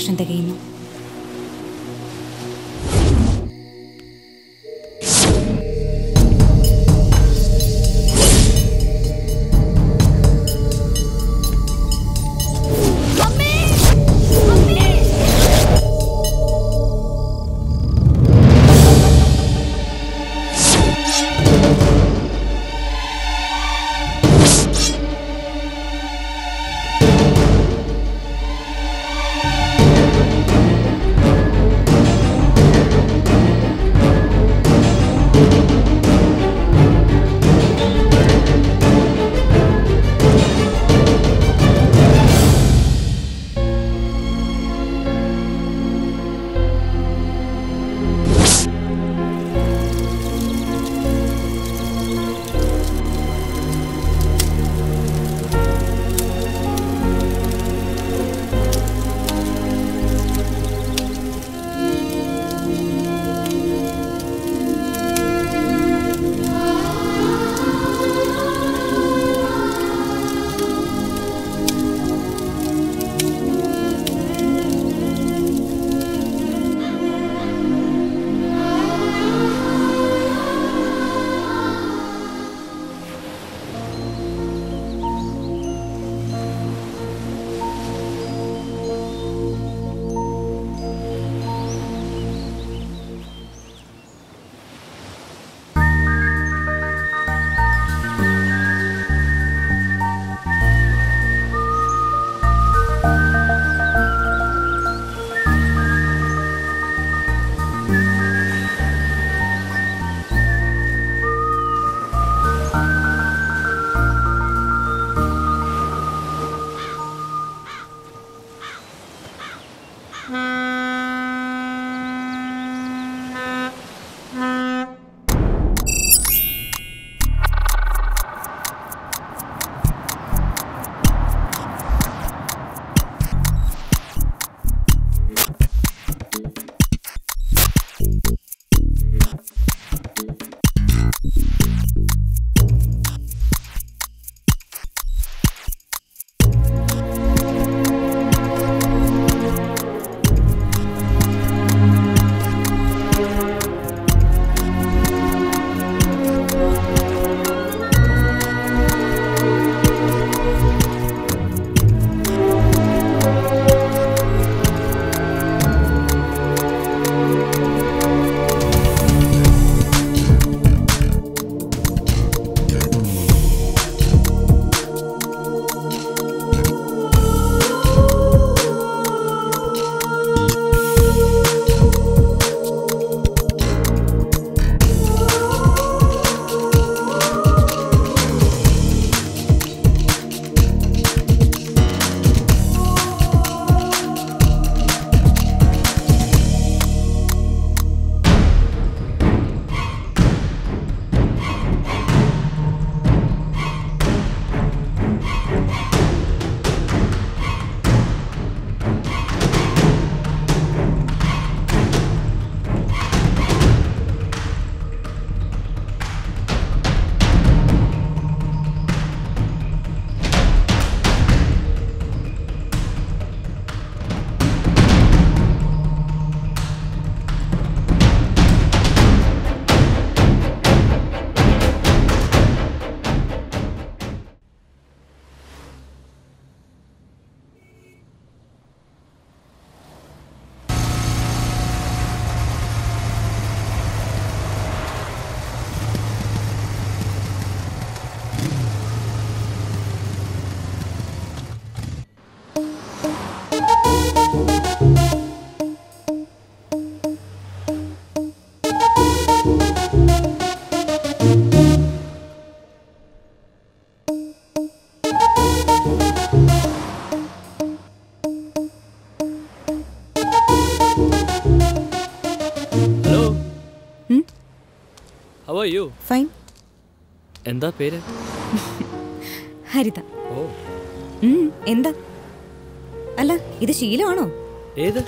വർഷം തികയുന്നു how are you fine എന്താ പേര് ഹരിത ഓ ഉം, എന്താ അല്ല ഇത് ശീലമാണോ ഏത്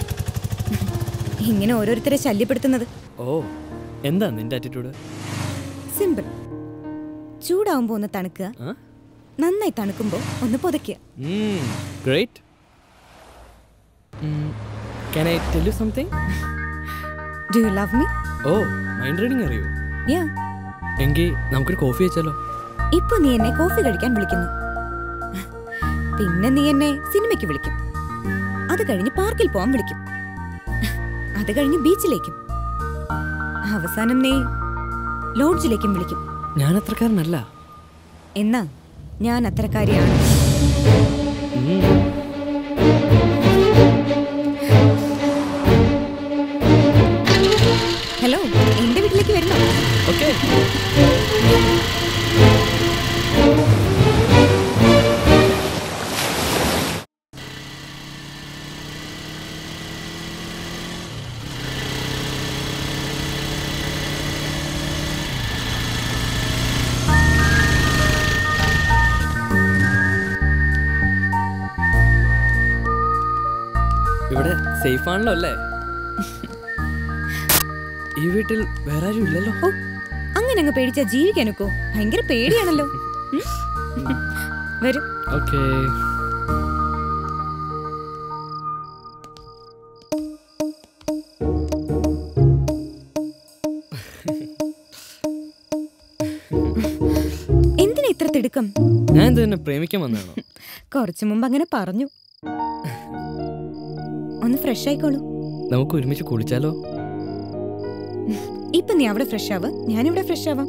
ഇങ്ങനെ ഓരോരുത്തരെ ശല്യപ്പെടുത്തുന്നത് ഓ എന്താ നിന്റെ ആറ്റിറ്റ്യൂഡ് സിമ്പിൾ ചൂടാവുമ്പോ ഒന്ന് തണുക്കുക നന്നായി തണുക്കുമ്പോ ഒന്ന് പുതയ്ക്കുക great can I tell you something do you love me oh mind reading അറിയോ യാ എങ്കിൽ നമുക്കൊരു കോഫി വെച്ചാലോ ഇപ്പൊ നീ എന്നെ കോഫി കഴിക്കാൻ വിളിക്കുന്നു പിന്നെ നീ എന്നെ സിനിമയ്ക്ക് വിളിക്കും അത് കഴിഞ്ഞ് പാർക്കിൽ പോകാൻ വിളിക്കും അത് കഴിഞ്ഞ് ബീച്ചിലേക്കും അവസാനം നീ ലോഡ്ജിലേക്കും വിളിക്കും ഞാൻ അത്രക്കാരനല്ല എന്നാ ഞാൻ അത്തരക്കാരിയാണ് ഉം. ഹലോ എന്റെ വീട്ടിലേക്ക് വരുന്നോ ഓക്കെ ഇവിടെ സേഫ് ആണല്ലോ അല്ലേ ഈ വീട്ടിൽ വേറെ ആരും ഇല്ലല്ലോ ഓ അങ്ങനെ അങ്ങ് പേടിച്ചാ ജീവിക്കാനൊക്കോ ഭയങ്കര പേടിയാണല്ലോ ഉം. വരും ഓക്കേ എന്തിനാ ഇത്ര തിടുക്കം ഞാൻ എന്ത് തന്നെ പ്രേമിക്കാൻ വന്നതാണോ കുറച്ചു മുമ്പ് അങ്ങനെ പറഞ്ഞു ഒന്ന് ഫ്രഷ് ആയിക്കോളൂ നമുക്ക് ഒരുമിച്ച് കുളിച്ചാലോ ഇപ്പൊ നീ അവിടെ ഫ്രഷ് ആവ് ഞാനിവിടെ ഫ്രഷ് ആവാം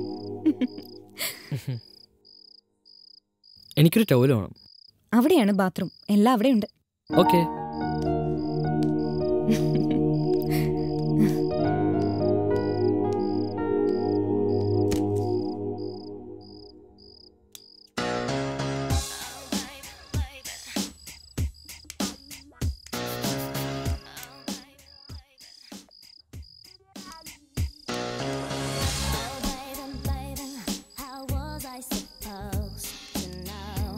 എനിക്കൊരു ടവൽ വേണം അവിടെയാണ് ബാത്റൂം എല്ലാം അവിടെ ഉണ്ട് okay How was I supposed to know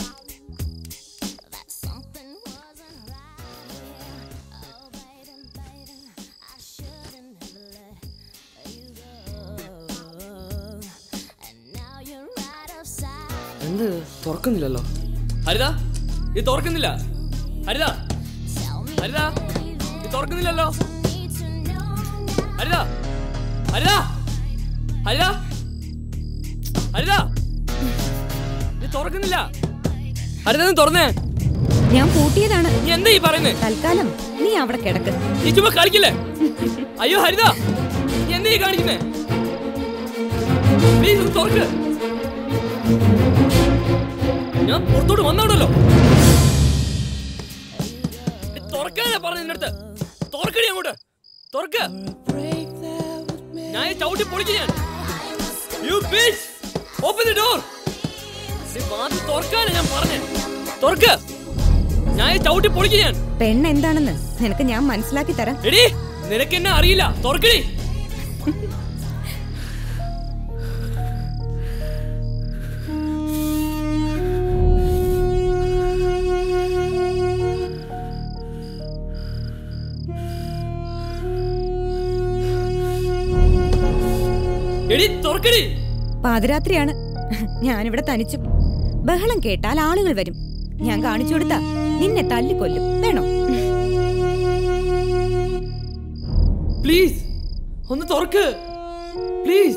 that something wasn't right here? Oh, baby, baby, I shouldn't have let you go. And now you're right outside. എന്ത് തുറക്കുന്നില്ലല്ലോ ഹരിത ഇത് തുറക്കുന്നില്ല ഹരിത Tell me, ഹരിത ഇത് തുറക്കുന്നില്ലല്ലോ need to know now. ഹരിത ഹരിത ഹരിത ഹരിത ഇത് തുറക്കുന്നില്ല ഹരിത നീ തുറന്നേ ഞാൻ പൂട്ടിയതാണ് നീ എന്താ ഈ പറയുന്നേ തൽക്കാലം നീ അവിടെ കിടക്ക് നീ ചുമ്മാ കളിക്കില്ലേ അയ്യോ ഹരിത നീ എന്താ ഈ കാണിക്കുന്നേ പ്ലീസ് ഒന്ന് തുറക്ക് ഞാൻ പുറത്തോട്ട് വന്നോടല്ലോ തുറക്കാനാ പറഞ്ഞു നിന്റെ അടുത്ത് തുറക്കടി അങ്ങോട്ട് തുറക്ക ഞാൻ ഈ ചവിട്ടി പൊളിക്കും ഞാൻ you bitch open the door വാതിൽ തുറക്കാനാ ഞാൻ പറഞ്ഞേ തുറക്ക ഞാൻ ഈ ചവിട്ടി പൊളിക്കും ഞാൻ പെണ്ണ് എന്താണെന്ന് നിനക്ക് ഞാൻ മനസ്സിലാക്കി തരാം എടി നിനക്ക് എന്നെ അറിയില്ല തുറക്കടി എടി തുറക്കടി പാതിരാത്രിയാണ് ഞാനിവിടെ തനിച്ചു ബഹളം കേട്ടാൽ ആളുകൾ വരും ഞാൻ കാണിച്ചു കൊടുത്താ നിന്നെ തല്ലിക്കൊല്ലും വേണോ പ്ലീസ് ഒന്ന് തുറക്ക് പ്ലീസ്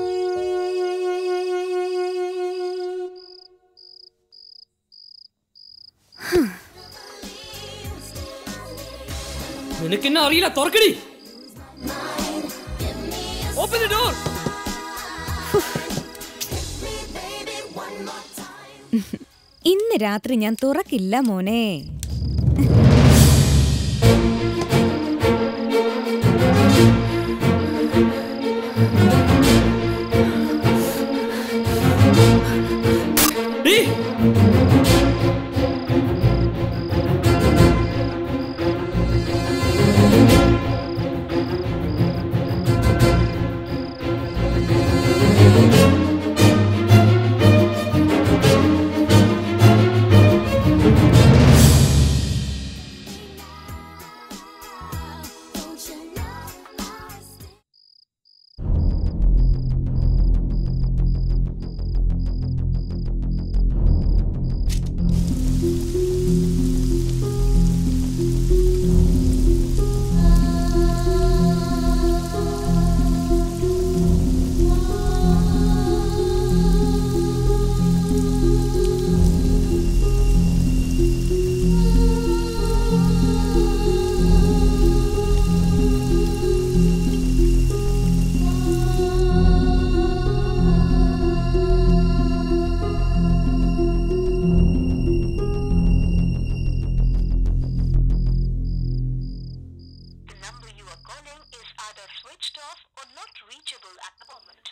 നിനക്കെന്നെ അറിയില്ല തുറക്കടി ഓപ്പൺ ദി ഡോർ ഇന്ന് രാത്രി ഞാൻ തുറക്കില്ല മോനെ ഡീ Don't you know I still calling is either switched off or not reachable at the moment.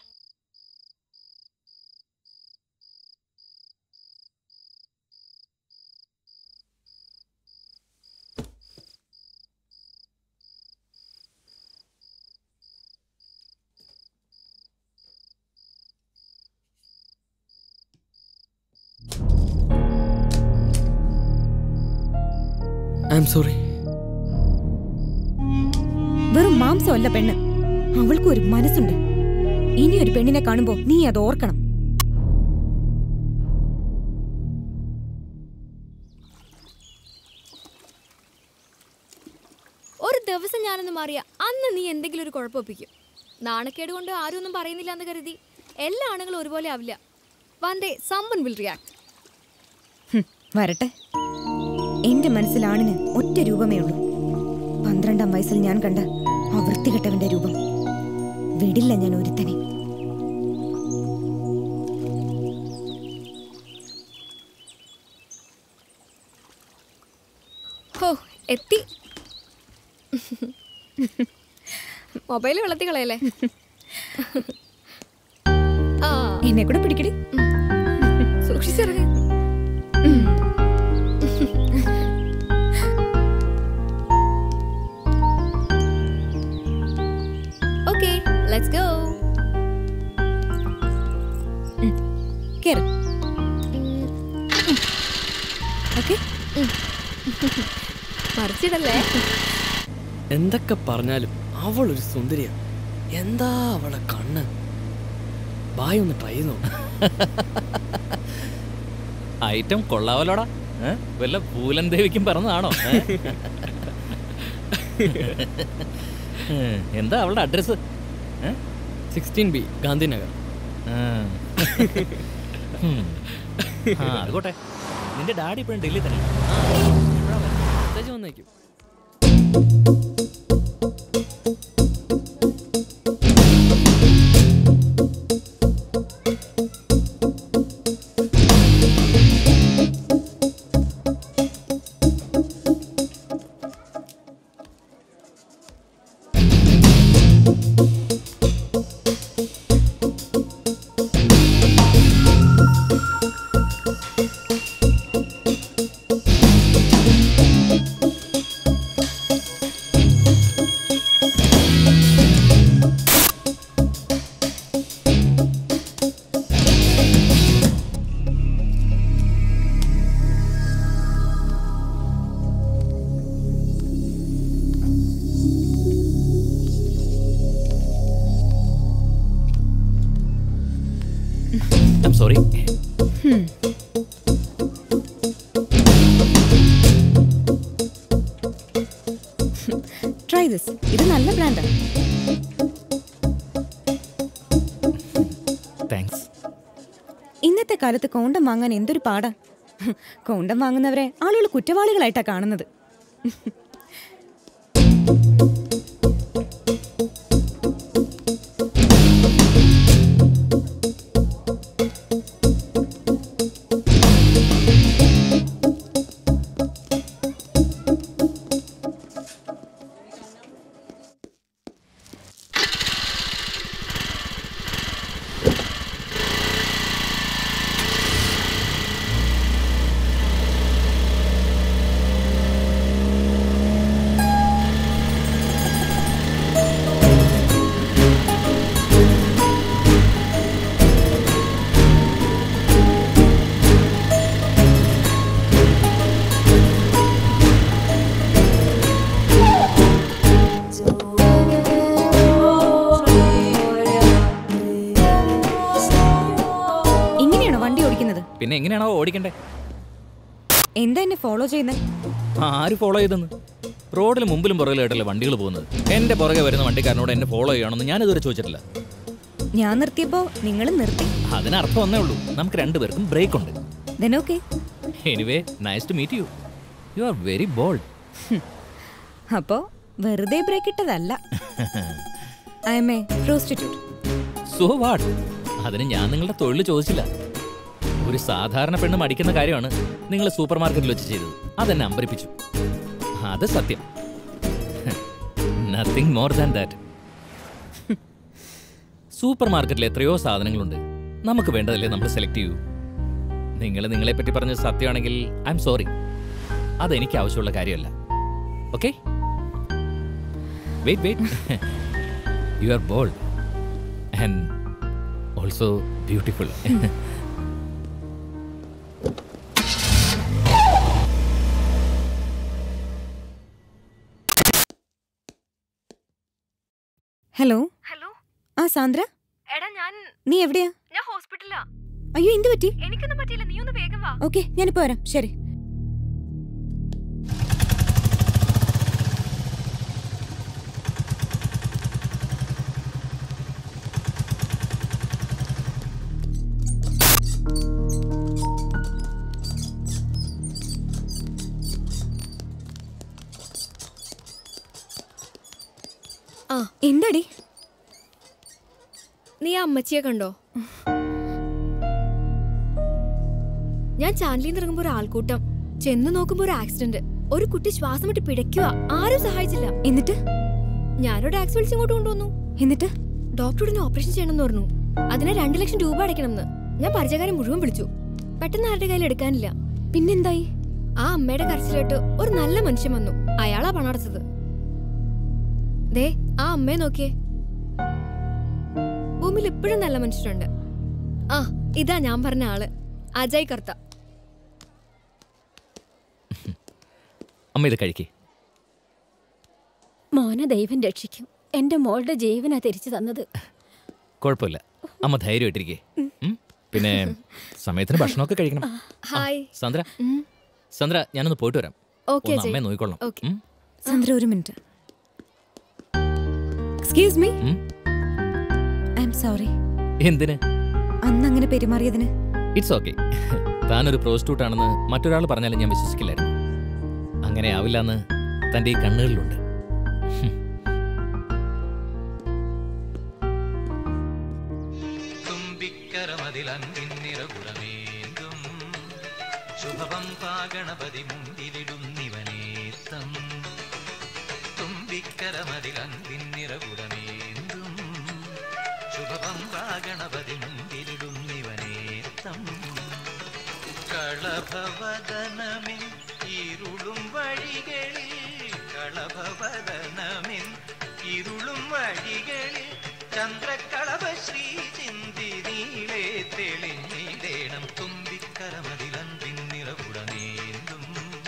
I'm sorry വെറും മാംസമല്ല പെണ്ണ് അവൾക്ക് ഒരു മനസ്സുണ്ട് ഇനി ഒരു പെണ്ണിനെ കാണുമ്പോ നീ അത് ഓർക്കണം ഒരു ദിവസം ഞാനൊന്ന് മാറിയ അന്ന് നീ എന്തെങ്കിലും ഒരു കുഴപ്പമൊപ്പിക്കും നാണക്കേട് കൊണ്ട് ആരും ഒന്നും പറയുന്നില്ല എന്ന് കരുതി എല്ലാ ആണുങ്ങളും ഒരുപോലെ ആവില്ല one day someone will react hmm, വരട്ടെ എന്റെ മനസ്സിൽ ആണിന് ഒറ്റ രൂപമേ ഉള്ളൂ പന്ത്രണ്ടാം വയസ്സിൽ ഞാൻ കണ്ട ആ വൃത്തികെട്ടവന്റെ രൂപം വിടില്ല ഞാൻ ഒരുത്തനെ ഹോ എത്തി മൊബൈൽ വെള്ളത്തിൽ കളയല്ലേ ആ എന്നെ കൂടെ പിടിക്കടി സൂക്ഷിച്ചിറങ്ങ് ഓക്കെ ലെറ്റ്സ് ഗോ കേറ് ഓക്കെ മറിച്ചിടല്ലേ എന്തൊക്കെ പറഞ്ഞാലും അവൾ ഒരു സുന്ദരിയാ എന്താ അവളെ കണ്ണ് ബായ് ഒന്ന് ട്രൈ ചെയ്ത് നോക്ക് ഐറ്റം കൊള്ളാവല്ലോടാ ഏ? വല്ല പൂലൻ ദേവിക്കും പറഞ്ഞതാണോ ഏ? ഏ, എന്താ അവളുടെ അഡ്രസ് സിക്സ്റ്റീൻ ബി ഗാന്ധിനഗർ ആ അതുകൊട്ടെ നിന്റെ ഡാഡി ഇപ്പോഴും ഡൽഹി തന്നെ മെസ്സേജ് വന്നേക്കും ഐം സോറി ട്രൈ ദിസ് ഇത് നല്ല ബ്രാൻഡാണ് താങ്ക്സ് ഇന്നത്തെ കാലത്ത് കോണ്ടം വാങ്ങാൻ എന്തൊരു പാടാ കോണ്ടം വാങ്ങുന്നവരെ ആളുകൾ കുറ്റവാളികളായിട്ടാ കാണുന്നത് ഇങ്ങനെയാണോ വണ്ടി ഓടിക്കുന്നത് പിന്നെ എങ്ങനെയാണോ ഓടിക്കണ്ടേ എന്താ എന്നെ ഫോളോ ചെയ്യുന്നത് ആര് ഫോളോ ചെയ്തെന്ന് റോഡിൽ മുമ്പിലും പുറകിലായിട്ടല്ലേ വണ്ടികൾ പോകുന്നത് എന്റെ പുറകെ വരുന്ന വണ്ടിക്കാരനോട് എന്നെ ഫോളോ ചെയ്യണമെന്ന് ഞാൻ ഇതുവരെ ചോദിച്ചിട്ടില്ല ഞാൻ നിർത്തിയപ്പോ നിങ്ങൾ നിർത്തി അതിനർത്ഥം ഒന്നേ ഉള്ളൂ നമുക്ക് രണ്ടുപേർക്കും ബ്രേക്ക് ഉണ്ട് then okay anyway nice to meet you you are very bold അപ്പോ വെറുതെ ബ്രേക്ക് ഇട്ടതല്ല I'm a prostitute so what അതിന് ഞാൻ നിങ്ങളുടെ തൊഴിൽ ചോദിച്ചില്ല ഒരു സാധാരണ പെണ്ണ് മടിക്കുന്ന കാര്യമാണ് നിങ്ങൾ സൂപ്പർ മാർക്കറ്റിൽ വെച്ച് ചെയ്തത് അതെന്നെ അമ്പരിപ്പിച്ചു അത് സത്യം nothing more than that super മാർക്കറ്റിൽ എത്രയോ സാധനങ്ങളുണ്ട് നമുക്ക് വേണ്ടതല്ലേ നമ്മൾ സെലക്ട് ചെയ്യൂ നിങ്ങൾ നിങ്ങളെ പറ്റി പറഞ്ഞ സത്യമാണെങ്കിൽ ഐ എം സോറി അതെനിക്ക് ആവശ്യമുള്ള കാര്യമല്ല okay wait wait you are bold and also beautiful hello hello ആ സാന്ദ്ര എടാ ഞാൻ നീ എവിടെയാ ഞാൻ ഹോസ്പിറ്റലിലാ അയ്യോ എന്ത് പറ്റി എനിക്കൊന്നും പറ്റിയില്ല നീ ഒന്ന് വേഗം വാ ഓക്കെ ഞാനിപ്പോ വരാം ശരി ആ എന്താടി നീ ആ അമ്മച്ചിയെ കണ്ടോ ഞാൻ ചാനലിൽ നിന്ന് ഇറങ്ങുമ്പോ ഒരു ആൾക്കൂട്ടം ചെന്ന് നോക്കുമ്പോ ഒരു ആക്സിഡന്റ് ഒരു കുട്ടി ശ്വാസം വിട്ട് പിടയ്ക്കുക ആരും സഹായിച്ചില്ല എന്നിട്ട് ഞാനൊരു ടാക്സി വിളിച്ച് ഇങ്ങോട്ട് കൊണ്ടുവന്നു എന്നിട്ട് ഡോക്ടർ ഉടനെ ഓപ്പറേഷൻ ചെയ്യണമെന്ന് പറഞ്ഞു അതിനെ രണ്ട് ലക്ഷം രൂപ അടയ്ക്കണമെന്ന് ഞാൻ പരിചയക്കാരെ മുഴുവൻ വിളിച്ചു പെട്ടെന്ന് ആരുടെ കയ്യിൽ എടുക്കാനില്ല പിന്നെന്തായി ആ അമ്മയുടെ കരച്ചിലോട്ട് ഒരു നല്ല മനുഷ്യൻ വന്നു അയാളാ പണം അടച്ചത് ദേ ആ അമ്മയെ നോക്കിയേ ഭൂമിയിൽ ഇപ്പോഴും നല്ല മനുഷ്യരുണ്ട് ആ ഇതാ ഞാൻ പറഞ്ഞ ആള് അജയ് കർത്ത അമ്മ ഇത് കഴിക്കേ മോനെ ദൈവം രക്ഷിക്കും എന്റെ മോളുടെ ജീവനാ തിരിച്ചു തന്നത് കുഴപ്പമില്ല അമ്മ ധൈര്യമായിട്ടിരിക്കേ ഉം? പിന്നെ സമയത്തിന് ഭക്ഷണമൊക്കെ കഴിക്കണം ആ, ഹായ് സന്ദ്ര സന്ദ്ര ഞാനൊന്ന് പോയിട്ട് വരാം ഓക്കെ ഒന്ന് അജയ് അമ്മയെ നോക്കിക്കൊള്ളാം ഓക്കെ. ഉം? സാന്ദ്ര ഒരു മിനിറ്റ് എക്സ്ക്യൂസ് മീ ഉം? ഐ എം സോറി എന്തിന് അന്ന് അങ്ങനെ പെരുമാറിയതിന് ഇറ്റ്സ് ഓക്കെ താനൊരു പ്രോസ്റ്റിറ്റ്യൂട്ട് ആണെന്ന് മറ്റൊരാൾ പറഞ്ഞാലും ഞാൻ വിശ്വസിക്കില്ലായിരുന്നു അങ്ങനെ ആവില്ലെന്ന് തൻ്റെ ഈ കണ്ണുകളിലുണ്ട് തുമ്പിക്കരമതിലൻപിന്നിറകുടമേന്തും ശുഭവം പാഗണപതി മുമ്പിലിടുന്നിവനേത്തം തുമ്പിക്കരമതിലൻപിന്നിറകുടമേന്തും ശുഭവം പാഗണപതി മുമ്പിലിടുന്നിവനേത്തം കളഭവദനമിൻ ഇരുളും വഴികളിൽ കളഭവദനമിൻ ഇരുളും വഴികളിൽ ചന്ദ്രക്കളഭ ശ്രീ ചിന്തി നീളെ തെളിഞ്ഞിടേണം തുമ്പിക്കരമതിലൻ പിന്നിറകുടനേന്തും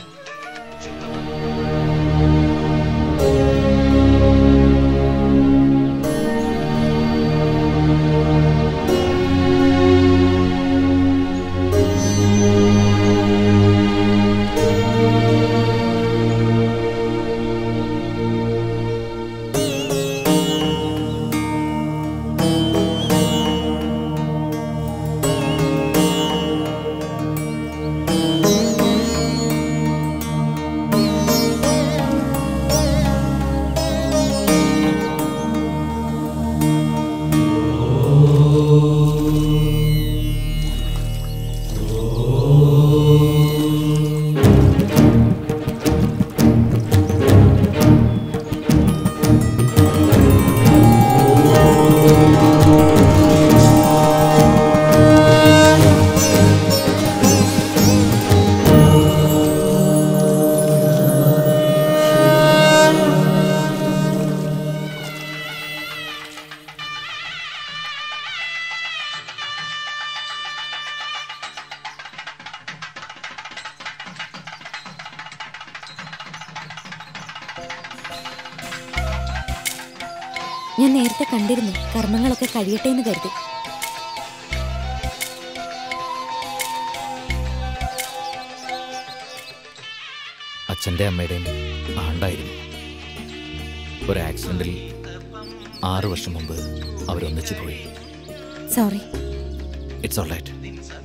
ഞാൻ നേരത്തെ കണ്ടിരുന്നു കർമ്മങ്ങളൊക്കെ കഴിയട്ടെ എന്ന് കരുതി അച്ഛൻ്റെ അമ്മയുടെയും ആണ്ടായിരുന്നു ഒരു ആക്സിഡന്റിൽ ആറു വർഷം മുമ്പ് അവരൊന്നിച്ചു പോയി സോറി ഇറ്റ്സ് ഓൾ റൈറ്റ്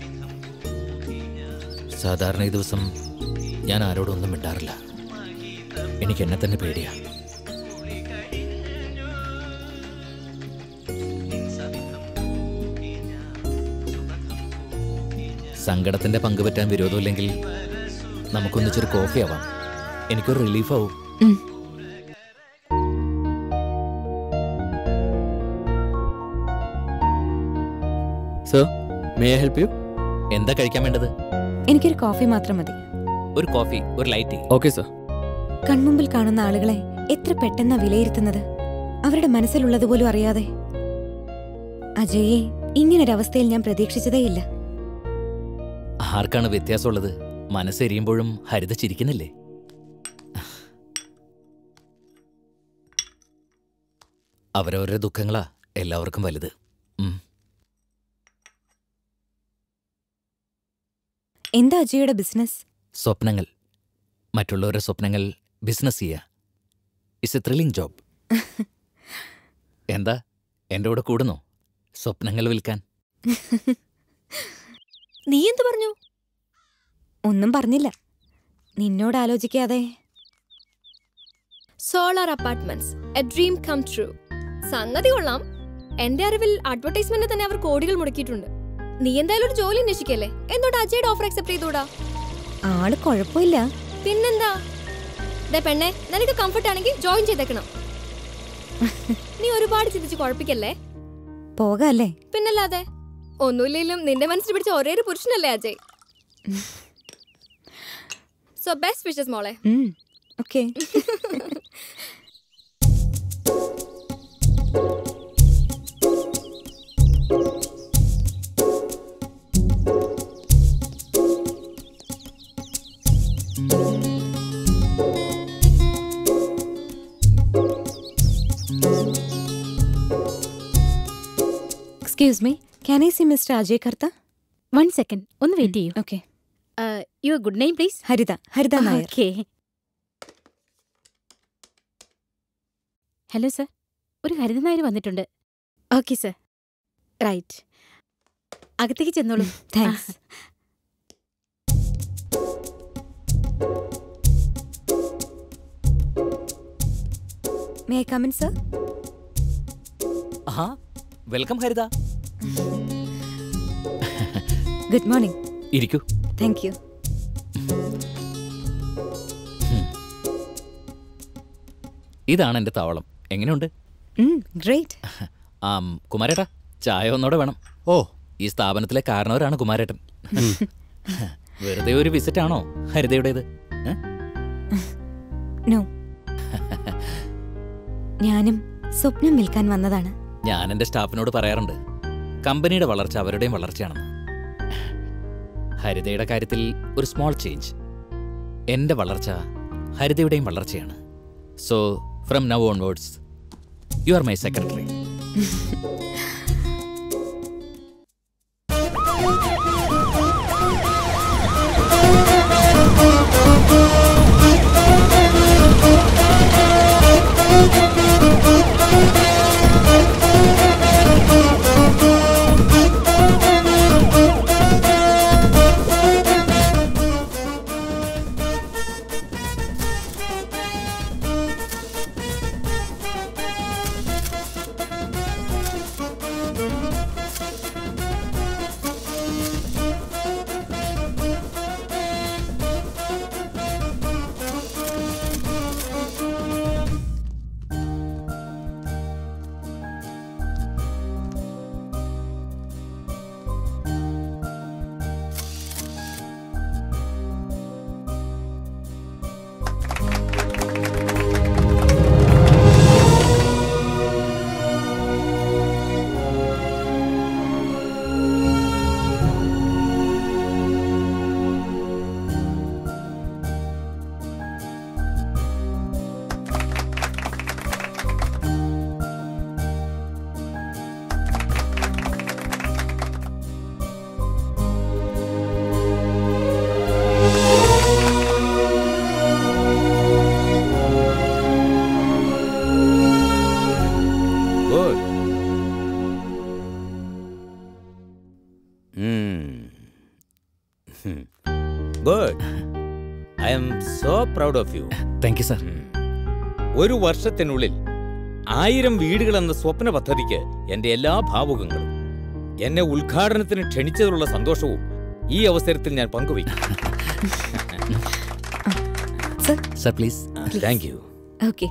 സാധാരണ ഈ ദിവസം ഞാൻ ആരോടും ഒന്നും മിണ്ടാറില്ല എനിക്ക് എന്നെ തന്നെ പേടിയാ സങ്കടത്തിന്റെ പങ്കുപറ്റാൻ വിരോധമില്ലെങ്കിൽ നമുക്കൊന്നിച്ചൊരു കോഫി ആവാം എനിക്കൊരു റിലീഫ് ആവും മേ ഐ ഹെൽപ്പ് യു എന്താ കഴിക്കാൻ വേണ്ടത് എനിക്കൊരു കോഫി മാത്രം മതി ഒരു കോഫി ഒരു ലൈറ്റ് ടീ ഓക്കെ സർ കൺമുമ്പിൽ കാണുന്ന ആളുകളെ എത്ര പെട്ടെന്നാ വിലയിരുത്തുന്നത് അവരുടെ മനസ്സിലുള്ളതുപോലും അറിയാതെ അജയെ ഇങ്ങനൊരവസ്ഥയിൽ ഞാൻ പ്രതീക്ഷിച്ചതേയില്ല ആർക്കാണ് വ്യത്യാസമുള്ളത് മനസ്സെരിയുമ്പോഴും ഹരിത ചിരിക്കുന്നില്ലേ അവരവരുടെ ദുഃഖങ്ങളാ എല്ലാവർക്കും വലുത് ഉം. എന്താ അജയുടെ ബിസിനസ് സ്വപ്നങ്ങൾ മറ്റുള്ളവരുടെ സ്വപ്നങ്ങൾ ബിസിനസ് ചെയ്യുക ഇറ്റ്സ് എ ത്രില്ലിംഗ് ജോബ് എന്താ എൻ്റെ കൂടെ കൂടുന്നോ സ്വപ്നങ്ങൾ വിൽക്കാൻ നീ എന്ത് പറഞ്ഞു ഒന്നും പറഞ്ഞില്ല നിന്നോട് ആലോചിക്കാതെ solar apartments a dream come true സംഗതി കൊള്ളാം എന്റെ അറിവിൽ അഡ്വർടൈസ്മെന്റ് തന്നെ അവർ കോടികൾ മുടക്കിയിട്ടുണ്ട് നീ എന്തായാലും ഒരു ജോലി അന്വേഷിക്കല്ലേ എന്തുകൊണ്ട് അജയുടെ ഓഫർ അക്സെപ്റ്റ് ചെയ്തൂടാ ആള് കുഴപ്പമില്ല പിന്നെന്താ ദേ പെണ്ണെ നിനക്ക് കംഫർട്ട് ആണെങ്കിൽ ജോയിൻ ചെയ്തേക്കണം നീ ഒരുപാട് ചിന്തിച്ച് കുഴപ്പിക്കല്ലേ പോകാല്ലേ പിന്നല്ലാതെ ഒന്നുമില്ലെങ്കിലും നിന്റെ മനസ്സിൽ പിടിച്ച ഒരേ ഒരു പുരുഷനല്ലേ അജയ് സോ ബെസ്റ്റ് വിഷസ് മോളെ okay excuse me can I see mister Ajay Kartha one second ഒന്ന് വെയിറ്റ് ചെയ്യൂ okay your good name please Haritha Haritha Nair okay hello sir ഒരു ഹരിത നായർ വന്നിട്ടുണ്ട് ഓക്കെ സർ റൈറ്റ് അകത്തേക്ക് ചെന്നോളൂ thanks may I come in sir ആ വെൽക്കം ഹരിത ഗുഡ് മോർണിംഗ് ഇരിക്കൂ thank you ഇതാണ് എൻ്റെ താവളം എങ്ങനെയുണ്ട് ഗ്രേറ്റ് ആം കുമാരേട്ടാ ചായ ഒന്നോടെ വേണം ഓ ഈ സ്ഥാപനത്തിലെ കാരണവരാണ് കുമാരേട്ടൻ വെറുതെ ഒരു വിസിറ്റ് ആണോ ഹരിതയുടേത് ഏ? നോ ഞാനും സ്വപ്നം വിൽക്കാൻ വന്നതാണ് ഞാൻ എൻ്റെ സ്റ്റാഫിനോട് പറയാറുണ്ട് കമ്പനിയുടെ വളർച്ച അവരുടെയും വളർച്ചയാണെന്ന് ഹരിതയുടെ കാര്യത്തിൽ ഒരു സ്മോൾ ചേഞ്ച് എൻ്റെ വളർച്ച ഹരിതയുടെയും വളർച്ചയാണ് so from now onwards you are my secretary Good. Hmm. Good. I am so proud of you. Thank you sir ഒരു വർഷത്തിനുള്ളിൽ ആയിരം വീടുകൾ എന്ന സ്വപ്ന പദ്ധതിക്ക് എന്റെ എല്ലാ ഭാവുകങ്ങളും എന്നെ ഉദ്ഘാടനത്തിന് ക്ഷണിച്ചതിലുള്ള സന്തോഷവും ഈ അവസരത്തിൽ ഞാൻ പങ്കുവയ്ക്കും sir sir please thank you okay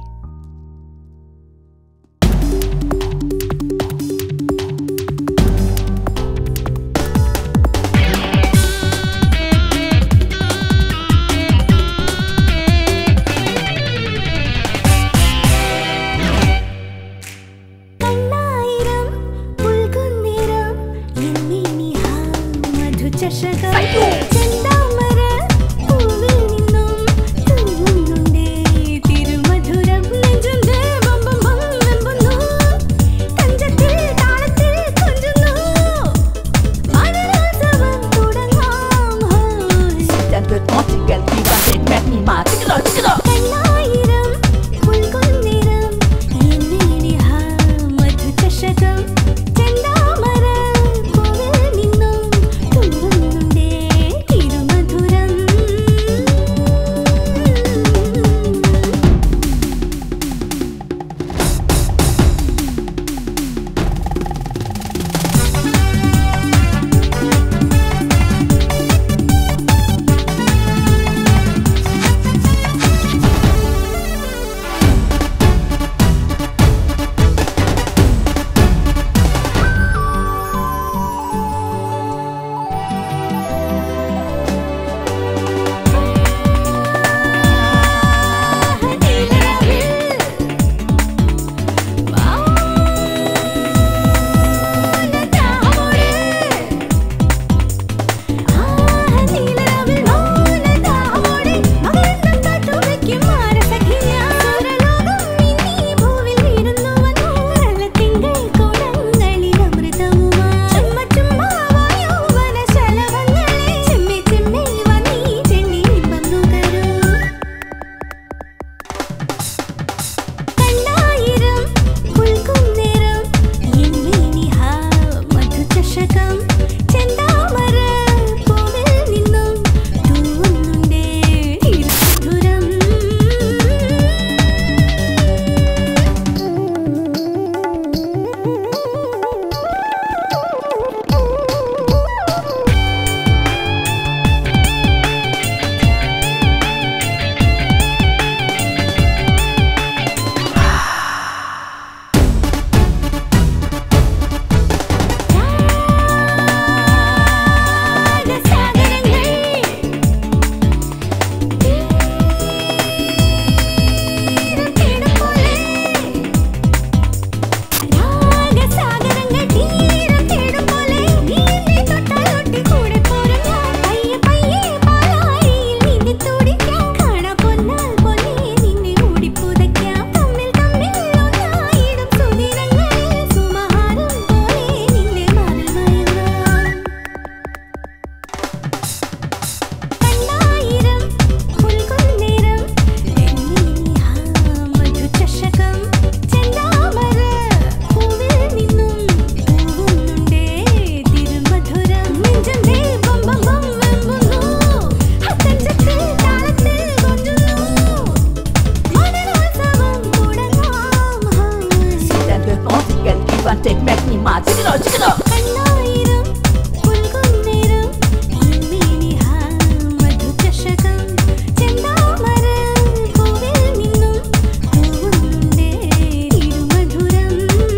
നീ മാച്ചിക്കണോ ചിക്കണോ കണ്ണായിരം പുൽകുന്നേരം ഇന്നിനിഹാ മധുചഷകം ചെന്താമര പൂവിൽ നിന്നും തൂവുന്നുണ്ടേ തിരുമധുരം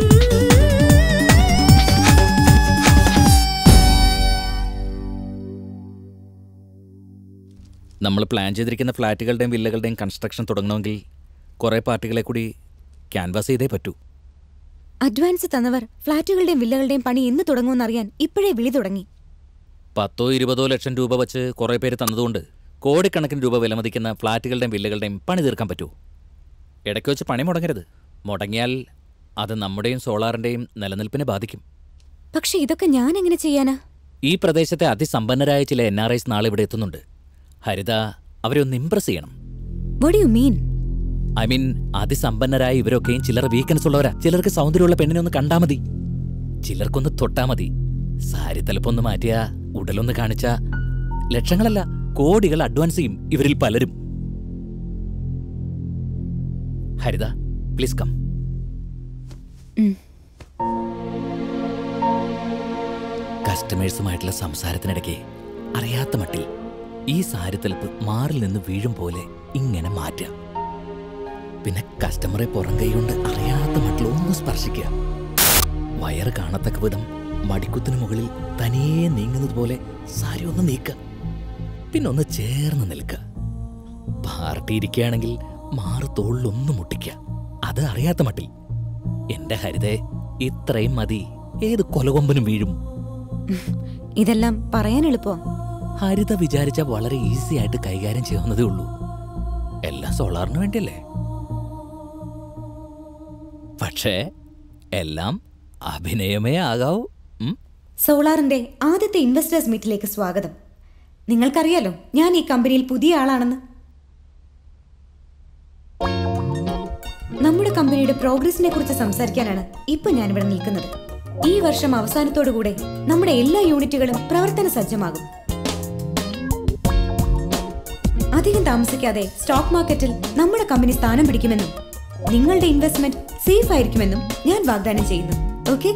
നമ്മൾ പ്ലാൻ ചെയ്തിരിക്കുന്ന ഫ്ലാറ്റുകളുടെയും വില്ലകളുടെയും കൺസ്ട്രക്ഷൻ തുടങ്ങണമെങ്കിൽ കുറേ പാർട്ടികളെ കൂടി ക്യാൻവാസ് ചെയ്തേ പറ്റൂ അഡ്വാൻസ് തന്നവർ ഫ്ളാറ്റുകളുടെയും വില്ലകളുടെയും പണി എന്ന് തുടങ്ങുമെന്നറിയാൻ ഇപ്പോഴേ വിളി തുടങ്ങി പത്തോ ഇരുപതോ ലക്ഷം രൂപ വച്ച് കുറേ പേര് തന്നതുകൊണ്ട് കോടിക്കണക്കിന് രൂപ വിലമതിക്കുന്ന ഫ്ലാറ്റുകളുടെയും വില്ലകളുടെയും പണി തീർക്കാൻ പറ്റൂ ഇടയ്ക്ക് വെച്ച് പണി മുടങ്ങരുത് മുടങ്ങിയാൽ അത് നമ്മുടെയും സോളാറിൻ്റെയും നിലനിൽപ്പിനെ ബാധിക്കും പക്ഷെ ഇതൊക്കെ ഞാൻ എങ്ങനെ ചെയ്യാനാ ഈ പ്രദേശത്തെ അതിസമ്പന്നരായ ചില എൻ ആർ ഐസ് നാളെ ഇവിടെ എത്തുന്നുണ്ട് ഹരിത അവരെ ഒന്ന് ഇംപ്രസ് ചെയ്യണം what you mean I mean അതിസമ്പന്നരായ ഇവരൊക്കെയും ചിലർ വീക്കൻസ് ഉള്ളവരാ ചിലർക്ക് സൗന്ദര്യമുള്ള പെണ്ണിനെ ഒന്ന് കണ്ടാ മതി ചിലർക്കൊന്ന് തൊട്ടാ മതി സാരി തലപ്പൊന്ന് മാറ്റിയാ ഉടലൊന്ന് കാണിച്ച ലക്ഷങ്ങളല്ല കോടികൾ അഡ്വാൻസ് ചെയ്യും ഇവരിൽ പലരും ഹരിത പ്ലീസ് കം കസ്റ്റമേഴ്സുമായിട്ടുള്ള സംസാരത്തിനിടയ്ക്ക് അറിയാത്ത മട്ടിൽ ഈ സാരിത്തലപ്പ് മാറിൽ നിന്ന് വീഴും പോലെ ഇങ്ങനെ മാറ്റുക പിന്നെ കസ്റ്റമറെ പുറം കൈ കൊണ്ട് അറിയാത്ത മട്ടിൽ ഒന്ന് സ്പർശിക്കുക വയറ് കാണത്തക്ക വിധം മടിക്കുത്തിന് മുകളിൽ തനിയെ നീങ്ങുന്നത് പോലെ സാരി ഒന്ന് നീക്കുക പിന്നെ ഒന്ന് ചേർന്ന് നിൽക്കുക പാർട്ടി ഇരിക്കുകയാണെങ്കിൽ മാറ് തോളിലൊന്ന് മുട്ടിക്കുക അത് അറിയാത്ത മട്ടിൽ എന്റെ ഹരിതേ ഇത്രയും മതി ഏത് കൊലകൊമ്പനും വീഴും ഇതെല്ലാം പറയാൻ എളുപ്പോ ഹരിത വിചാരിച്ച വളരെ ഈസി ആയിട്ട് കൈകാര്യം ചെയ്യാവുന്നതേ ഉള്ളൂ എല്ലാം സോളാറിന് വേണ്ടിയല്ലേ പക്ഷേ എല്ലാം അഭിനയമേ ആകാവൂ ഉം? സോളാറിന്റെ ആദ്യത്തെ ഇൻവെസ്റ്റേഴ്സ് മീറ്റിലേക്ക് സ്വാഗതം നിങ്ങൾക്കറിയാലോ ഞാൻ ഈ കമ്പനിയിൽ പുതിയ ആളാണെന്ന് നമ്മുടെ കമ്പനിയുടെ പ്രോഗ്രസിനെ കുറിച്ച് സംസാരിക്കാനാണ് ഇപ്പൊ ഞാനിവിടെ നിൽക്കുന്നത് ഈ വർഷം അവസാനത്തോടുകൂടെ നമ്മുടെ എല്ലാ യൂണിറ്റുകളും പ്രവർത്തന സജ്ജമാകും അധികം താമസിക്കാതെ സ്റ്റോക്ക് മാർക്കറ്റിൽ നമ്മുടെ കമ്പനി സ്ഥാനം പിടിക്കുമെന്നും നിങ്ങളുടെ ഇൻവെസ്റ്റ്മെന്റ് സേഫ് ആയിരിക്കുമെന്നും ഞാൻ വാഗ്ദാനം ചെയ്യുന്നു ഓക്കെ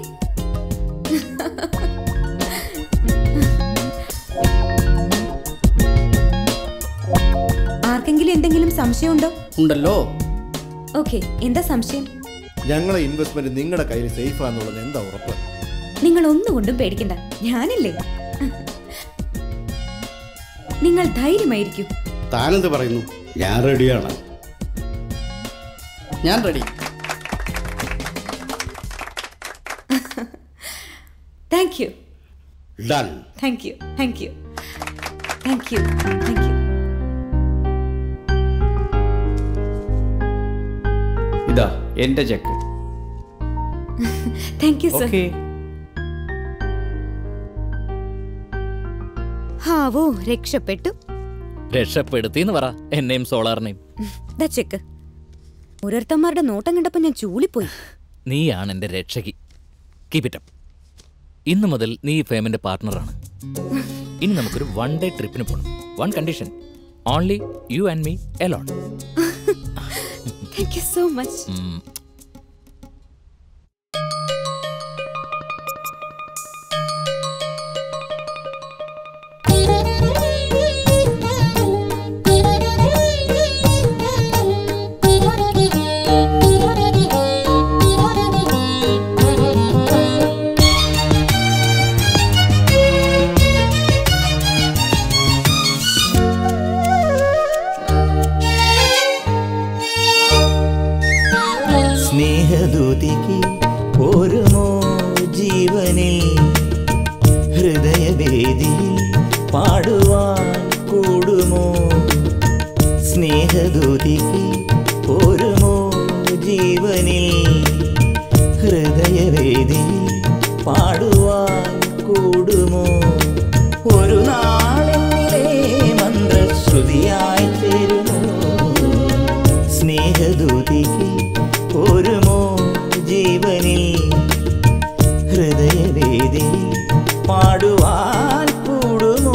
ആർക്കെങ്കിലും എന്തെങ്കിലും സംശയമുണ്ടോ ഉണ്ടല്ലോ ഓക്കെ എന്താ സംശയം ഞങ്ങളെ ഇൻവെസ്റ്റ്മെന്റ് നിങ്ങളുടെ കയ്യിൽ സേഫ് ആണെന്നുള്ളത് എന്താ ഉറപ്പ് നിങ്ങൾ ഒന്നുകൊണ്ടും പേടിക്കണ്ട ഞാനില്ലേ നിങ്ങൾ ധൈര്യമായിരിക്കൂ താനെന്ത് പറയുന്നു ഞാൻ റെഡിയാണ് ഞാൻ ready thank you done thank you thank you thank you thank you ഇതാ എന്റെ cheque thank you sir okay ഹാവോ രക്ഷപ്പെട്ടു രക്ഷപ്പെടുത്തിന്ന് പറ എന്നെയും സോളാറിനെയും ദാ ചെക്ക് ഓരോരുത്തന്മാരുടെ നോട്ടം കണ്ടപ്പോ ഞാൻ ചൂളിപ്പോയി നീയാണ് എന്റെ രക്ഷകി കീപ് ഇറ്റ് അപ്പ് ഇന്നു മുതൽ നീ ഈ ഫേമിന്റെ പാർട്ട്ണറാണ് ഇനി നമുക്കൊരു വൺ ഡേ ട്രിപ്പിന് പോകണം one condition only you and me alone thank you so much സ്നേഹദൂതിക്ക് ഒരുമോ ജീവനിൽ ഹൃദയവേദിയിൽ പാടുവാൻ കൂടുമോ സ്നേഹദൂതിക്ക് ഒരുമോ ജീവനിൽ ഹൃദയവേദിയിൽ പാടുവാൻ കൂടുമോ ഒരു നാളെന്നിലെ മന്ത്രശ്രുതിയായി ചേരുമോ സ്നേഹദൂതിക്ക് ഒരുമോ ജീവനിൽ ഹൃദയവേദി പാടുവാൻ കൂടുമോ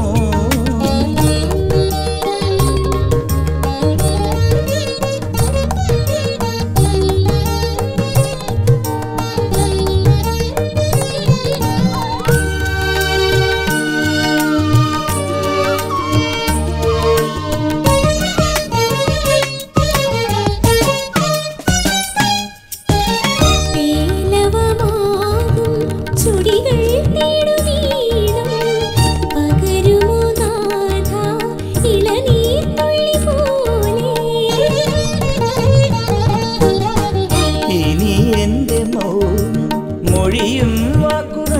മൊഴിയും വാക്കുകൾ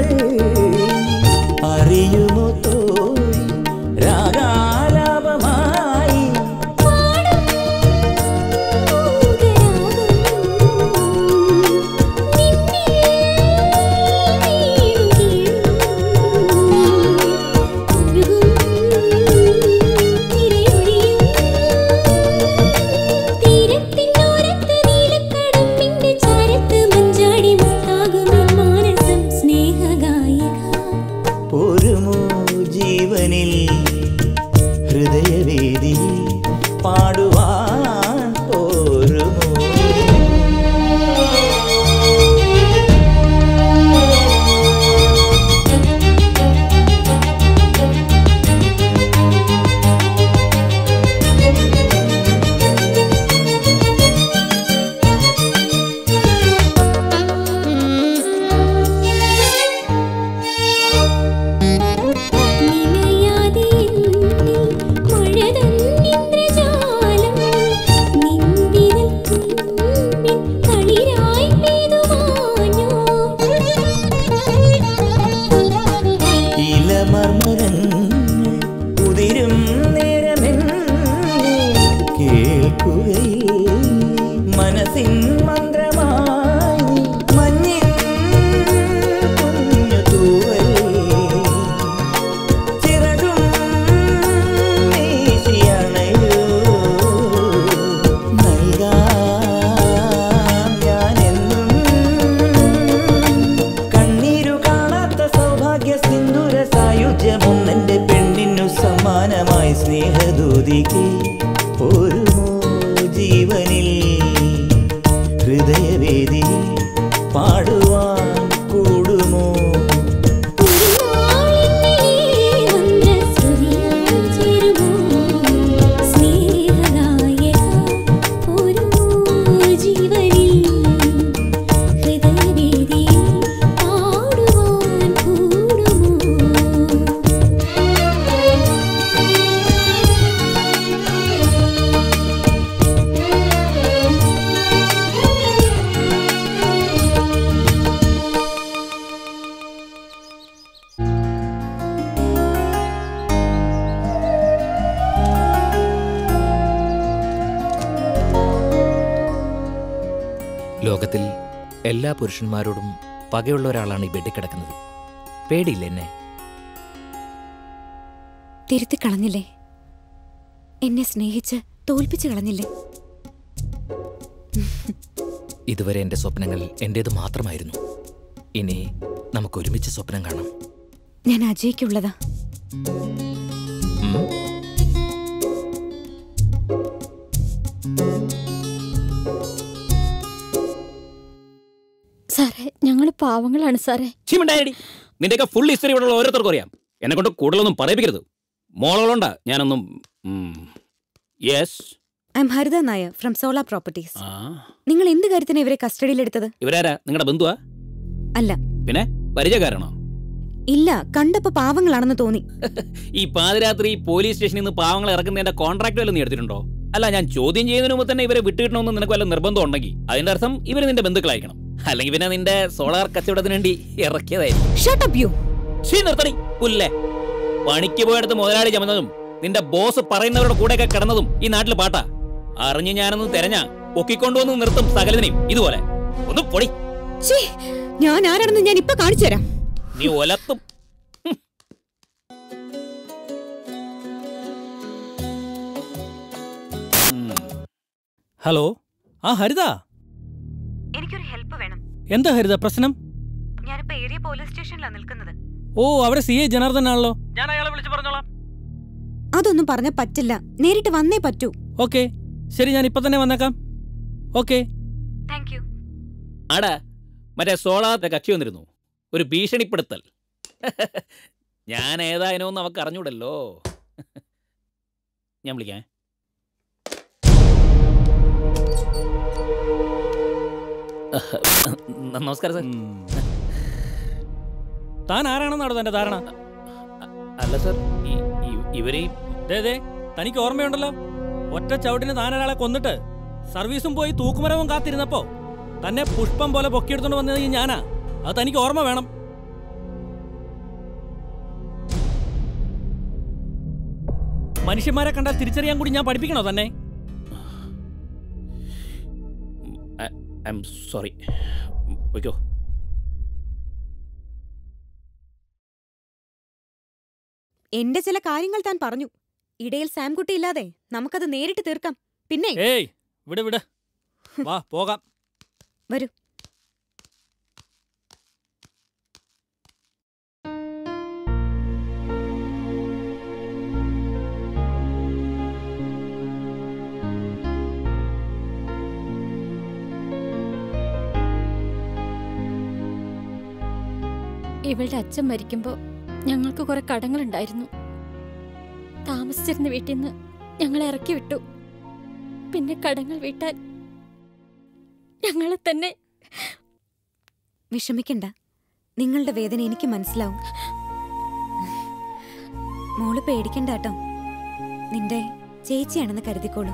അറിയുമോ തോഴി രാഗാലാപമായി ഒരുമോ ജീവനിൽ ഹൃദയവേദി പാടുവാൻ പോരുമോ ഇലമർമരങ്ങൾ ഉതിരും നേരമെന്നെ കേൾക്കുകയിൽ മനസ്സിൻ മന്ത്രമായി മഞ്ഞിൻ കുഞ്ഞു തൂവൽ ചിറകും വീശിയണയോ നൽകാം ഞാനെന്നും കണ്ണീരു കാണാത്ത സൗഭാഗ്യ സിന്ദൂര സായുജ്യമൊന്നെന്റെ പെണ്ണിനു സമ്മാനമായി സ്നേഹദൂതിക്ക് ഒരുമോ ജീവനിൽ ഹൃദയവേദി പാടുവാൻ കൂടുമോ ലോകത്തിൽ എല്ലാ പുരുഷന്മാരോടും പകയുള്ള ഒരാളാണ് ഈ ബെഡിൽ കിടക്കുന്നത് പേടിയില്ല എന്നെ തിരുത്തി കളഞ്ഞില്ലേ എന്നെ സ്നേഹിച്ച് തോൽപ്പിച്ചു കളഞ്ഞില്ലേ ഇതുവരെ എൻ്റെ സ്വപ്നങ്ങൾ എൻ്റേത് മാത്രമായിരുന്നു ഇനി നമുക്ക് ഒരുമിച്ച് സ്വപ്നം കാണാം ഞാൻ അജയ്ക്കുള്ളതാ ഉം. സാറേ ഞങ്ങൾ പാവങ്ങളാണ് സാറേ ചീമണ്ടായടി നിന്റെയൊക്കെ ഫുൾ ഹിസ്റ്ററി ഇവിടെയുള്ള ഓരോരുത്തർക്കും അറിയാം എന്നെ കൊണ്ട് കൂടുതലൊന്നും പറയിപ്പിക്കരുത് മോളുകളുണ്ടാ ഞാനൊന്നും yes I'm Haritha Nair from solar properties നിങ്ങൾ എന്ത് കാര്യത്തിന് ഇവരെ കസ്റ്റഡിയിലെടുത്തത് ഇവരാരാ നിങ്ങളുടെ ബന്ധുവാ അല്ല പിന്നെ പരിചയക്കാരാണോ ഇല്ല കണ്ടപ്പോ പാവങ്ങളാണെന്ന് തോന്നി ഈ പാതിരാത്രി പോലീസ് സ്റ്റേഷനിൽ നിന്ന് പാവങ്ങളെ ഇറക്കുന്നതിന്റെ കോൺട്രാക്ട് വല്ലതും നീ എടുത്തിട്ടുണ്ടോ അല്ല ഞാൻ ചോദ്യം ചെയ്യുന്നതിന് മുമ്പ് തന്നെ ഇവരെ വിട്ടുകിട്ടണമെന്ന് നിനക്ക് വല്ല നിർബന്ധം ഉണ്ടെങ്കിൽ അതിന്റെ അർത്ഥം ഇവര് നിന്റെ ബന്ധുക്കളായിരിക്കണം അല്ലെങ്കിൽ പിന്നെ നിന്റെ സോളാർ കച്ചവടത്തിന് വേണ്ടി ഇറക്കിയതായിരിക്കും ഷട്ട് അപ്പ് യു ശ്രീ നിർത്തടി പുല്ലേ പണിക്ക് പോയെടുത്ത് മുതലാളി ചമന്നതും നിന്റെ ബോസ് പറയുന്നവരുടെ കൂടെയൊക്കെ കിടന്നതും ഈ നാട്ടിൽ പാട്ടാ അറിഞ്ഞ് ഞാനൊന്ന് തെരഞ്ഞ പൊക്കിക്കൊണ്ടുവന്ന് നിർത്തും സകലതിനെയും ഇതുപോലെ ഒന്ന് പൊടി ഛീ, ഞാൻ ആരാണെന്ന് ഞാൻ ഇപ്പൊ കാണിച്ചു തരാം നീ ഒലത്തും ഹലോ ആ ഹരിത എനിക്കൊരു ഹെൽപ്പ് വേണം എന്താ ഹരിത പ്രശ്നം ഞാനിപ്പോ ഏരിയ പോലീസ് സ്റ്റേഷനിലാണ് നിൽക്കുന്നത് ഓ അവിടെ സി എ ജനാർദ്ദൻ ആണല്ലോ ഞാൻ അയാളെ വിളിച്ചു പറഞ്ഞോളാം അതൊന്നും പറഞ്ഞ പറ്റില്ല നേരിട്ട് വന്നേ പറ്റൂ ഓക്കെ ശരി ഞാൻ ഇപ്പൊ തന്നെ വന്നേക്കാം ഓക്കെ താങ്ക് യു ആടാ മറ്റേ സോളാത്തെ കക്ഷി വന്നിരുന്നു ഒരു ഭീഷണിപ്പെടുത്തൽ ഞാൻ ഏതായനോന്ന് അവക്ക് അറിഞ്ഞൂടല്ലോ ഞാൻ വിളിക്കാം നമസ്കാരം സാർ താൻ ആരാണെന്നാണോ തന്റെ ധാരണ അല്ല സാർ ഇവരെ ദേ ദേ തനിക്ക് ഓർമ്മയുണ്ടല്ലോ ഒറ്റ ചവിട്ടിന് താൻ ഒരാളെ കൊന്നിട്ട് സർവീസും പോയി തൂക്കുമരവും കാത്തിരുന്നപ്പോ തന്നെ പുഷ്പം പോലെ പൊക്കിയെടുത്തോണ്ട് വന്നത് ഈ ഞാനാ അത് തനിക്ക് ഓർമ്മ വേണം മനുഷ്യന്മാരെ കണ്ടാൽ തിരിച്ചറിയാൻ കൂടി ഞാൻ പഠിപ്പിക്കണോ തന്നെ ഐ എം സോറി പോയിക്കോ എന്റെ ചില കാര്യങ്ങൾ താൻ പറഞ്ഞു ഇടയിൽ സാംകുട്ടി ഇല്ലാതെ നമുക്കത് നേരിട്ട് തീർക്കാം പിന്നെ ഏയ് വിട് വിട് വാ പോകാം വരൂ ഇവളുടെ അച്ഛൻ മരിക്കുമ്പോൾ ഞങ്ങൾക്ക് കുറെ കടങ്ങളുണ്ടായിരുന്നു താമസിച്ചിരുന്ന വീട്ടിൽ നിന്ന് ഞങ്ങളെ ഇറക്കി വിട്ടു പിന്നെ കടങ്ങൾ വീട്ടാൻ ഞങ്ങളെ തന്നെ വിഷമിക്കണ്ട നിങ്ങളുടെ വേദന എനിക്ക് മനസ്സിലാവും മോള് പേടിക്കണ്ട കേട്ടോ നിന്റെ ചേച്ചിയാണെന്ന് കരുതിക്കോളൂ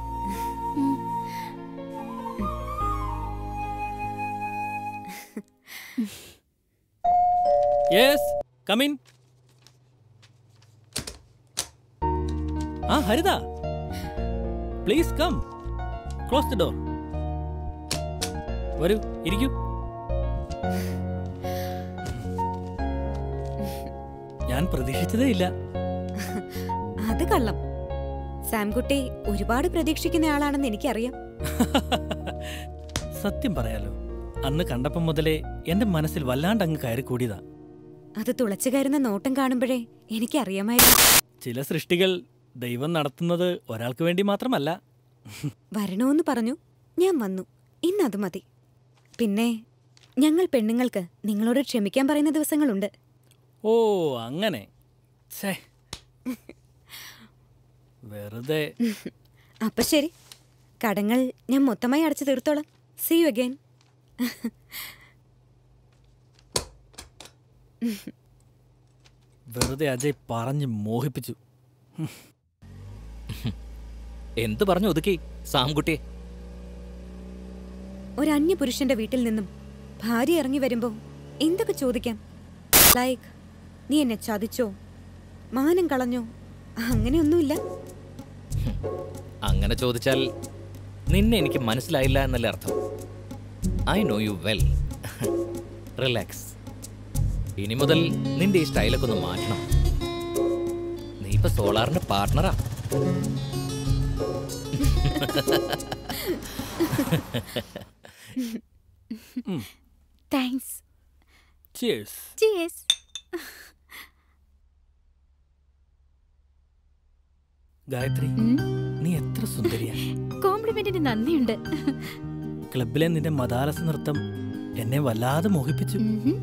യെസ് കമിൻ ആ Haritha please come close the door വരൂ ഇരിക്കൂ ഞാൻ പ്രതീക്ഷിച്ചതേ ഇല്ല അത് കള്ളം സാംകുട്ടി ഒരുപാട് പ്രതീക്ഷിക്കുന്ന ആളാണെന്ന് എനിക്കറിയാം സത്യം പറയാലോ അന്ന് കണ്ടപ്പം മുതലേ എന്റെ മനസ്സിൽ വല്ലാണ്ട് അങ്ങ് കയറി കൂടിയതാ അത് തുളച്ചു കയറുന്ന നോട്ടം കാണുമ്പോഴേ എനിക്കറിയാമായിരുന്നു ചില സൃഷ്ടികൾ ദൈവം നടത്തുന്നത് ഒരാൾക്ക് വേണ്ടി മാത്രമല്ല വരണോന്ന് പറഞ്ഞു ഞാൻ വന്നു ഇന്നത് മതി പിന്നെ ഞങ്ങൾ പെണ്ണുങ്ങൾക്ക് നിങ്ങളോട് ക്ഷമിക്കാൻ പറയുന്ന ദിവസങ്ങളുണ്ട് ഓ അങ്ങനെ ഛേ വെറുതെ അപ്പൊ ശരി കടങ്ങൾ ഞാൻ മൊത്തമായി അടച്ചു തീർത്തോളാം സി യു അഗൈൻ വെറുതെ അജയ് പറഞ്ഞ് മോഹിപ്പിച്ചു എന്ത് പറഞ്ഞു ഒതുക്കി സാംകുട്ടിയെ ഒരു അന്യപുരുഷന്റെ വീട്ടിൽ നിന്നും ഭാര്യ ഇറങ്ങി വരുമ്പോ എന്തൊക്കെ ചോദിക്കാം ലൈക്ക് നീ എന്നെ ചതിച്ചോ മാനം കളഞ്ഞോ അങ്ങനെയൊന്നുമില്ല അങ്ങനെ ചോദിച്ചാൽ നിന്നെ എനിക്ക് മനസ്സിലായില്ല എന്നല്ലേ അർത്ഥം I know you well relax ഇനി മുതൽ നിന്റെ ഈ സ്റ്റൈലൊക്കെ ഒന്ന് മാറ്റണം നീ ഇപ്പൊ സോളാറിന്റെ പാർട്ട്ണറാ താങ്ക്സ് ചിയേഴ്സ് ചിയേഴ്സ് ഗായത്രി നീ എത്ര സുന്ദരിയാ കോംപ്ലിമെന്റിന് നന്ദിയുണ്ട് ക്ലബിലെ നിന്റെ മദാലസ നൃത്തം എന്നെ വല്ലാതെ മോഹിപ്പിച്ചു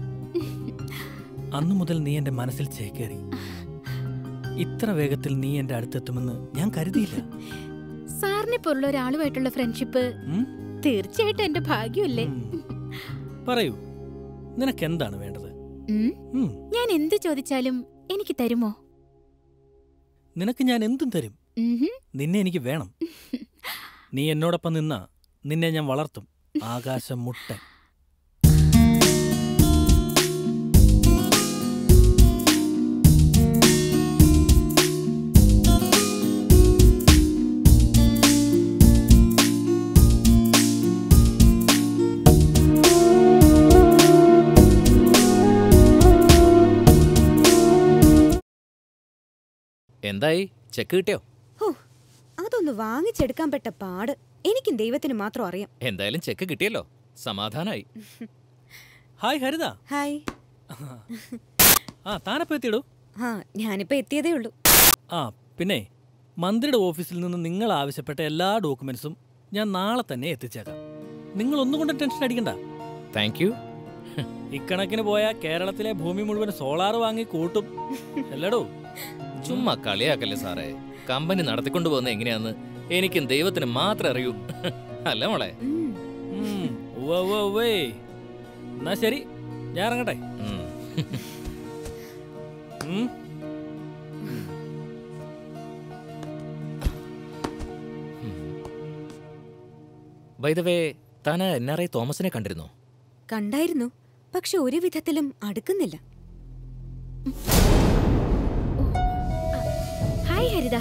അന്നു മുതൽ നീ എന്റെ മനസ്സിൽ ചേക്കേറി ഇത്ര വേഗത്തിൽ നീ എന്റെ അടുത്തെത്തുമെന്ന് ഞാൻ കരുതിയില്ല സാറിനെ പോലുള്ള ഒരാളുമായിട്ടുള്ള ഫ്രണ്ട്ഷിപ്പ് ഉം? തീർച്ചയായിട്ടും എന്റെ ഭാഗ്യമല്ലേ പറയൂ നിനക്ക് എന്താണ് വേണ്ടത് ഉം? ഉം. ഞാൻ എന്ത് ചോദിച്ചാലും എനിക്ക് തരുമോ നിനക്ക് ഞാൻ എന്തും തരും ഉംഹും. നിന്നെ എനിക്ക് വേണം നീ എന്നോടൊപ്പം നിന്ന നിന്നെ ഞാൻ വളർത്തും ആകാശം മുട്ടൻ എന്തായി ചെക്ക് കിട്ടിയോ ഹോ അതൊന്ന് വാങ്ങിച്ചെടുക്കാൻ പെട്ട പാട് എനിക്കും ദൈവത്തിന് മാത്രം അറിയാം എന്തായാലും ചെക്ക് കിട്ടിയല്ലോ സമാധാനായി ഹായ് ഹരിത ഹായ് ആ താനപ്പോ എത്തിയിടൂ ആ ഞാനിപ്പോ എത്തിയതേ ഉള്ളൂ ആ പിന്നെ മന്ത്രിയുടെ ഓഫീസിൽ നിന്ന് നിങ്ങൾ ആവശ്യപ്പെട്ട എല്ലാ ഡോക്യുമെന്റ്സും ഞാൻ നാളെ തന്നെ എത്തിച്ചേക്കാം നിങ്ങൾ ഒന്നും കൊണ്ട് ടെൻഷൻ അടിക്കണ്ട താങ്ക് യു ഇക്കണക്കിന് പോയ കേരളത്തിലെ ഭൂമി മുഴുവൻ സോളാർ വാങ്ങി കൂട്ടും അല്ലടോ ചുമ്മാ കളിയാക്കല്ലേ സാറേ കമ്പനി നടത്തിക്കൊണ്ടു പോകുന്നത് എങ്ങനെയാന്ന് എനിക്കും ദൈവത്തിന് മാത്രമേ അറിയൂ അല്ല മോളെ ഉം, ഉവ്വ ഉവ്വ ഉവ്വേ. എന്നാ ശരി ഞാൻ ഇറങ്ങട്ടെ ഉം. വൈദവേ താൻ എൻ ആർ ഐ തോമസിനെ കണ്ടിരുന്നോ കണ്ടായിരുന്നു പക്ഷെ ഒരു വിധത്തിലും അടുക്കുന്നില്ല ഹായ് ഹരിത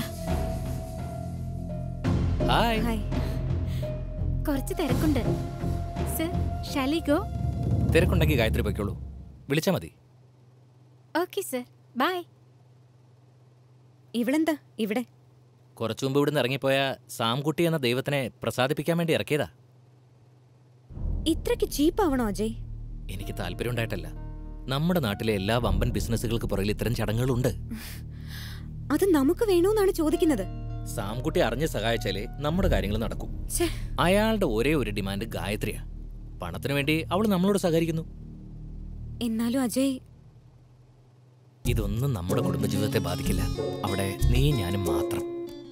ഹായ് ഹായ് കുറച്ച് തിരക്കുണ്ട് സർ ഷാലി ഗോ തിരക്കുണ്ടെങ്കിൽ ഗായത്രി പൊയ്ക്കോളൂ വിളിച്ചാൽ മതി ഓക്കെ സർ ബൈ ഇവളെന്താ ഇവിടെ കുറച്ചു മുമ്പ് ഇവിടുന്ന് ഇറങ്ങിപ്പോയ സാംകുട്ടി എന്ന ദൈവത്തിനെ പ്രസാദിപ്പിക്കാൻ വേണ്ടി ഇറക്കിയതാ ഇത്രയ്ക്ക് ചീപ്പാവണോ അജയ് എനിക്ക് താല്പര്യമുണ്ടായിട്ടല്ല നമ്മുടെ നാട്ടിലെ എല്ലാ വമ്പൻ ബിസിനസ്സുകൾക്ക് പുറകിൽ ഇത്തരം ചടങ്ങുകളുണ്ട് അത് നമുക്ക് വേണോന്നാണ് ചോദിക്കുന്നത് സാംകുട്ടി അറിഞ്ഞ് സഹായിച്ചാലേ നമ്മുടെ കാര്യങ്ങൾ നടക്കും ഛേ. അയാളുടെ ഒരേ ഒരു ഡിമാൻഡ് ഗായത്രിയാ പണത്തിന് വേണ്ടി അവൾ നമ്മളോട് സഹകരിക്കുന്നു എന്നാലും അജയ് ഇതൊന്നും നമ്മുടെ കുടുംബജീവിതത്തെ ബാധിക്കില്ല അവിടെ നീ ഞാനും മാത്രം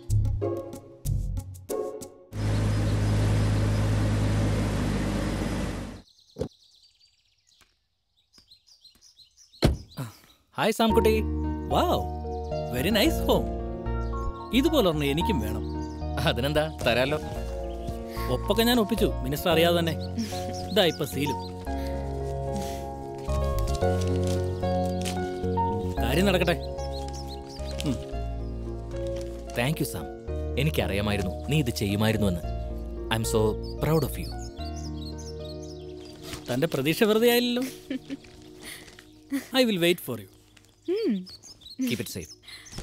hi Samkutty wow very nice home ഇതുപോലെ ഒരെണ്ണം എനിക്കും വേണം അതിനെന്താ തരാലോ ഒപ്പൊക്കെ ഞാൻ ഒപ്പിച്ചു മിനിസ്റ്റർ അറിയാതെ തന്നെ ഇതാ ഇപ്പൊ സീലും കാര്യം നടക്കട്ടെ താങ്ക് യു സാം എനിക്കറിയാമായിരുന്നു നീ ഇത് ചെയ്യുമായിരുന്നുവെന്ന് I'm so proud of you തന്റെ പ്രതീക്ഷ വെറുതെ ആയില്ലല്ലോ I will wait for you keep it safe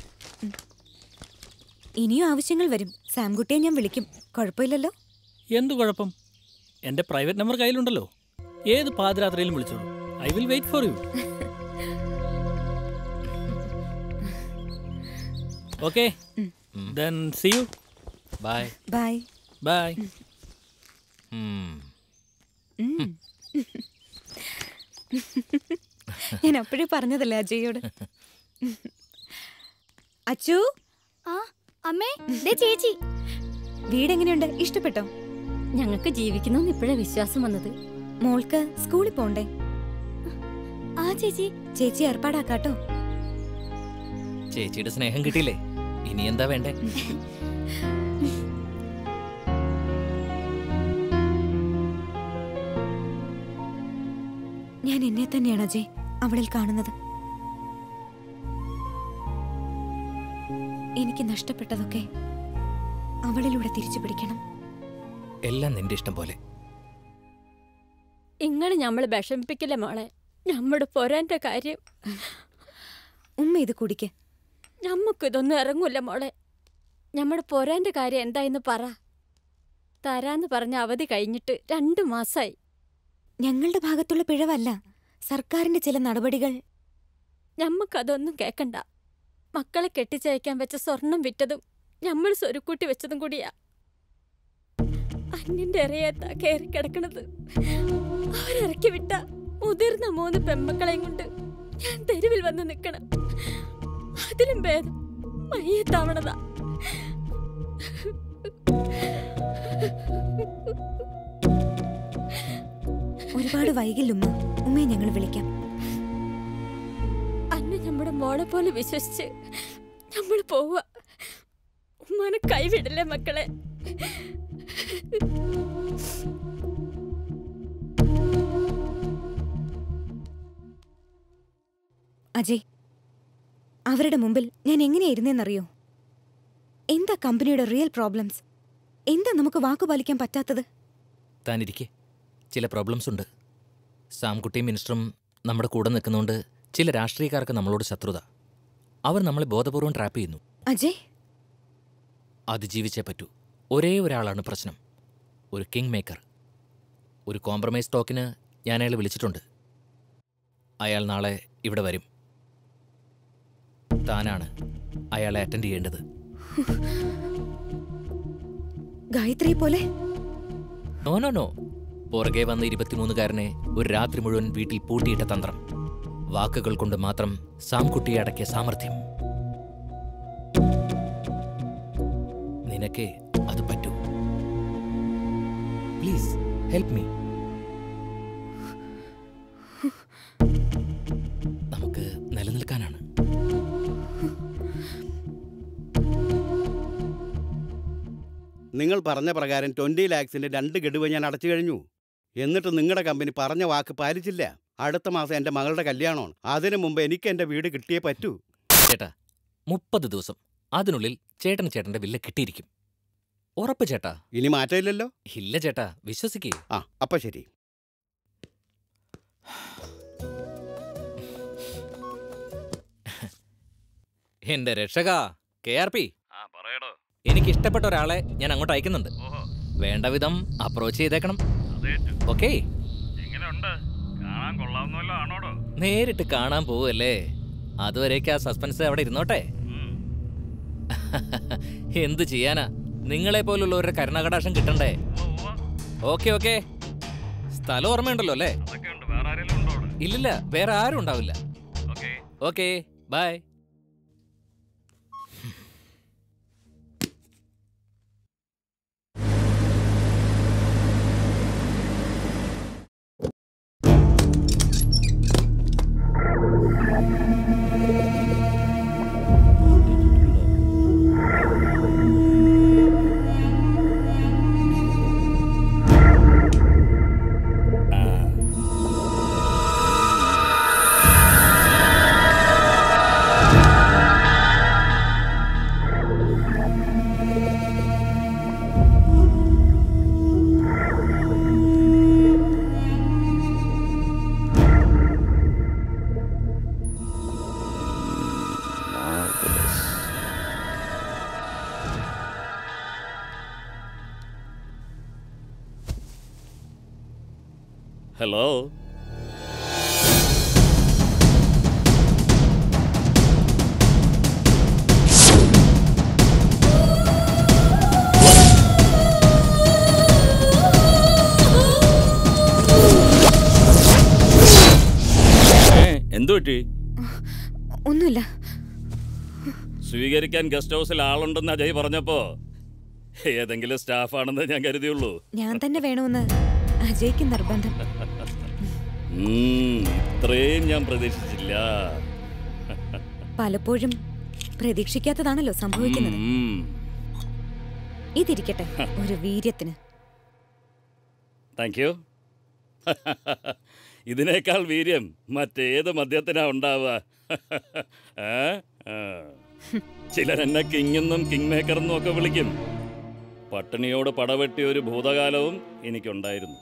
ഇനിയും ആവശ്യങ്ങൾ വരും സാംകുട്ടിയെ ഞാൻ വിളിക്കും കുഴപ്പമില്ലല്ലോ എന്തു കുഴപ്പം എന്റെ പ്രൈവറ്റ് നമ്പർ കയ്യിലുണ്ടല്ലോ ഏത് പാതിരാത്രിയിലും വിളിച്ചോളൂ I will wait for you okay then see you bye bye bye ഞാൻ അപ്പോഴേ പറഞ്ഞതല്ലേ അജയോട് അച്ചു ആ അമ്മേ ദേ ചേച്ചി വീടെങ്ങനെയുണ്ട് ഇഷ്ടപ്പെട്ടോ ഞങ്ങൾക്ക് ജീവിക്കണമെന്ന് ഇപ്പോഴേ വിശ്വാസം വന്നത് മോൾക്ക് സ്കൂളിൽ പോണ്ടേ ആ ചേച്ചി ചേച്ചി ഏർപ്പാടാക്കാട്ടോ ചേച്ചിയുടെ സ്നേഹം കിട്ടിയില്ലേ ഇനി എന്താ വേണ്ടേ ഞാൻ എന്നെ തന്നെയാണ് അജയ് അവളിൽ കാണുന്നത് എനിക്ക് നഷ്ടപ്പെട്ടതൊക്കെ അവളിലൂടെ തിരിച്ചു പിടിക്കണം എല്ലാം നിന്റെ ഇഷ്ടം പോലെ ഇങ്ങനെ ഞമ്മള് വിഷമിപ്പിക്കില്ല മോളെ നമ്മുടെ പൊരാന്റെ കാര്യം ഉമ്മ ഇത് കുടിക്ക് ഞമ്മക്കിതൊന്നും ഇറങ്ങൂല മോളെ നമ്മുടെ പൊരാന്റെ കാര്യം എന്തായെന്ന് പറ തരാന്ന് പറഞ്ഞ അവധി കഴിഞ്ഞിട്ട് രണ്ടു മാസായി ഞങ്ങളുടെ ഭാഗത്തുള്ള പിഴവല്ല സർക്കാരിന്റെ ചില നടപടികൾ ഞമ്മക്കതൊന്നും കേക്കണ്ട മക്കളെ കെട്ടിച്ചയക്കാൻ വെച്ച സ്വർണം വിറ്റതും ഞമ്മൾ സ്വരുക്കൂട്ടി വെച്ചതും കൂടിയാ അന്യന്റെ ഇറയത്താ കയറി കിടക്കണത് അവരിറക്കി വിട്ട മുതിർന്ന മൂന്ന് പെമ്മക്കളെയും കൊണ്ട് ഞാൻ തെരുവിൽ വന്ന് നിക്കണം അതിലും ഭേദം മയ്യത്താവണതാ ഒരുപാട് വൈകില്ലുമ്മ ഉമ്മയെ ഞങ്ങൾ വിളിക്കാം അന്നെ നമ്മുടെ മോളെ പോലെ വിശ്വസിച്ച് നമ്മൾ പോവുക ഉമ്മാനെ കൈവിടല്ലേ മക്കളെ അജയ് അവരുടെ മുമ്പിൽ ഞാൻ എങ്ങനെയായിരുന്നെന്നറിയോ എന്താ കമ്പനിയുടെ റിയൽ പ്രോബ്ലംസ് എന്താ നമുക്ക് വാക്കുപാലിക്കാൻ പറ്റാത്തത് താനിരിക്കെ ചില പ്രോബ്ലംസ് ഉണ്ട് സാംകുട്ടിയും മിനിസ്റ്ററും നമ്മുടെ കൂടെ നിൽക്കുന്നതുകൊണ്ട് ചില രാഷ്ട്രീയക്കാർക്ക് നമ്മളോട് ശത്രുത അവർ നമ്മളെ ബോധപൂർവം ട്രാപ്പ് ചെയ്യുന്നു അജയ് അതിജീവിച്ചേ പറ്റൂ ഒരേ ഒരാളാണ് പ്രശ്നം ഒരു കിങ് മേക്കർ ഒരു കോംപ്രമൈസ് ടോക്കിന് ഞാൻ അയാളെ വിളിച്ചിട്ടുണ്ട് അയാൾ നാളെ ഇവിടെ വരും താനാണ് അയാളെ അറ്റൻഡ് ചെയ്യേണ്ടത് ഗായത്രിയെ പോലെ നോ നോ നോ പുറകെ വന്ന ഇരുപത്തിമൂന്നുകാരനെ ഒരു രാത്രി മുഴുവൻ വീട്ടിൽ പൂട്ടിയിട്ട തന്ത്രം വാക്കുകൾ കൊണ്ട് മാത്രം സാംകുട്ടിയെ അടക്കിയ സാമർഥ്യം നിനക്കേ അത് പറ്റൂ പ്ലീസ് ഹെൽപ്പ് മീ നമുക്ക് നിലനിൽക്കാനാണ് നിങ്ങൾ പറഞ്ഞ പ്രകാരം ട്വന്റി ലാക്സിന്റെ രണ്ട് ഗഡുവ് ഞാൻ അടച്ചു കഴിഞ്ഞു എന്നിട്ട് നിങ്ങളുടെ കമ്പനി പറഞ്ഞ വാക്ക് പാലിച്ചില്ല അടുത്ത മാസം എൻ്റെ മകളുടെ കല്യാണമാണ് അതിനു മുമ്പ് എനിക്ക് എൻ്റെ വീട് കിട്ടിയേ പറ്റൂ ചേട്ടാ മുപ്പത് ദിവസം അതിനുള്ളിൽ ചേട്ടൻ ചേട്ടന്റെ വില്ല കിട്ടിയിരിക്കും ഉറപ്പ് ചേട്ടാ ഇനി മാറ്റമില്ലല്ലോ ഇല്ല ചേട്ടാ വിശ്വസിക്കേ ആ അപ്പൊ ശരി എന്റെ രക്ഷക കെ ആർ പി എനിക്ക് ഇഷ്ടപ്പെട്ട ഒരാളെ ഞാൻ അങ്ങോട്ട് അയക്കുന്നുണ്ട് വേണ്ട വിധം അപ്രോച്ച് ചെയ്തേക്കണം ഓക്കേ കാണാൻ കൊള്ളാവുന്നല്ലോ ആണോടോ നേരിട്ട് കാണാൻ പോവല്ലേ അതുവരേക്ക് ആ സസ്പെൻസ് അവിടെ ഇരുന്നോട്ടെ എന്ത് ചെയ്യാനാ നിങ്ങളെ പോലുള്ളവരുടെ കരുണാകടാശം കിട്ടണ്ടേ ഓക്കെ ഓക്കെ സ്ഥലം ഓർമ്മയുണ്ടല്ലോ അല്ലേ ഇല്ലില്ല വേറെ ആരും ഉണ്ടാവില്ല ഓക്കെ ബൈ ഹലോ എന്തു പറ്റി ഒന്നുമില്ല സ്വീകരിക്കാൻ ഗസ്റ്റ് ഹൗസിൽ ആളുണ്ടെന്ന് അജയ് പറഞ്ഞപ്പോ ഏതെങ്കിലും സ്റ്റാഫാണെന്ന് ഞാൻ കരുതിയുള്ളൂ ഞാൻ തന്നെ വേണമെന്ന് അജയ്ക്ക് നിർബന്ധം ഉം, ഇത്രയും ഞാൻ പ്രതീക്ഷിച്ചില്ല പലപ്പോഴും പ്രതീക്ഷിക്കാത്തതാണല്ലോ സംഭവിക്കുന്നത് ഉം. ഇതിരിക്കട്ടെ ഒരു വീര്യത്തിന് താങ്ക് യു ഇതിനേക്കാൾ വീര്യം മറ്റേത് മദ്യത്തിനാ ഉണ്ടാവുക ഏ? ആ. ചിലരെന്നെ കിങ്ങെന്നും കിങ് മേക്കറെന്നും ഒക്കെ വിളിക്കും പട്ടിണിയോട് പടവെട്ടിയ ഒരു ഭൂതകാലവും എനിക്കുണ്ടായിരുന്നു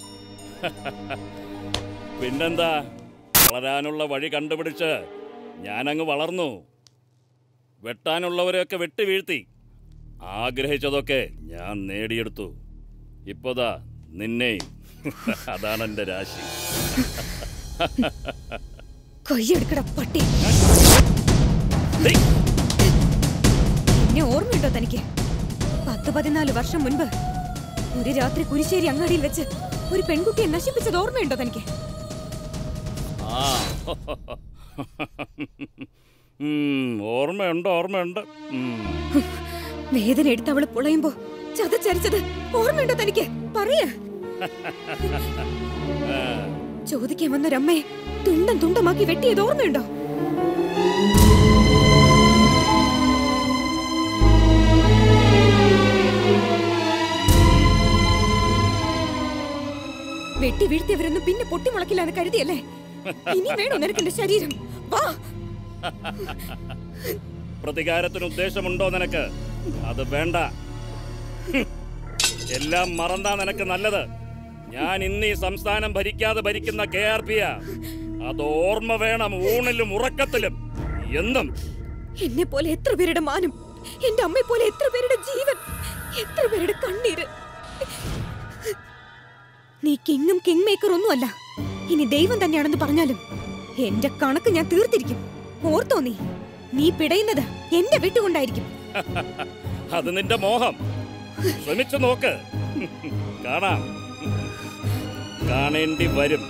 പിന്നെന്താ വളരാനുള്ള വഴി കണ്ടുപിടിച്ച് ഞാനങ്ങ് വളർന്നു വെട്ടാനുള്ളവരെയൊക്കെ വെട്ടി വീഴ്ത്തി ആഗ്രഹിച്ചതൊക്കെ ഞാൻ നേടിയെടുത്തു ഇപ്പോതാ നിന്നെയും അതാണ് എൻ്റെ രാശി കൊയ്യെടുക്കട പട്ടി എന്നെ ഓർമ്മയുണ്ടോ തനിക്ക് പത്ത് പതിനാല് വർഷം മുൻപ് ഒരു രാത്രി കുരിശ്ശേരി അങ്ങാടിയിൽ വെച്ച് ഒരു പെൺകുട്ടിയെ നശിപ്പിച്ചത് ഓർമ്മയുണ്ടോ തനിക്ക് ആ ഉം, ഓർമ്മയുണ്ട് ഓർമ്മയുണ്ട് ഉം. വേദന എടുത്ത് അവള് പുളയുമ്പോ ചതച്ചരിച്ചത് ഓർമ്മയുണ്ടോ തനിക്ക് പറയ ആ, ചോദിക്കാൻ വന്നൊരമ്മയെ തുണ്ടം തുണ്ടമാക്കി വെട്ടിയത് ഓർമ്മയുണ്ടോ വെട്ടി വീഴ്ത്തിയവരൊന്നും പിന്നെ പൊട്ടിമുളക്കില്ല എന്ന് കരുതിയല്ലേ ഇനി വേണോ നിനക്കെന്റെ ശരീരം വാ പ്രതികാരത്തിന് ഉദ്ദേശമുണ്ടോ നിനക്ക് അത് വേണ്ട ഹും. എല്ലാം മറന്നാ നിനക്ക് നല്ലത് ഞാൻ ഇന്ന് ഈ സംസ്ഥാനം ഭരിക്കാതെ ഭരിക്കുന്ന കെ ആർ പിയാ അത് ഓർമ്മ വേണം ഊണിലും ഉറക്കത്തിലും എന്നും എന്നെ പോലെ എത്ര പേരുടെ മാനം എന്റെ അമ്മയെ പോലെ എത്ര പേരുടെ ജീവൻ എത്ര പേരുടെ കണ്ണീര് നീ കിങ്ങും കിങ് മേക്കർ ഒന്നുമല്ല ഇനി ദൈവം തന്നെയാണെന്ന് പറഞ്ഞാലും എന്റെ കണക്ക് ഞാൻ തീർത്തിരിക്കും ഓർത്തോ നീ നീ പിടയുന്നത് എന്റെ വീട്ടുകൊണ്ടായിരിക്കും അത് നിന്റെ മോഹം ശ്രമിച്ചു നോക്ക് കാണാം കാണേണ്ടി വരും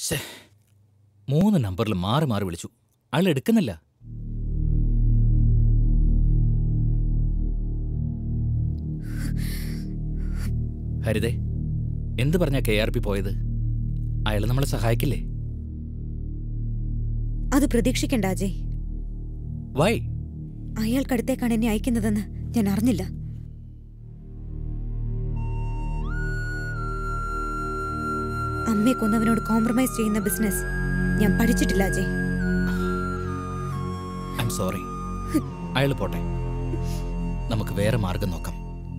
ശ്ശേ. മൂന്ന് നമ്പറിൽ മാറി മാറി വിളിച്ചു അയാൾ എടുക്കുന്നില്ല ഹരിതേ എന്ത് പറഞ്ഞാ കെ ആർ പി പോയത് അയാൾ നമ്മളെ സഹായിക്കില്ലേ അത് പ്രതീക്ഷിക്കണ്ട അജയ് വൈ അയാൾക്കടുത്തേക്കാണ് എന്നെ അയക്കുന്നതെന്ന് ഞാൻ അറിഞ്ഞില്ല അമ്മയെ കൊന്നവനോട് കോംപ്രമൈസ് ചെയ്യുന്ന ബിസിനസ് ഞാൻ പഠിച്ചിട്ടില്ല അജയ് ഐ എം സോറി അയാൾ പോട്ടെ നമുക്ക് വേറെ മാർഗം നോക്കാം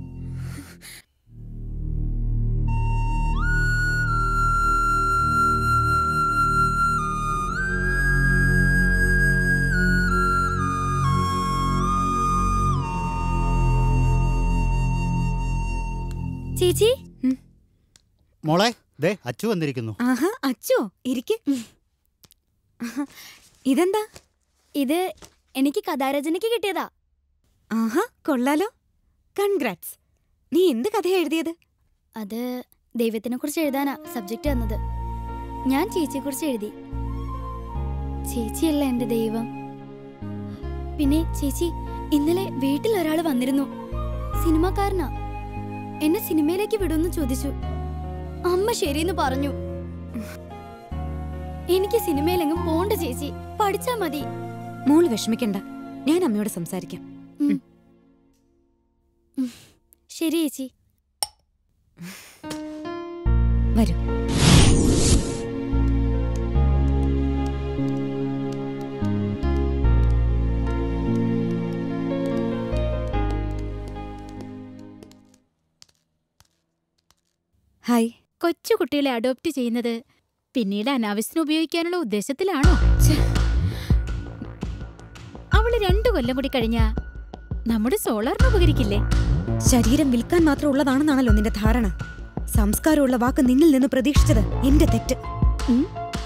ചേച്ചി മോളെ ദേ അച്ചു വന്നിരിക്കുന്നു ആഹാ അച്ചോ ഇരിക്ക് ആഹാ, ഇതെന്താ ഇത് എനിക്ക് കഥാരചനയ്ക്ക് കിട്ടിയതാ ആഹാ കൊള്ളാലോ കൺഗ്രാറ്റ്സ് നീ എന്ത് കഥയാ എഴുതിയത് അത് ദൈവത്തിനെ കുറിച്ച് എഴുതാനാ സബ്ജക്റ്റ് തന്നത് ഞാൻ ചേച്ചിയെ കുറിച്ച് എഴുതി ചേച്ചിയല്ല എന്റെ ദൈവം പിന്നെ ചേച്ചി ഇന്നലെ വീട്ടിൽ ഒരാൾ വന്നിരുന്നു സിനിമാക്കാരനാ എന്നെ സിനിമയിലേക്ക് വിടുമെന്ന് ചോദിച്ചു അമ്മ ശരിയെന്ന് പറഞ്ഞു എനിക്ക് സിനിമയിലെങ്ങും പോണ്ട ചേച്ചി പഠിച്ചാ മതി മോള് വിഷമിക്കണ്ട ഞാൻ അമ്മയോട് സംസാരിക്കാം ശരി ചേച്ചി വരൂ ഹായ് കൊച്ചു കുട്ടികളെ അഡോപ്റ്റ് ചെയ്യുന്നത് പിന്നീട് അനാവശ്യത്തിന് ഉപയോഗിക്കാനുള്ള ഉദ്ദേശത്തിലാണോ അവള് രണ്ടു കൊല്ലം കൂടി കഴിഞ്ഞാ നമ്മുടെ സോളാറിന് ഉപകരിക്കില്ലേ ശരീരം വിൽക്കാൻ മാത്രം ഉള്ളതാണെന്നാണല്ലോ നിന്റെ ധാരണ സംസ്കാരമുള്ള വാക്ക് നിന്നിൽ നിന്ന് പ്രതീക്ഷിച്ചത് എന്റെ തെറ്റ് ഉം?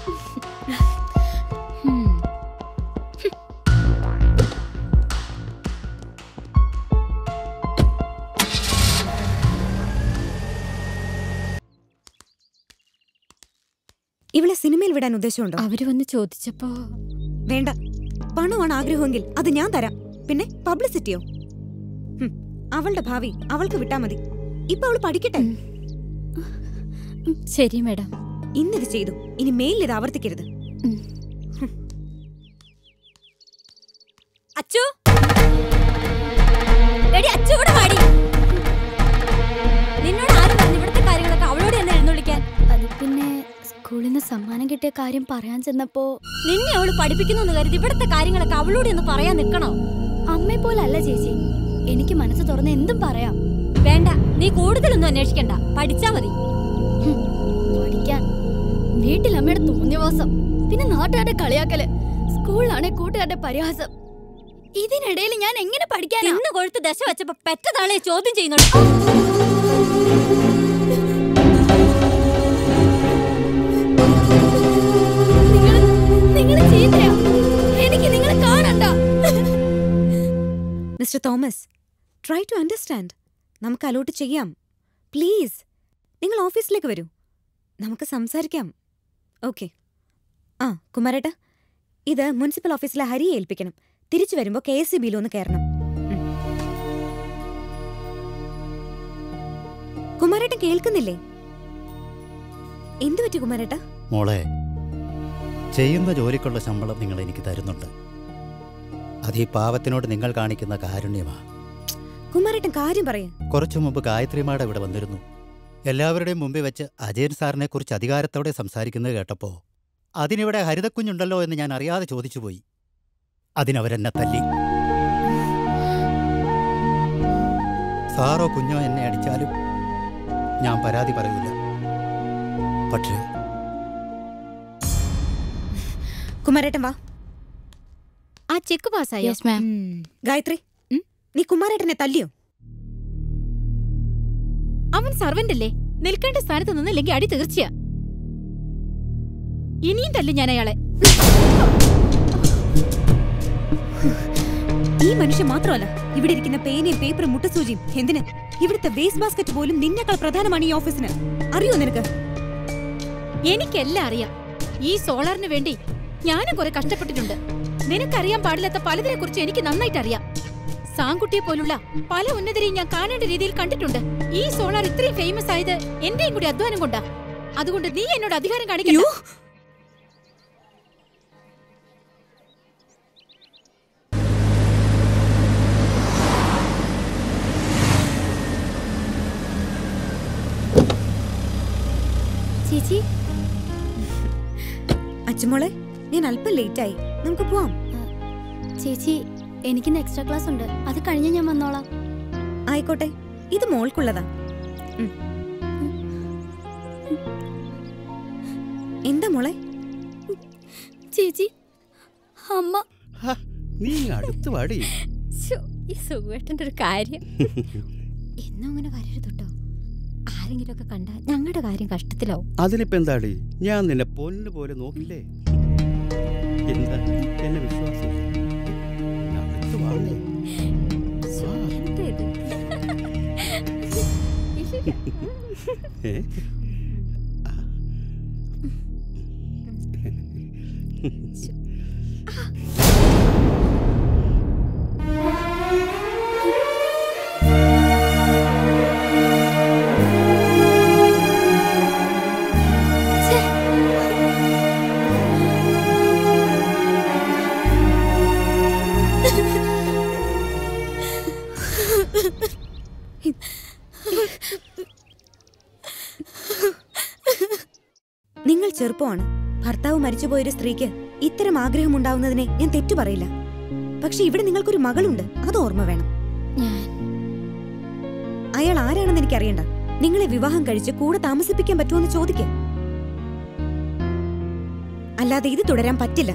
ഇവളെ സിനിമയിൽ വിടാൻ ഉദ്ദേശമുണ്ടോ അവര് വന്ന് ചോദിച്ചപ്പോ വേണ്ട പണമാണ് ആഗ്രഹമെങ്കിൽ അത് ഞാൻ തരാം പിന്നെ പബ്ലിസിറ്റിയോ ഹും, അവളുടെ ഭാവി അവൾക്ക് വിട്ടാ മതി ഇപ്പൊ അവള് പഠിക്കട്ടെ ശരി മാഡം ഇന്നിത് ചെയ്തു ഇനി മേലിൽ ഇത് ആവർത്തിക്കരുത് അച്ചു എടി അച്ചു ഇവിടെ വാടി നിന്നോട് ആരും പറഞ്ഞു ഇവിടുത്തെ കാര്യങ്ങളൊക്കെ അവളോട് തന്നെ എഴുന്നള്ളിക്കാൻ അത് പിന്നെ സ്കൂളിൽ നിന്ന് സമ്മാനം കിട്ടിയ കാര്യം പറയാൻ ചെന്നപ്പോ നിന്നെ അവള് പഠിപ്പിക്കുന്നു എന്ന് കരുതി ഇവിടുത്തെ കാര്യങ്ങളൊക്കെ അവളോട് ഒന്ന് പറയാൻ നിൽക്കണോ അമ്മയെ പോലെ അല്ല ചേച്ചി എനിക്ക് മനസ്സ് തുറന്ന് എന്തും പറയാം വേണ്ട നീ കൂടുതലൊന്നും അന്വേഷിക്കണ്ട പഠിച്ചാ മതി ഹും, പഠിക്കാൻ വീട്ടിൽ അമ്മയുടെ തോന്നിയവാസം പിന്നെ നാട്ടുകാരുടെ കളിയാക്കല് സ്കൂളിലാണെ കൂട്ടുകാരുടെ പരിഹാസം ഇതിനിടയിൽ ഞാൻ എങ്ങനെ പഠിക്കാൻ ഇന്ന് കൊഴുത്ത് ദശ വെച്ചപ്പോ പെറ്റതാളെ ചോദ്യം ചെയ്യുന്നുണ്ട് നിങ്ങള് ചീത്തയാ എനിക്ക് നിങ്ങളെ കാണണ്ട mister Thomas try to understand നമുക്ക് അലോട്ട് ചെയ്യാം പ്ലീസ് നിങ്ങൾ ഓഫീസിലേക്ക് വരൂ നമുക്ക് സംസാരിക്കാം ഓക്കെ ആ കുമാരേട്ട ഇത് മുനിസിപ്പൽ ഓഫീസിലെ ഹരിയെ ഏൽപ്പിക്കണം തിരിച്ചു വരുമ്പോൾ കെ എസ് സി ബിയിൽ ഒന്ന് കയറണം ഉം. കുമാരേട്ടൻ കേൾക്കുന്നില്ലേ എന്തു പറ്റി കുമാരേട്ട മോളെ ചെയ്യുന്ന ജോലിക്കുള്ള ശമ്പളം നിങ്ങൾ എനിക്ക് തരുന്നുണ്ട് അത് ഈ പാവത്തിനോട് നിങ്ങൾ കാണിക്കുന്ന കാരുണ്യമാ കുമാരേട്ടൻ കാര്യം പറയേ കുറച്ചു മുമ്പ് ഗായത്രിമാട ഇവിടെ വന്നിരുന്നു എല്ലാവരുടെയും മുമ്പിൽ വെച്ച് അജയൻ സാറിനെ കുറിച്ച് അധികാരത്തോടെ സംസാരിക്കുന്നത് കേട്ടപ്പോ അതിനിവിടെ ഹരിതക്കുഞ്ഞുണ്ടല്ലോ എന്ന് ഞാൻ അറിയാതെ ചോദിച്ചുപോയി അതിനവരെന്നെ തല്ലി സാറോ കുഞ്ഞോ എന്നെ അടിച്ചാലും ഞാൻ പരാതി പറയൂല പക്ഷേ കുമാരേട്ടൻ വാ ആ ചെക്ക് പാസ്സായോ മാം ഗായത്രി നീ കുമാരേട്ടനെ തല്ലിയോ അവൻ സർവന്റ് അല്ലേ നിൽക്കേണ്ട സ്ഥാനത്ത് നിന്നില്ലെങ്കിൽ അടി തീർച്ചയാ ഇനിയും തല്ലും ഞാൻ അയാളെ ഈ മനുഷ്യൻ മാത്രമല്ല ഇവിടെ ഇരിക്കുന്ന പേനയും പേപ്പറും മുട്ടസൂചിയും എന്തിന് ഇവിടുത്തെ വേസ്റ്റ് ബാസ്ക്കറ്റ് പോലും നിന്നേക്കാൾ പ്രധാനമാണ് ഈ ഓഫീസിന് അറിയോ നിനക്ക് എനിക്കെല്ലാം അറിയാം ഈ സോളാറിന് വേണ്ടി ഞാനും കുറെ കഷ്ടപ്പെട്ടിട്ടുണ്ട് നിനക്കറിയാൻ പാടില്ലാത്ത പലതിനെ കുറിച്ച് എനിക്ക് നന്നായിട്ട് അറിയാം സാങ്കുട്ടിയെ പോലുള്ള പല ഉന്നതരെയും ഞാൻ കാണേണ്ട രീതിയിൽ കണ്ടിട്ടുണ്ട് ഈ സോളാർ ഇത്രയും ഫേമസ് ആയത് എന്റെയും കൂടി അധ്വാനം കൊണ്ടാ അതുകൊണ്ട് നീ എന്നോട് അധികാരം കാണിക്കൂ ചേച്ചി അച്ചുമോളെ ഞാൻ അല്പം ലേറ്റായി നമുക്ക് പോവാം ചേച്ചി എനിക്കിന്ന് എക്സ്ട്രാ ക്ലാസ് ഉണ്ട് അത് കഴിഞ്ഞ് ഞാൻ വന്നോളാം ആയിക്കോട്ടെ ഇത് മോൾക്കുള്ളതാ ഉം. എന്താ മോളെ ചേച്ചി അമ്മ നീ അടുത്ത് വാടി ശ്ശോ, ഈ സുഖേട്ടന്റെ ഒരു കാര്യം എന്നും അങ്ങനെ വരരുത് കേട്ടോ ആരെങ്കിലും ഒക്കെ കണ്ടാൽ ഞങ്ങളുടെ കാര്യം കഷ്ടത്തിലാവും അതിനിപ്പോ എന്താടി ഞാൻ നിന്നെ പൊന്നു പോലെ നോക്കില്ലേ എന്താ എന്നെ വിശ്വാസം അടുത്ത് വാങ്ങേ എന്താ ഇത്? ഏ നിങ്ങൾ ചെറുപ്പമാണ് ഭർത്താവ് മരിച്ചുപോയൊരു സ്ത്രീക്ക് ഇത്തരം ആഗ്രഹം ഉണ്ടാവുന്നതിനെ ഞാൻ തെറ്റു പറയില്ല പക്ഷെ ഇവിടെ നിങ്ങൾക്കൊരു മകളുണ്ട് അത് ഓർമ്മ വേണം അയാൾ ആരാണെന്ന് എനിക്കറിയണ്ട നിങ്ങളെ വിവാഹം കഴിച്ച് കൂടെ താമസിപ്പിക്കാൻ പറ്റുമെന്ന് ചോദിക്ക അല്ലാതെ ഇത് തുടരാൻ പറ്റില്ല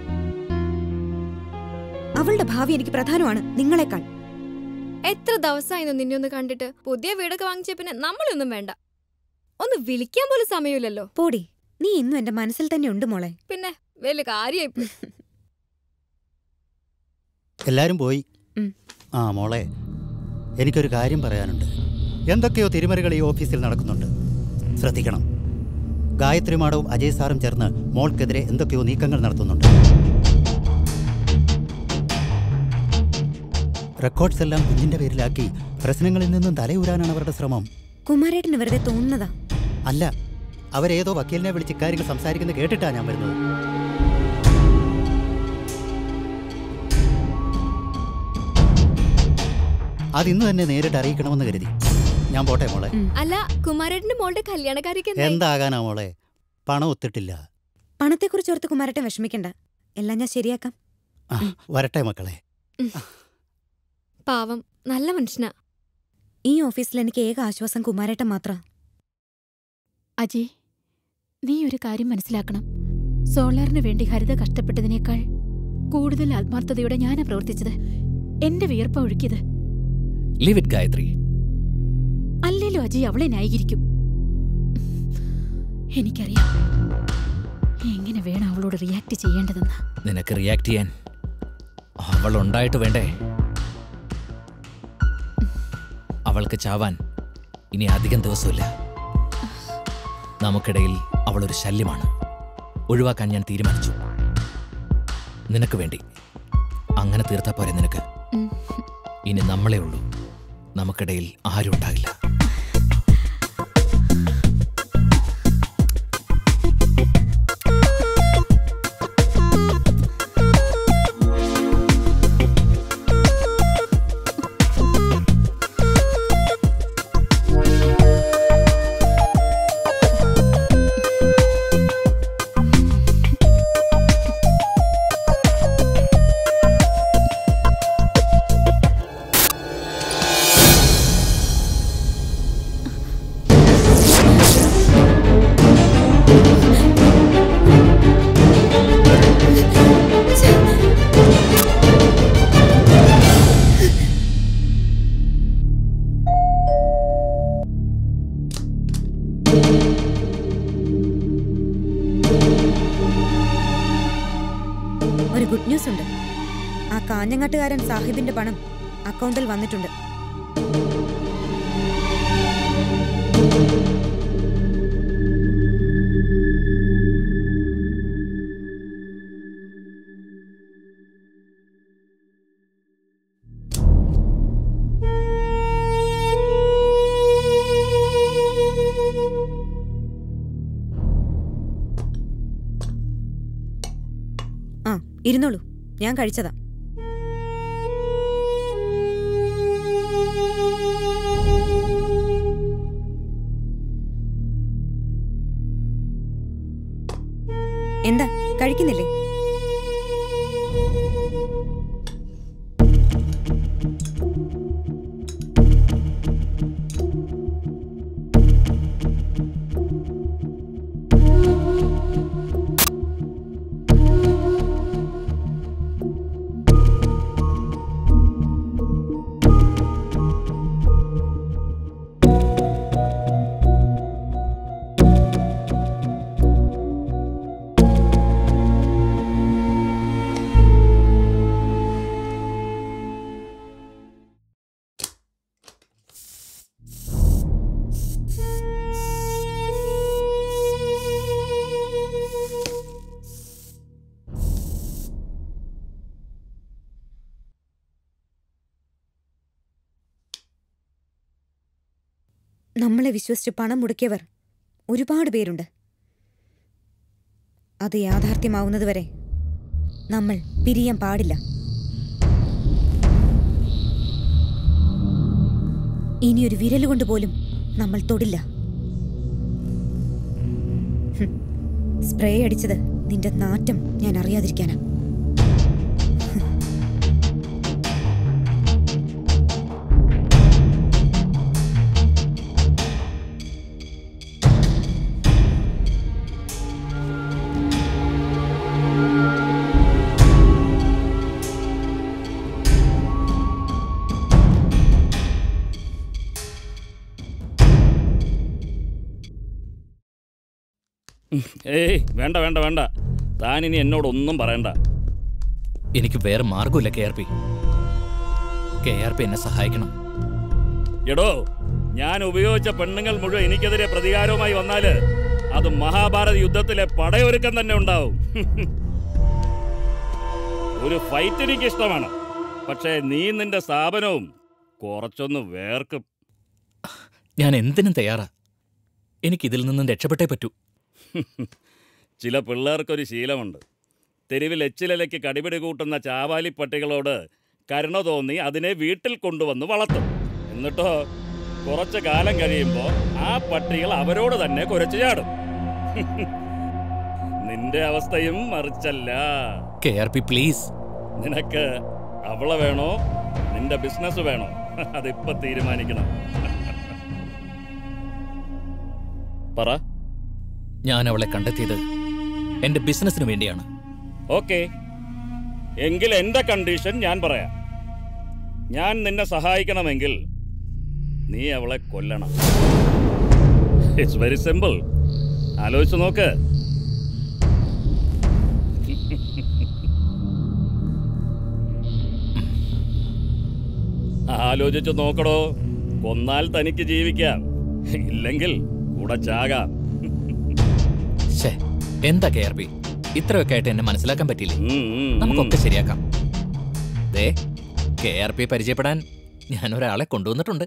അവളുടെ ഭാവി എനിക്ക് പ്രധാനമാണ് നിങ്ങളെക്കാൾ എത്ര ദിവസമായിരുന്നു നിന്നെ ഒന്ന് കണ്ടിട്ട് പുതിയ വീടൊക്കെ വാങ്ങിച്ച പിന്നെ നമ്മളൊന്നും വേണ്ട ഒന്ന് വിളിക്കാൻ പോലും സമയമില്ലല്ലോ പോടി നീ ഇന്നും എന്റെ മനസ്സിൽ തന്നെ ഉണ്ട് മോളെ പിന്നെ വലിയ കാര്യമായി എല്ലാരും പോയി ഉം. ആ മോളെ എനിക്കൊരു കാര്യം പറയാനുണ്ട് എന്തൊക്കെയോ തിരുമറികൾ ഈ ഓഫീസിൽ നടക്കുന്നുണ്ട് ശ്രദ്ധിക്കണം ഗായത്രി മാഡവും അജയ് സാറും ചേർന്ന് മോൾക്കെതിരെ എന്തൊക്കെയോ നീക്കങ്ങൾ നടത്തുന്നുണ്ട് റെക്കോർഡ്സ് എല്ലാം കുഞ്ഞിന്റെ പേരിലാക്കി പ്രശ്നങ്ങളിൽ നിന്നും തലയൂരാനാണ് അവരുടെ ശ്രമം കുമാരേട്ടന് വെറുതെ തോന്നുന്നതാ അല്ല അവരേതോ വക്കീലിനെ വിളിച്ച് ഇക്കാര്യങ്ങൾ സംസാരിക്കുന്നത് കേട്ടിട്ടാ ഞാൻ വരുന്നത് അതിന്ന് തന്നെ നേരിട്ട് അറിയിക്കണമെന്ന് കരുതി ഞാൻ പോട്ടെ മോളെ അല്ല കുമാരേട്ടന്റെ മോളുടെ കല്യാണക്കാരിക്ക് എന്തായി? എന്താകാനാ മോളെ പണം ഒത്തിട്ടില്ല പണത്തെക്കുറിച്ച് ഓർത്ത് കുമാരേട്ടൻ വിഷമിക്കണ്ട എല്ലാം ഞാൻ ശരിയാക്കാം ആ, വരട്ടെ മക്കളെ പാവം നല്ല മനുഷ്യനാ ഈ ഓഫീസിൽ എനിക്ക് ഏക ആശ്വാസം കുമാരേട്ടൻ മാത്രം അജയ് നീ ഒരു കാര്യം മനസ്സിലാക്കണം സോളാറിന് വേണ്ടി ഹരിത കഷ്ടപ്പെട്ടതിനേക്കാൾ കൂടുതൽ ആത്മാർത്ഥതയോടെ ഞാനാ പ്രവർത്തിച്ചത് എന്റെ വിയർപ്പ ഒഴുക്കിയത് ലിവ് ഇറ്റ് ഗായത്രി അല്ലേലും അജയ് അവളെ ന്യായീകരിക്കും എനിക്കറിയാം എങ്ങനെ വേണം അവളോട് റിയാക്ട് ചെയ്യേണ്ടതെന്ന് നിനക്ക് റിയാക്ട് ചെയ്യാൻ അവൾ ഉണ്ടായിട്ട് വേണ്ടേ അവൾക്ക് ചാവാൻ ഇനി അധികം ദിവസമില്ല നമുക്കിടയിൽ അവളൊരു ശല്യമാണ് ഒഴിവാക്കാൻ ഞാൻ തീരുമാനിച്ചു നിനക്ക് വേണ്ടി അങ്ങനെ തീർത്താ പോരെ നിനക്ക് ഉം. ഇനി നമ്മളേ ഉള്ളൂ നമുക്കിടയിൽ ആരും ഉണ്ടാകില്ല ഒരു ഗുഡ് ന്യൂസ് ഉണ്ട് ആ കാഞ്ഞങ്ങാട്ടുകാരൻ സാഹിബിന്റെ പണം അക്കൗണ്ടിൽ വന്നിട്ടുണ്ട് ഇരുന്നോളൂ ഞാൻ കഴിച്ചതാ എന്താ കഴിക്കുന്നില്ലേ നമ്മളെ വിശ്വസിച്ച് പണം മുടക്കിയവർ ഒരുപാട് പേരുണ്ട് അത് യാഥാർത്ഥ്യമാവുന്നതുവരെ നമ്മൾ പിരിയാൻ പാടില്ല ഇനിയൊരു വിരലുകൊണ്ട് പോലും നമ്മൾ തൊടില്ല ഹും. സ്പ്രേ അടിച്ചത് നിന്റെ നാറ്റം ഞാൻ അറിയാതിരിക്കാനാ ഏയ് വേണ്ട വേണ്ട വേണ്ട താൻ ഇനി എന്നോടൊന്നും പറയണ്ട എനിക്ക് വേറെ മാർഗമില്ല K R P K R P എന്നെ സഹായിക്കണം എടോ ഞാൻ ഉപയോഗിച്ച പെണ്ണുങ്ങൾ മുഴുവൻ എനിക്കെതിരെ പ്രതികാരവുമായി വന്നാല് അത് മഹാഭാരത യുദ്ധത്തിലെ പടയൊരുക്കം തന്നെ ഉണ്ടാവും ഒരു ഫൈറ്റ് എനിക്ക് ഇഷ്ടമാണ് പക്ഷേ നീ നിന്റെ സ്ഥാപനവും കുറച്ചൊന്ന് വേർക്കും ഞാൻ എന്തിനും തയ്യാറാ എനിക്ക് ഇതിൽ നിന്നും രക്ഷപ്പെട്ടേ പറ്റൂ ചില പിള്ളേർക്കൊരു ശീലമുണ്ട് തെരുവിൽ എച്ചിലലയ്ക്ക് കടിപിടി കൂട്ടുന്ന ചാവാലി പട്ടികളോട് കരുണ തോന്നി അതിനെ വീട്ടിൽ കൊണ്ടുവന്ന് വളർത്തും എന്നിട്ടോ കുറച്ച് കാലം കഴിയുമ്പോൾ ആ പട്ടികൾ അവരോട് തന്നെ കുരച്ചു ചാടും നിന്റെ അവസ്ഥയും മറിച്ചല്ല കെ ആർ പി പ്ലീസ് നിനക്ക് അവളെ വേണോ നിന്റെ ബിസിനസ് വേണോ അതിപ്പോ തീരുമാനിക്കണം പറ ഞാൻ അവളെ കണ്ടെത്തിയത് എന്റെ ബിസിനസിന് വേണ്ടിയാണ് ഓക്കെ എങ്കിൽ എന്റെ കണ്ടീഷൻ ഞാൻ പറയാം ഞാൻ നിന്നെ സഹായിക്കണമെങ്കിൽ നീ അവളെ കൊല്ലണം ഇറ്റ്സ് വെരി സിമ്പിൾ ആലോചിച്ച് നോക്ക് ആലോചിച്ച് നോക്കടോ കൊന്നാൽ തനിക്ക് ജീവിക്കാം ഇല്ലെങ്കിൽ കൂടെ ചാകാം ഷേ എന്താ കെ ആർ പി ഇത്രയൊക്കെ ആയിട്ട് എന്നെ മനസ്സിലാക്കാൻ പറ്റിയില്ലേ നമുക്കൊക്കെ ശരിയാക്കാം ദേ കെ ആർ പി പരിചയപ്പെടാൻ ഞാൻ ഒരാളെ കൊണ്ടുവന്നിട്ടുണ്ട്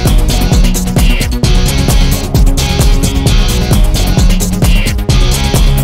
Thank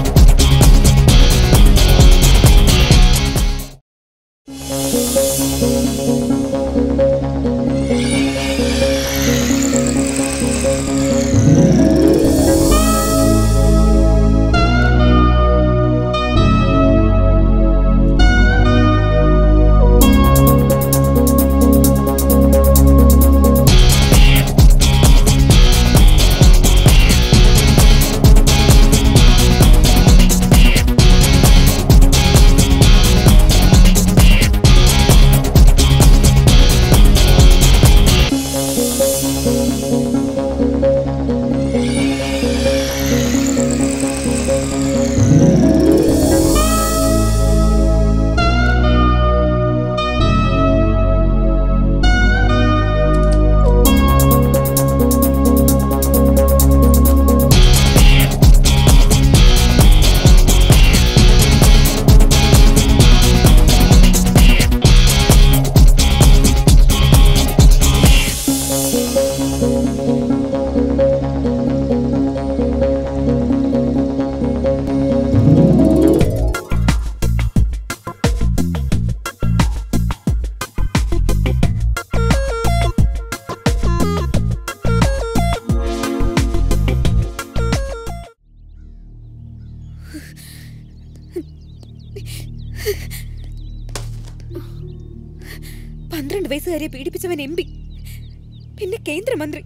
പന്ത്രണ്ട് വയസ്സുകാരെ പീഡിപ്പിച്ചവൻ എം പി പിന്നെ കേന്ദ്രമന്ത്രി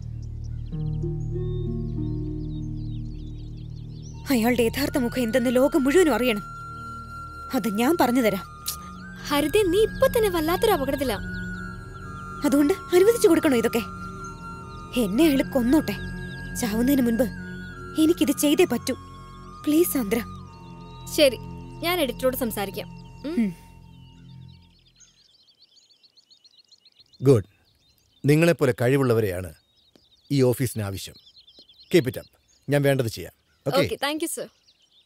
അയാളുടെ യഥാർത്ഥ മുഖം എന്തെന്ന് ലോകം മുഴുവനും അറിയണം അത് ഞാൻ പറഞ്ഞു തരാം ഹരിതേ നീ ഇപ്പൊ തന്നെ വല്ലാത്തൊരു അപകടത്തിലാ അതുകൊണ്ട് അനുവദിച്ചു കൊടുക്കണോ ഇതൊക്കെ എന്നെ അയാൾ കൊന്നോട്ടെ ചാവുന്നതിന് മുൻപ് എനിക്കിത് ചെയ്തേ പറ്റൂ പ്ലീസ് സാന്ദ്ര ശരി ഞാൻ എഡിറ്ററോട് സംസാരിക്കാം ഉം. ഗുഡ് നിങ്ങളെപ്പോലെ കഴിവുള്ളവരെയാണ് ഈ ഓഫീസിന് ആവശ്യം കീപ് ഇറ്റ് അപ്പ് ഞാൻ വേണ്ടത് ചെയ്യാം okay okay thank you sir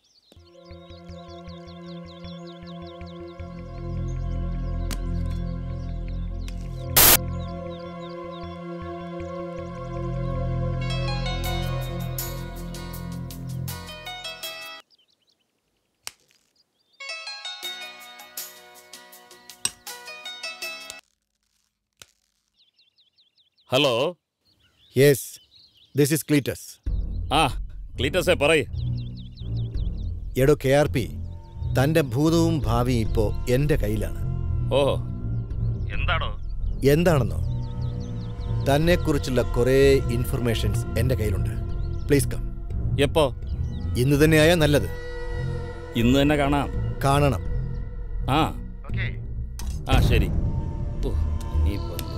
hello yes this is Cleetus ആ ക്ലീറ്റസേ പറയ് എടോ കെ ആർ പി തൻ്റെ ഭൂതവും ഭാവിയും ഇപ്പോൾ എൻ്റെ കയ്യിലാണ് ഓഹോ എന്താണോ എന്താണെന്നോ തന്നെക്കുറിച്ചുള്ള കുറേ ഇൻഫർമേഷൻസ് എൻ്റെ കയ്യിലുണ്ട് പ്ലീസ് കം എപ്പോ ഇന്ന് തന്നെയായാൽ നല്ലത് ഇന്ന് തന്നെ കാണാം കാണണം ആ ആ ശരി ഓ, നീ ഇപ്പോ എന്തുവാ?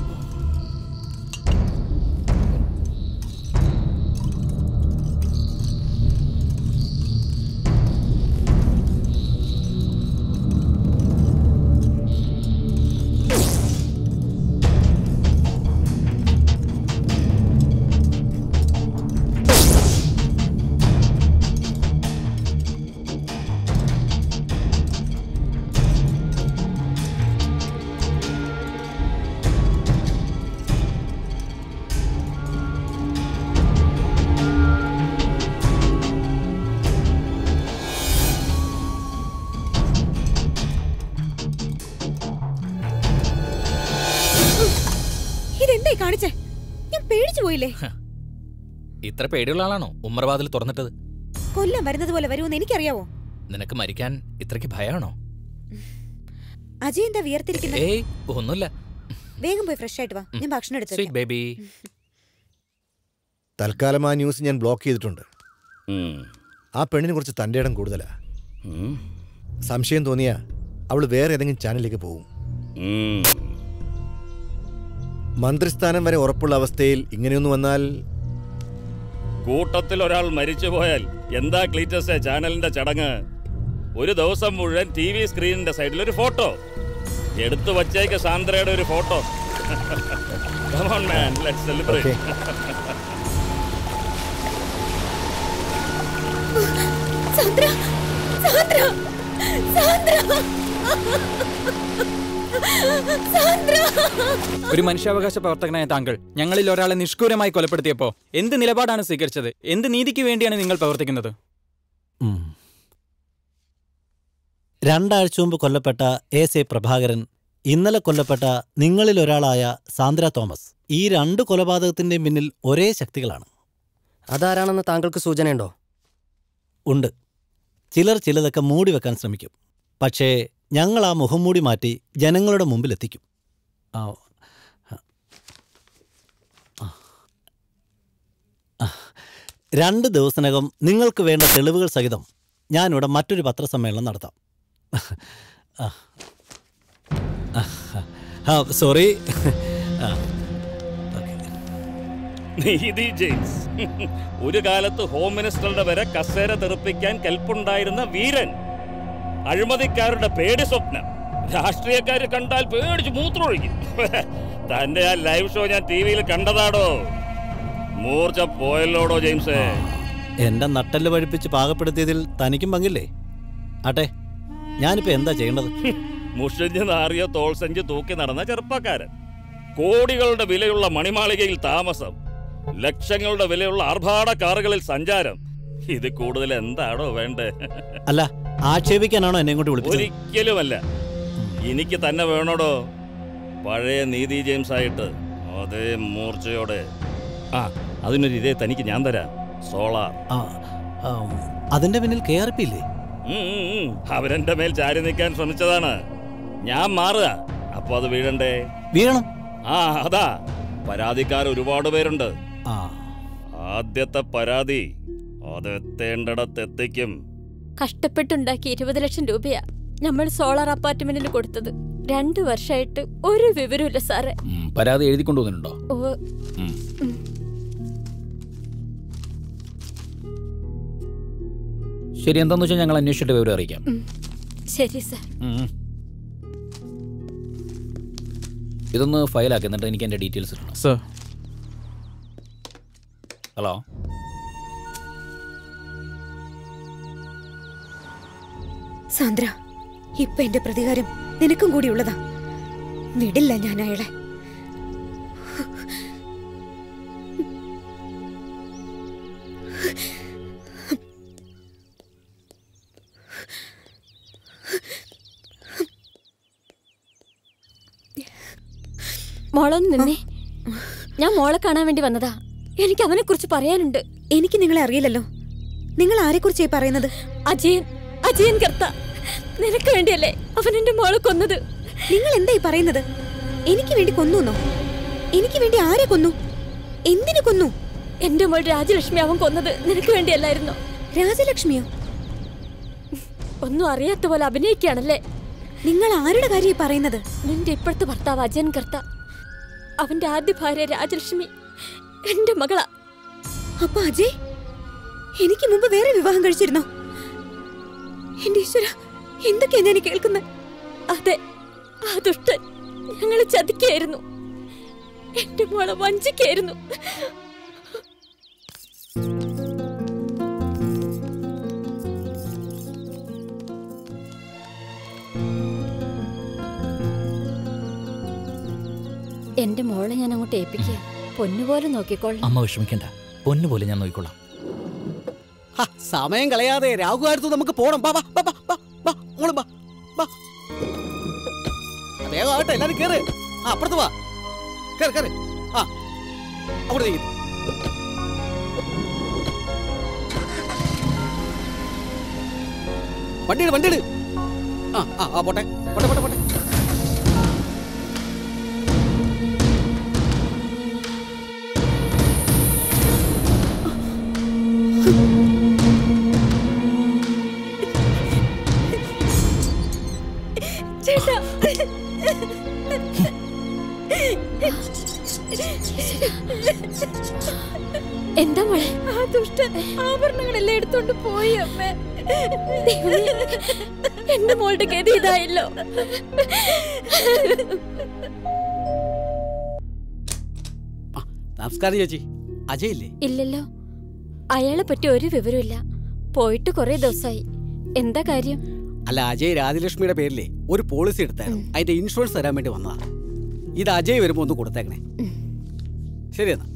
ഇതെന്തായി കാണിച്ചേ ഞാൻ പേടിച്ചു പോയില്ലേ ഇത്ര പേടിയുള്ള ആളാണോ ഉമ്മർവാതിൽ തുറന്നിട്ടത് കൊല്ലം വരുന്നത് പോലെ വരുമെന്ന് എനിക്കറിയാവോ നിനക്ക് മരിക്കാൻ ഇത്രയ്ക്ക് ഭയമാണോ അജയ് എന്താ വിയർത്തിരിക്കുന്നത് ഏയ് ഒന്നുമില്ല വേഗം പോയി ഫ്രഷ് ആയിട്ട് വാ ഞാൻ ഭക്ഷണം എടുത്തു സ്വീറ്റ് ബേബി തൽക്കാലം ആ ന്യൂസ് ഞാൻ ബ്ലോക്ക് ചെയ്തിട്ടുണ്ട് ആ പെണ്ണിനെ കുറിച്ച് തൻ്റെ ഇടം കൂടുതലാ സംശയം തോന്നിയാ അവൾ വേറെ ഏതെങ്കിലും ചാനലിലേക്ക് പോകും മന്ത്രിസ്ഥാനം വരെ ഉറപ്പുള്ള അവസ്ഥയിൽ ഇങ്ങനെയൊന്നു വന്നാൽ കൂട്ടത്തിൽ ഒരാൾ മരിച്ചു പോയാൽ എന്താ ക്ലീറ്റസ് ചാനലിന്റെ ചടങ്ങ് ഒരു ദിവസം മുഴുവൻ ടി വി സ്ക്രീനിന്റെ സൈഡിൽ ഒരു ഫോട്ടോ എടുത്തു വച്ചേക്ക് സാന്ദ്രയുടെ ഒരു photo Come on, man. Let's celebrate. Sandra Sandra Sandra Sandra ഒരു മനുഷ്യാവകാശ പ്രവർത്തകനായ താങ്കൾ ഞങ്ങളിൽ ഒരാളെ നിഷ്ഠൂരമായി കൊലപ്പെടുത്തിയപ്പോൾ എന്ത് നിലപാടാണ് സ്വീകരിച്ചത് എന്ത് നീതിക്ക് വേണ്ടിയാണ് നിങ്ങൾ പ്രവർത്തിക്കുന്നത് ഉം. രണ്ടാഴ്ച മുമ്പ് കൊല്ലപ്പെട്ട എസ് എ പ്രഭാകരൻ ഇന്നലെ കൊല്ലപ്പെട്ട നിങ്ങളിൽ ഒരാളായ സാന്ദ്ര തോമസ് ഈ രണ്ട് കൊലപാതകത്തിന്റെയും പിന്നിൽ ഒരേ ശക്തികളാണ് അതാരാണെന്ന് താങ്കൾക്ക് സൂചനയുണ്ടോ ഉണ്ട് ചിലർ ചിലതൊക്കെ മൂടി വെക്കാൻ ശ്രമിക്കും പക്ഷേ ഞങ്ങൾ ആ മുഖം മൂടി മാറ്റി ജനങ്ങളുടെ മുമ്പിൽ എത്തിക്കും ആ, ആ, ആ. രണ്ട് ദിവസത്തിനകം നിങ്ങൾക്ക് വേണ്ട തെളിവുകൾ സഹിതം ഞാനിവിടെ മറ്റൊരു പത്രസമ്മേളനം നടത്താം ആ. ആ, സോറി ആ, നീതി ജെയിംസ് ഒരു കാലത്ത് ഹോം മിനിസ്റ്ററുടെ വരെ കസേര തെറിപ്പിക്കാൻ കെൽപ്പുണ്ടായിരുന്ന വീരൻ അഴിമതിക്കാരുടെ പേടി സ്വപ്നം രാഷ്ട്രീയക്കാരെ കണ്ടാൽ പേടിച്ച് മൂത്രമൊഴിക്കും തന്റെ ആ ലൈവ് ഷോ ഞാൻ ടി വിയിൽ കണ്ടതാടോ മൂർച്ച പോയല്ലോടോ ജെയിംസേ എന്റെ നട്ടല് പഴിപ്പിച്ച് പാകപ്പെടുത്തിയതിൽ തനിക്കും പങ്കില്ലേ ആട്ടെ ഞാനിപ്പോ എന്താ ചെയ്യേണ്ടത് മുഷിഞ്ഞ് നാറിയ തോൾസഞ്ചി തൂക്കി നടന്ന ചെറുപ്പക്കാരൻ കോടികളുടെ വിലയുള്ള മണിമാളികയിൽ താമസം ലക്ഷങ്ങളുടെ വിലയുള്ള ആർഭാട കാറുകളിൽ സഞ്ചാരം ഇത് കൂടുതൽ എന്താണോ വേണ്ടേ അല്ല ആക്ഷേപിക്കാനാണോ എന്നെ ഇങ്ങോട്ട് വിളിപ്പിച്ചത് ഒരിക്കലുമല്ല എനിക്ക് തന്നെ വേണോടോ പഴയ നീതി ജെയിംസ് ആയിട്ട് അതേ മൂർച്ചയോടെ ആ അതിനൊരു ഇതേ തനിക്ക് ഞാൻ തരാം സോളാർ ആ, ആ, അതിന്റെ പിന്നിൽ കെ ആർ പി ഇല്ലേ ഉം, ഉം, ഉം. അവരെന്റെ മേൽ ചാരി നിൽക്കാൻ ശ്രമിച്ചതാണ് ഞാൻ മാറുക അപ്പൊ അത് വീഴണ്ടേ വീഴണം ആ അതാ പരാതിക്കാർ ഒരുപാട് പേരുണ്ട് ആ ആദ്യത്തെ പരാതി അത് എത്തേണ്ടിടത്തെത്തിക്കും കഷ്ടപ്പെട്ടുണ്ടാക്കിയ ഇരുപത് ലക്ഷം രൂപയാ നമ്മൾ സോളാർ അപ്പാർട്ട്മെന്റിന് കൊടുത്തത് രണ്ടു വർഷമായിട്ട് ഒരു വിവരമില്ല സാറേ ഉം, പരാതി എഴുതി കൊണ്ടുവന്നിട്ടുണ്ടോ ഉവ്വ്. ഉം. ഉം. ശരി എന്താന്ന് വെച്ചാൽ ഞങ്ങൾ അന്വേഷിച്ചിട്ട് വിവരം അറിയിക്കാം ഉം. ശരി സാർ ഉം. ഇതൊന്ന് ഫയലാക്കി എന്നിട്ട് എനിക്ക് എൻ്റെ ഡീറ്റെയിൽസ് ഇടണം സർ ഹലോ സാന്ദ്ര ഇപ്പൊ എന്റെ പ്രതികാരം നിനക്കും കൂടി ഉള്ളതാ വിടില്ല ഞാൻ അയാളെ മോളൊന്ന് നിന്നേ ഞാൻ മോളെ കാണാൻ വേണ്ടി വന്നതാ എനിക്ക് അവനെ കുറിച്ച് പറയാനുണ്ട് എനിക്ക് നിങ്ങളെ അറിയില്ലല്ലോ നിങ്ങൾ ആരെക്കുറിച്ചായി പറയുന്നത് അജയൻ അജയൻ കർത്ത നിനക്ക് വേണ്ടിയല്ലേ അവൻ എന്റെ മോളെ കൊന്നത് നിങ്ങൾ എന്തായി പറയുന്നത് എനിക്ക് വേണ്ടി കൊന്നുന്നോ എനിക്ക് വേണ്ടി ആരെ കൊന്നു എന്തിനു കൊന്നു എന്റെ മോൾ രാജലക്ഷ്മി അവൻ കൊന്നത് നിനക്ക് വേണ്ടിയല്ലായിരുന്നോ രാജലക്ഷ്മിയോ ഒന്നും അറിയാത്ത പോലെ അഭിനയിക്കുകയാണല്ലേ നിങ്ങൾ ആരുടെ കാര്യം പറയുന്നത് നിന്റെ ഇപ്പോഴത്തെ ഭർത്താവ് അജയൻ കർത്ത അവന്റെ ആദ്യ ഭാര്യ രാജലക്ഷ്മി എന്റെ മകളാ അപ്പൊ അജയ് എനിക്ക് മുമ്പ് വേറെ വിവാഹം കഴിച്ചിരുന്നോ എന്റെ ഈശ്വര എന്തൊക്കെയാ ഞാൻ ഈ കേൾക്കുന്നത് അതെ ആ ദുഷ്ടൻ ഞങ്ങളെ ചതിക്കായിരുന്നു എന്റെ മോളെ വഞ്ചിക്കായിരുന്നു എന്റെ മോളെ ഞാൻ അങ്ങോട്ട് ഏൽപ്പിക്കുക പൊന്നുപോലെ നോക്കിക്കോളാം അമ്മ വിഷമിക്കണ്ട പൊന്നു പോലെ ഞാൻ നോക്കിക്കൊള്ളാം ഹ, സമയം കളയാതെ രാഹുകാലത്ത് നമുക്ക് പോണം ബാ ബാ ബാ ബാ ബാ ബാ മോള് ബാ ബാ വേഗം ആവട്ടെ എല്ലാരും കേറ് ആ അപ്പുറത്ത് വാ കേറ് കേറ് ആ അവിടെ ഇരിക്ക്. വണ്ടിയിട് വണ്ടിയിട് ആ ആ ആ പോട്ടെ പോട്ടെ പോട്ടെ പോട്ടെ ചേട്ടാ എന്താ മോളെ ആ ദുഷ്ടൻ ആഭരണങ്ങളെല്ലാം എടുത്തോണ്ട് പോയി അമ്മേ ദൈവമേ, എന്റെ മോളുടെ ഗതി ഇതായല്ലോ നമസ്കാരം ചേച്ചി അജയ് ഇല്ലേ ഇല്ലല്ലോ അയാളെ പറ്റി ഒരു വിവരമില്ല പോയിട്ട് കുറെ ദിവസമായി എന്താ കാര്യം അല്ല അജയ് രാജലക്ഷ്മിയുടെ പേരിലെ ഒരു പോളിസി എടുത്തായിരുന്നു അതിന്റെ ഇൻഷുറൻസ് തരാൻ വേണ്ടി വന്നതാ ഇത് അജയ് വരുമ്പോ ഒന്ന് കൊടുത്തേക്കണേ ശരി എന്നാ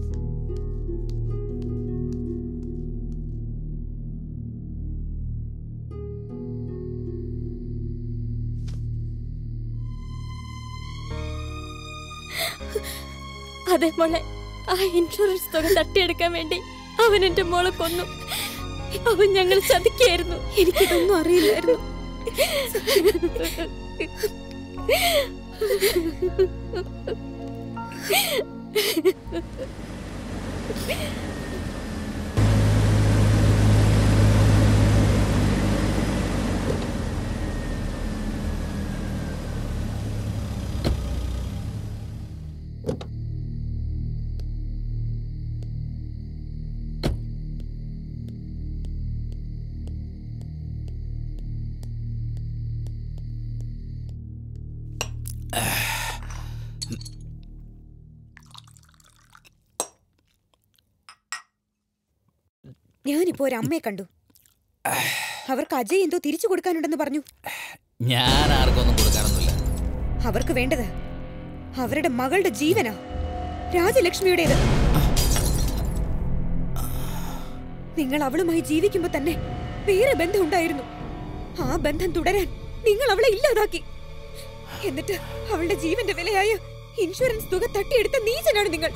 അതെ മോളെ ആ ഇൻഷുറൻസ് തുക തട്ടിയെടുക്കാൻ വേണ്ടി അവൻ എന്റെ മോളെ കൊന്നു അവൻ ഞങ്ങൾ ചതിക്കായിരുന്നു എനിക്കിതൊന്നും അറിയില്ലായിരുന്നു ഞാനിപ്പോ ഒരു അമ്മയെ കണ്ടു അവർക്ക് അജയ് എന്തോ തിരിച്ചു കൊടുക്കാനുണ്ടെന്ന് പറഞ്ഞു ഞാൻ ആർക്കൊന്നും കൊടുക്കാറൊന്നുമില്ല അവർക്ക് വേണ്ടത് അവരുടെ മകളുടെ ജീവനാ രാജലക്ഷ്മിയുടേത് നിങ്ങൾ അവളുമായി ജീവിക്കുമ്പോ തന്നെ വേറെ ബന്ധം ഉണ്ടായിരുന്നു ആ ബന്ധം തുടരാൻ നിങ്ങൾ അവളെ ഇല്ലാതാക്കി എന്നിട്ട് അവളുടെ ജീവന്റെ വിലയായ ഇൻഷുറൻസ് തുക തട്ടിയെടുത്ത നീചനാണ് നിങ്ങൾ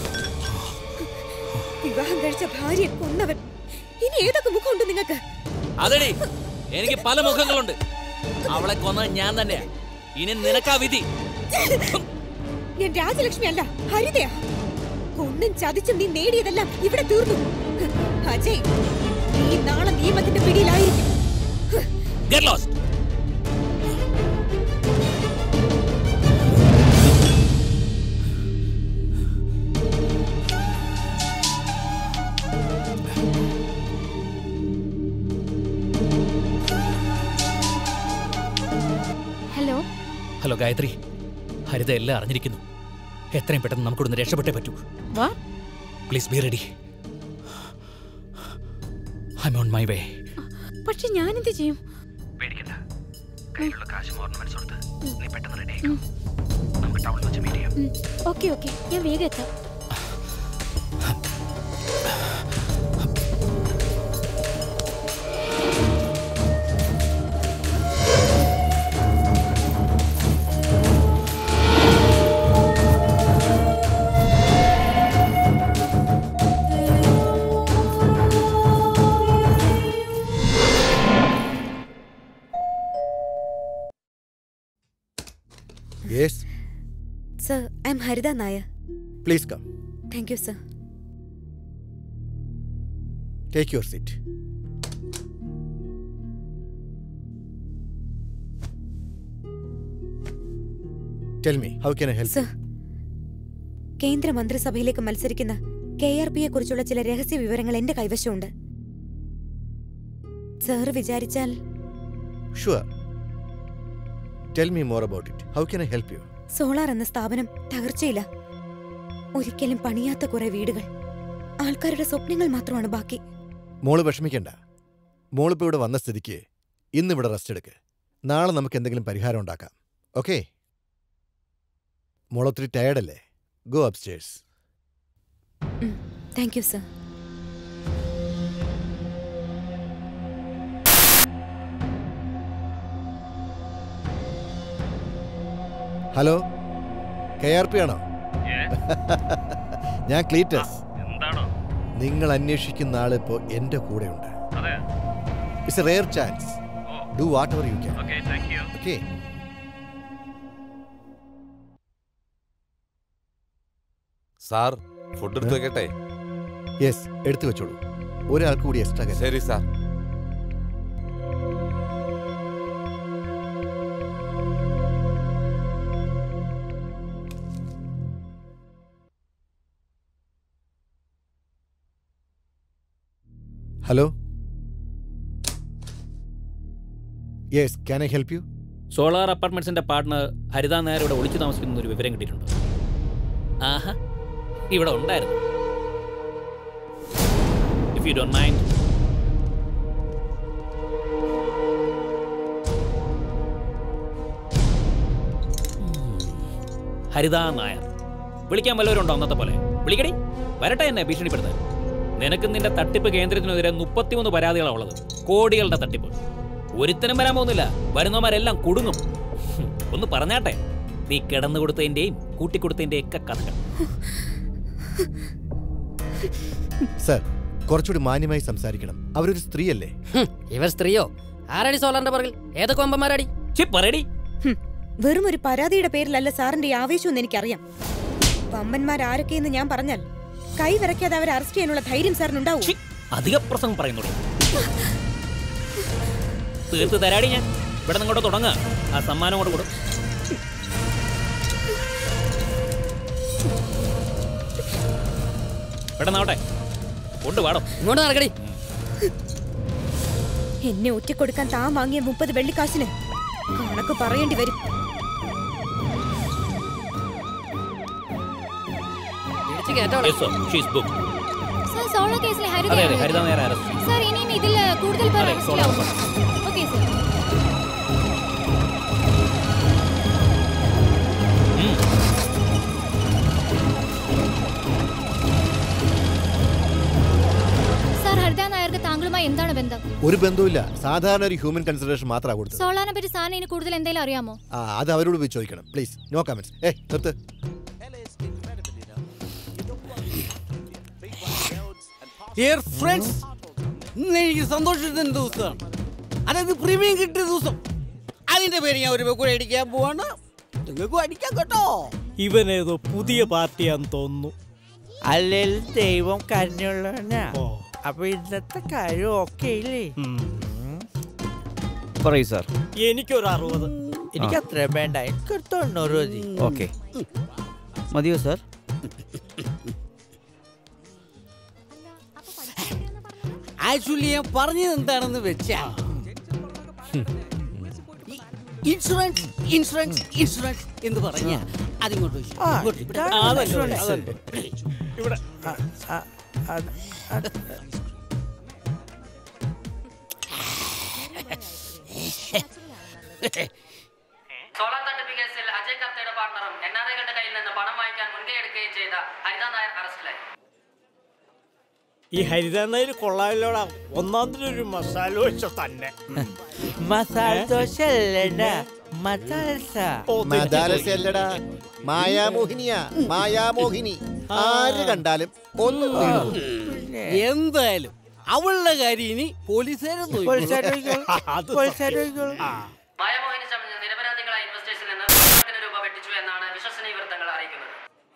വിവാഹം കഴിച്ച ഭാര്യയെ കൊന്നവൻ ഇനി ഏതൊക്കെ മുഖമുണ്ട് നിങ്ങൾക്ക് അതെടി എനിക്ക് പല മുഖങ്ങളുണ്ട് അവളെ കൊന്ന ഞാൻ തന്നെയാ ഇനി നിനക്കാ വിധി ഞാൻ രാജലക്ഷ്മി അല്ല ഹരിതയാ ഒന്നും ചതിച്ചും നീ നേടിയതെല്ലാം ഇവിടെ തീർന്നു അജയ് നീ നാളെ നിയമത്തിന്റെ പിടിയിലായിരിക്കും Get lost. Hello hello Gayathri Haritha എല്ലാം അറിഞ്ഞിരിക്കുന്നു എത്രയും പെട്ടെന്ന് നമുക്കൊന്ന് രക്ഷപ്പെട്ടേ പറ്റൂ വാ please be ready I on my way പക്ഷെ ഞാൻ എന്ത് ചെയ്യും പേടിക്കണ്ട കയ്യിലുള്ള കാശും ഓർണമെന്റ്സ് കൊടുത്ത് നീ പെട്ടെന്ന് റെഡി ആയിക്കോ നമുക്ക് ടൗണിൽ വെച്ച് മീറ്റ് ചെയ്യാം ഓക്കെ ഓക്കെ ഞാൻ വേഗം എത്താം yes sir I'm Haritha Nair please come thank you sir take your seat tell me how can I help sir കേന്ദ്ര മന്ത്രിസഭയിലേക്ക് മത്സരിക്കുന്ന കെ ആർ പിയെ കുറിച്ചുള്ള ചില രഹസ്യ വിവരങ്ങൾ എന്റെ കൈവശമുണ്ട് സർ വിചാരിച്ചാൽ sure tell me more about it how can I help you solar എന്ന സ്ഥാപനം തകർച്ചയില്ല ഒരിക്കലും പണിയാത്ത കുറെ വീടുകൾ ആൾക്കാരുടെ സ്വപ്നങ്ങൾ മാത്രമാണ് ബാക്കി മോള് വിഷമിക്കണ്ട മോളിപ്പോ ഇവിടെ വന്ന സ്ഥിതിക്ക് ഇന്ന് ഇവിടെ റെസ്റ്റ് എടുക്ക് നാളെ നമുക്ക് എന്തെങ്കിലും പരിഹാരം ഉണ്ടാക്കാം ഓക്കെ മോളൊത്തിരി ടയർഡല്ലേ go upstairs thank you sir hello K R P ആണോ ഞാൻ ക്ലീറ്റസ് എന്താണോ നിങ്ങൾ അന്വേഷിക്കുന്ന ആളിപ്പോ എന്റെ കൂടെയുണ്ട് അതെ it's a rare chance do whatever you can okay thank you okay sir food എടുത്ത് വെക്കട്ടെ യെസ് എടുത്തു വെച്ചോളൂ ഒരാൾക്ക് കൂടി എക്സ്ട്രാ ശരി sir hello yes can I help you solar അപ്പാർട്ട്മെന്റ്സിന്റെ പാർട്ട്ണർ ഹരിത നായർ ഇവിടെ ഒളിച്ചു താമസിക്കുന്ന ഒരു വിവരം കിട്ടിയിട്ടുണ്ട് ആഹാ ഇവിടെ ഉണ്ടായിരുന്നു if you don't mind Haritha Nair വിളിക്കാൻ വല്ലവരുണ്ടോ അന്നത്തെ പോലെ വിളിക്കടി വരട്ടെ എന്നെ ഭീഷണിപ്പെടുത്താൻ നിനക്ക് നിന്റെ തട്ടിപ്പ് കേന്ദ്രത്തിനെതിരെ മുപ്പത്തിമൂന്ന് പരാതികളാണ് ഉള്ളത് കോടികളുടെ തട്ടിപ്പ് ഒരുത്തനും വരാൻ പോകുന്നില്ല വരുന്നവന്മാരെല്ലാം കുടുങ്ങും ഹും, ഒന്ന് പറഞ്ഞാട്ടെ നീ കിടന്നു കൊടുത്തതിന്റെയും കൂട്ടിക്കൊടുത്തതിന്റെയും ഒക്കെ കഥകൾ സർ കുറച്ചുകൂടി മാന്യമായി സംസാരിക്കണം അവരൊരു സ്ത്രീയല്ലേ ഇവർ സ്ത്രീയോ ആരടി സോളറിന്റെ പുറകിൽ ഏതൊക്കെ വമ്പന്മാരടി പറയടി ഹും, വെറും ഒരു പരാതിയുടെ പേരിലല്ല സാറിന്റെ ഈ ആവേശമെന്ന് എനിക്കറിയാം വമ്പന്മാരാരൊക്കെയെന്ന് ഞാൻ പറഞ്ഞാൽ കൈ വിറയ്ക്കാതെ അവരെ അറസ്റ്റ് ചെയ്യാനുള്ള ധൈര്യം സാറിനുണ്ടാവും അധിക പ്രസംഗം പറയുന്നുള്ളൂ തീർത്ത് തരാടി ഞാൻ ഇവിടെ നിങ്ങോട്ട് തുടങ്ങുക ആ സമ്മാനം കൊണ്ട് കൊടുക്കും പെട്ടെന്നാവട്ടെ കൊണ്ടുപാടും ഇങ്ങോട്ട് നടക്കടി എന്നെ ഒറ്റക്കൊടുക്കാൻ താൻ വാങ്ങിയ മുപ്പത് വെള്ളിക്കാശിന് കണക്ക് പറയേണ്ടി വരും ഇടിച്ച് കേട്ടോളാം Yes, sir. She is booked. Sir solar കേസിലെ ഹരിത അതെ അതെ ഹരിത നേരെ അറസ്റ്റ് ചെയ്തു സർ ഇനിയും ഇതിൽ കൂടുതൽ പേർ അതെ, അറസ്റ്റിലാവും ഓക്കെ സർ സർ ഹരിത നായർക്ക് താങ്കളുമായി എന്താണ് ബന്ധം ഒരു ബന്ധവുമില്ല സാധാരണ ഒരു ഹ്യൂമൻ കൺസിഡറേഷൻ മാത്രമാണ് കൊടുത്തത് സോളാറിനെ പറ്റി സാറിന് ഇനി കൂടുതൽ എന്തെങ്കിലും അറിയാമോ ആ അത് അവരോട് പോയി ചോദിക്കണം പ്ലീസ് നോ കമന്റ്സ് ഏ നിർത്ത് ഡിയർ ഫ്രണ്ട്സ് ഇന്ന് എനിക്ക് സന്തോഷത്തിന്റെ ദിവസമാണ് അതായത് പ്രീമിയം കിട്ടിയ ദിവസം അതിന്റെ പേര് ഞാൻ ഒരു വെക്കൂടെ അടിക്കാൻ പോവാണ് നിങ്ങൾക്കും അടിക്കാം കേട്ടോ ഇവനേതോ പുതിയ പാർട്ടിയാന്ന് തോന്നുന്നു അല്ലെങ്കിൽ ദൈവം കരഞ്ഞുള്ളവനാ അപ്പൊ ഇന്നത്തെ കാര്യം ഓക്കെ ഇല്ലേ പറയൂ സാർ എനിക്കൊരു അറുപത് എനിക്ക് അത്രയും വേണ്ട എനിക്കൊരു തൊണ്ണൂറ് മതി ഓക്കെ മതിയോ സാർ ആക്ച്വലി ഞാൻ പറഞ്ഞത് എന്താണെന്ന് വെച്ചാ ഇൻഷുറൻസ് ഇൻഷുറൻസ് ഇൻഷുറൻസ് എന്ന് പറഞ്ഞ അതിങ്ങോട്ട് വെച്ചു. ആ, ഇങ്ങോട്ട് ഇവിടെ. ഇതാണ് അതല്ല, ഇൻഷുറൻസ്. അതല്ല. ഇവിടെ ആ, ആ, അത്, അത്. സോളാർ തട്ടിപ്പ് കേസിൽ അജയ് കർത്തയുടെ പാർട്ണറും എൻ ആർ ഐകളുടെ കയ്യിൽ നിന്ന് പണം വാങ്ങിക്കാൻ മുൻകൈ എടുക്കുകയും ചെയ്ത ഹരിത നായർ അറസ്റ്റിലായി ഈ ഹരിതനായിൽ കൊള്ളാമല്ലോടാ ഒന്നാമതിന് ഒരു മസാല വെച്ച തന്നെ മസാല ദോശ അല്ലടാ മസാലസ മദാലസല്ലടാ മായാമോഹിനിയാ മായാമോഹിനി ആര് കണ്ടാലും ഒന്നും എന്തായാലും അവളുടെ കാര്യം ഇനി പോലീസുകാരെ പോലീസുകാര് നോക്കിക്കോളും. പോലീസുകാര് നോക്കിക്കോളും. മായമോഹിനി ചമഞ്ഞ് നിരപരാധികളായ ഇൻവെസ്റ്റേഴ്സിൽ നിന്ന് കോടിക്കണക്കിന് രൂപ വെട്ടിച്ചു എന്നാണ് വിശ്വസനീയ വൃത്തങ്ങൾ അറിയിക്കുന്നത്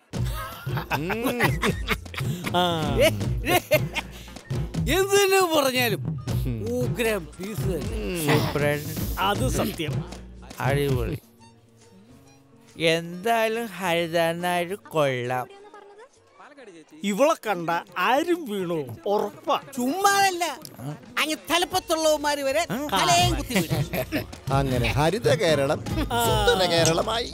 എന്തിനു പറഞ്ഞാലും ഉഗ്രം പീസ് തന്നെ. അത് സത്യം അടിപൊളി എന്തായാലും ഹരിതാനായിട്ട് കൊള്ളാം ഇവളെ കണ്ട ആരും വീണു ഉറപ്പാ ചുമ്മാതല്ല അങ്ങ് തലപ്പത്തുള്ളവന്മാര് വരെ തലയും കുത്തി വീഴും. അങ്ങനെ ഹരിത കേരളം സുന്ദര കേരളമായി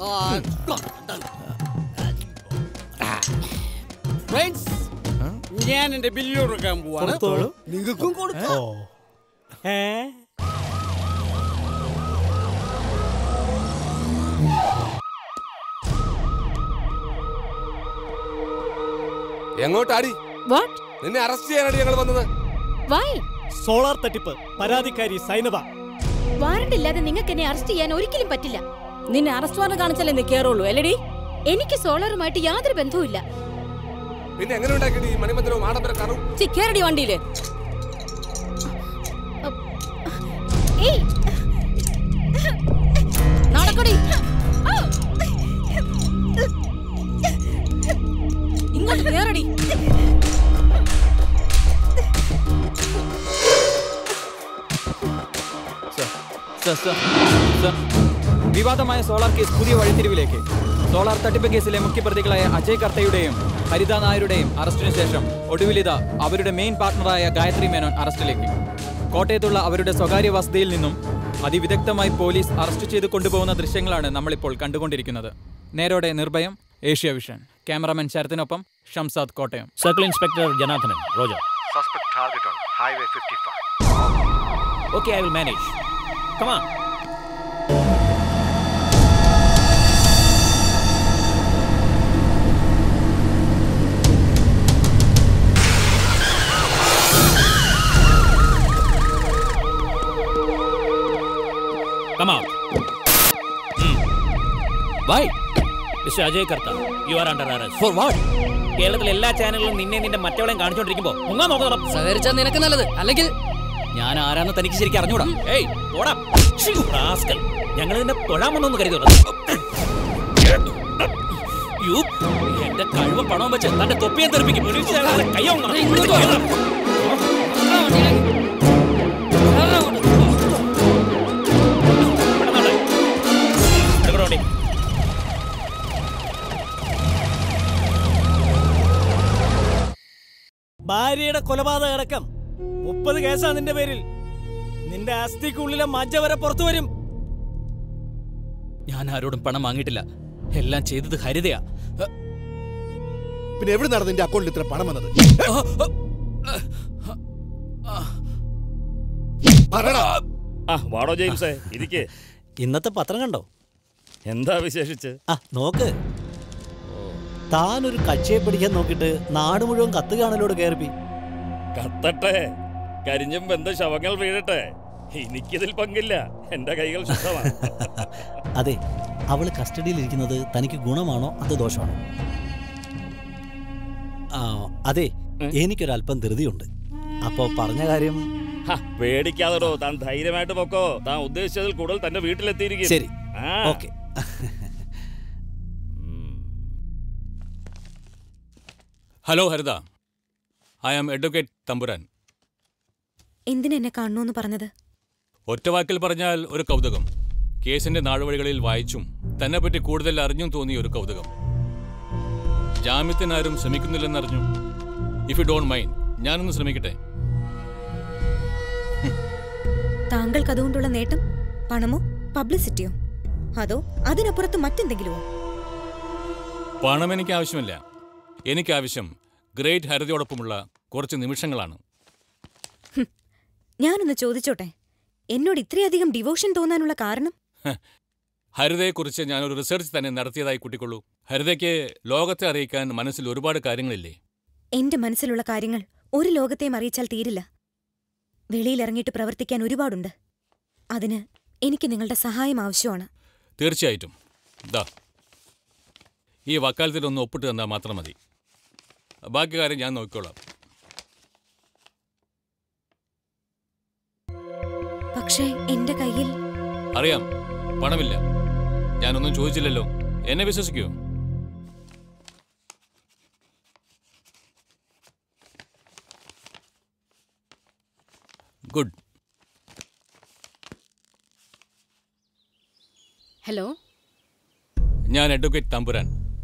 Friends, ഞാൻ എന്റെ ബില്ല് കൊടുക്കാൻ പോവാണ് കൊടുത്തോളൂ. നിങ്ങൾക്കും കൊടുക്കാം ഏ എങ്ങോട്ടാടി വാട്ട് നിന്നെ അറസ്റ്റ് ചെയ്യാനാണ് ഞങ്ങൾ വന്നത് വൈ സോളാർ തട്ടിപ്പ് പരാതിക്കാരി സൈനബ വാറണ്ട് ഇല്ലാതെ നിങ്ങൾക്ക് എന്നെ അറസ്റ്റ് ചെയ്യാൻ ഒരിക്കലും പറ്റില്ല നിന്നെ അറസ്റ്റ് വാറണ്ട് കാണിച്ചാലേ നീ കേറുള്ളൂ അല്ലേടി എനിക്ക് സോളാറുമായിട്ട് യാതൊരു ബന്ധവുമില്ല പിന്നെ എങ്ങനെ ഉണ്ടാക്കിയിട്ട് ഈ മണിമന്ദിരവും ആഡംബര കാറും കേറടി വണ്ടിയില് ഏയ് നടക്കടി ഇങ്ങോട്ട് കേറടി സർ, സർ, സർ. വിവാദമായ സോളാർ കേസ് പുതിയ വഴിത്തിരിവിലേക്ക് സോളാർ തട്ടിപ്പ് കേസിലെ മുഖ്യപ്രതികളായ അജയ് കർത്തയുടെയും ഹരിത നായരുടെയും അറസ്റ്റിനു ശേഷം ഒടുവിലിത അവരുടെ മെയിൻ പാർട്ണറായ ഗായത്രി മേനോൻ അറസ്റ്റിലേക്ക് കോട്ടയത്തുള്ള അവരുടെ സ്വകാര്യ വസതിയിൽ നിന്നും അതിവിദഗ്ധമായി പോലീസ് അറസ്റ്റ് ചെയ്ത് കൊണ്ടുപോകുന്ന ദൃശ്യങ്ങളാണ് നമ്മളിപ്പോൾ കണ്ടുകൊണ്ടിരിക്കുന്നത് നേരോടെ നിർഭയം ഏഷ്യ വിഷൻ ക്യാമറാമാൻ ശരത്തിനൊപ്പം Shamsad Kottayam circle inspector Janardhanan roger Suspect target on Highway 55. Okay, I will manage. Come on. Come out. Why? Mr. Ajay Karta, you are under arrest. For what? കേരളത്തിലെ എല്ലാ ചാനലുകളും നിന്നെ നിന്റെ മറ്റവളെയും കാണിച്ചോണ്ടിരിക്കുമ്പോ മുങ്ങാ നോക്കണം സഹകരിച്ചാൽ നിനക്ക് നല്ലത് അല്ലെങ്കിൽ ഞാൻ ആരാന്ന് തനിക്ക് ശരിക്കും അറിഞ്ഞൂടാ ഏയ് പോടാ റാസ്കൽ ഞങ്ങൾ നിന്നെ തൊഴാൻ വന്നൊന്ന് കരുതുക യു എന്റെ കഴിവ് പണവും വെച്ച് തന്റെ തൊപ്പിയെ തെറിപ്പിക്കും കയ്യോ ഭാര്യയുടെ കൊലപാതക അടക്കം മുപ്പത് കേസാ നിന്റെ പേരിൽ നിന്റെ അസ്ഥിക്കുള്ളിലെ മജ്ജ വരെ പുറത്തു വരും ഞാൻ ആരോടും പണം വാങ്ങിയിട്ടില്ല എല്ലാം ചെയ്തത് ഹരിതയാ പിന്നെ എവിടെ നടന്നു നിന്റെ അക്കൗണ്ടിൽ ഇത്ര പണം വന്നത് ആ വാടോ ജെയിംസേ ഇരിക്കേ ഇന്നത്തെ പത്രം കണ്ടോ എന്താ വിശേഷിച്ച് ആ നോക്ക് താനൊരു കക്ഷിയെ പിടിക്കാൻ നോക്കിയിട്ട് നാട് മുഴുവൻ കത്ത് കാണലോട് കയറിപ്പി കത്തട്ടെ കരിഞ്ഞും ബന്ധ ശവങ്ങൾ വീഴട്ടെ എനിക്കിതിൽ പങ്കില്ല എന്റെ കൈകൾ ശുദ്ധമാണ് അതെ അവള് കസ്റ്റഡിയിൽ ഇരിക്കുന്നത് തനിക്ക് ഗുണമാണോ അതോ ദോഷമാണോ ആ അതെ എനിക്കൊരല്പം ധൃതിയുണ്ട് അപ്പോ പറഞ്ഞ കാര്യം ഹ, പേടിക്കാതെടോ താൻ ധൈര്യമായിട്ട് പൊക്കോ താൻ ഉദ്ദേശിച്ചതിൽ കൂടുതൽ തന്റെ വീട്ടിലെത്തിയിരിക്കും ശരി. ആ. Okay hello Haritha I am advocate Thampuran എന്തിനെന്നെ എന്നെ കാണണമെന്ന് പറഞ്ഞത് ഒറ്റവാക്കിൽ പറഞ്ഞാൽ ഒരു കൗതുകം കേസിന്റെ നാളുവഴികളിൽ വായിച്ചും തന്നെപ്പറ്റി കൂടുതൽ അറിഞ്ഞും തോന്നിയ ഒരു കൗതുകം ജാമ്യത്തിനാരും ശ്രമിക്കുന്നില്ലെന്നറിഞ്ഞു ഇഫ് യു ഡോണ്ട് മൈൻഡ് ഞാനൊന്ന് ശ്രമിക്കട്ടെ താങ്കൾക്ക് അതുകൊണ്ടുള്ള നേട്ടം പണമോ പബ്ലിസിറ്റിയോ അതോ അതിനപ്പുറത്ത് മറ്റെന്തെങ്കിലുമോ പണം എനിക്ക് ആവശ്യമില്ല എനിക്ക് ആവശ്യം ഗ്രേറ്റ് ഹരിതയോടൊപ്പമുള്ള കുറച്ച് നിമിഷങ്ങളാണ് ഞാനൊന്ന് ചോദിച്ചോട്ടെ എന്നോട് ഇത്രയധികം ഡിവോഷൻ തോന്നാനുള്ള കാരണം ഹ, ഹരിതയെക്കുറിച്ച് ഞാനൊരു റിസർച്ച് തന്നെ നടത്തിയതായി കൂട്ടിക്കൊള്ളൂ ഹരിതയ്ക്ക് ലോകത്തെ അറിയിക്കാൻ മനസ്സിൽ ഒരുപാട് കാര്യങ്ങളില്ലേ എന്റെ മനസ്സിലുള്ള കാര്യങ്ങൾ ഒരു ലോകത്തെയും അറിയിച്ചാൽ തീരില്ല വെളിയിലിറങ്ങിയിട്ട് പ്രവർത്തിക്കാൻ ഒരുപാടുണ്ട് അതിന് എനിക്ക് നിങ്ങളുടെ സഹായം ആവശ്യമാണ് തീർച്ചയായിട്ടും ദാ ഈ വക്കാലത്തിൽ ഒന്ന് ഒപ്പിട്ട് തന്നാൽ മാത്രം മതി ബാക്കി കാര്യം ഞാൻ നോക്കിക്കോളാം പക്ഷേ എന്റെ കയ്യിൽ അറിയാം പണമില്ല ഞാനൊന്നും ചോദിച്ചില്ലല്ലോ എന്നെ വിശ്വസിക്കൂ ഗുഡ് ഹലോ ഞാൻ അഡ്വക്കേറ്റ് തമ്പുരാൻ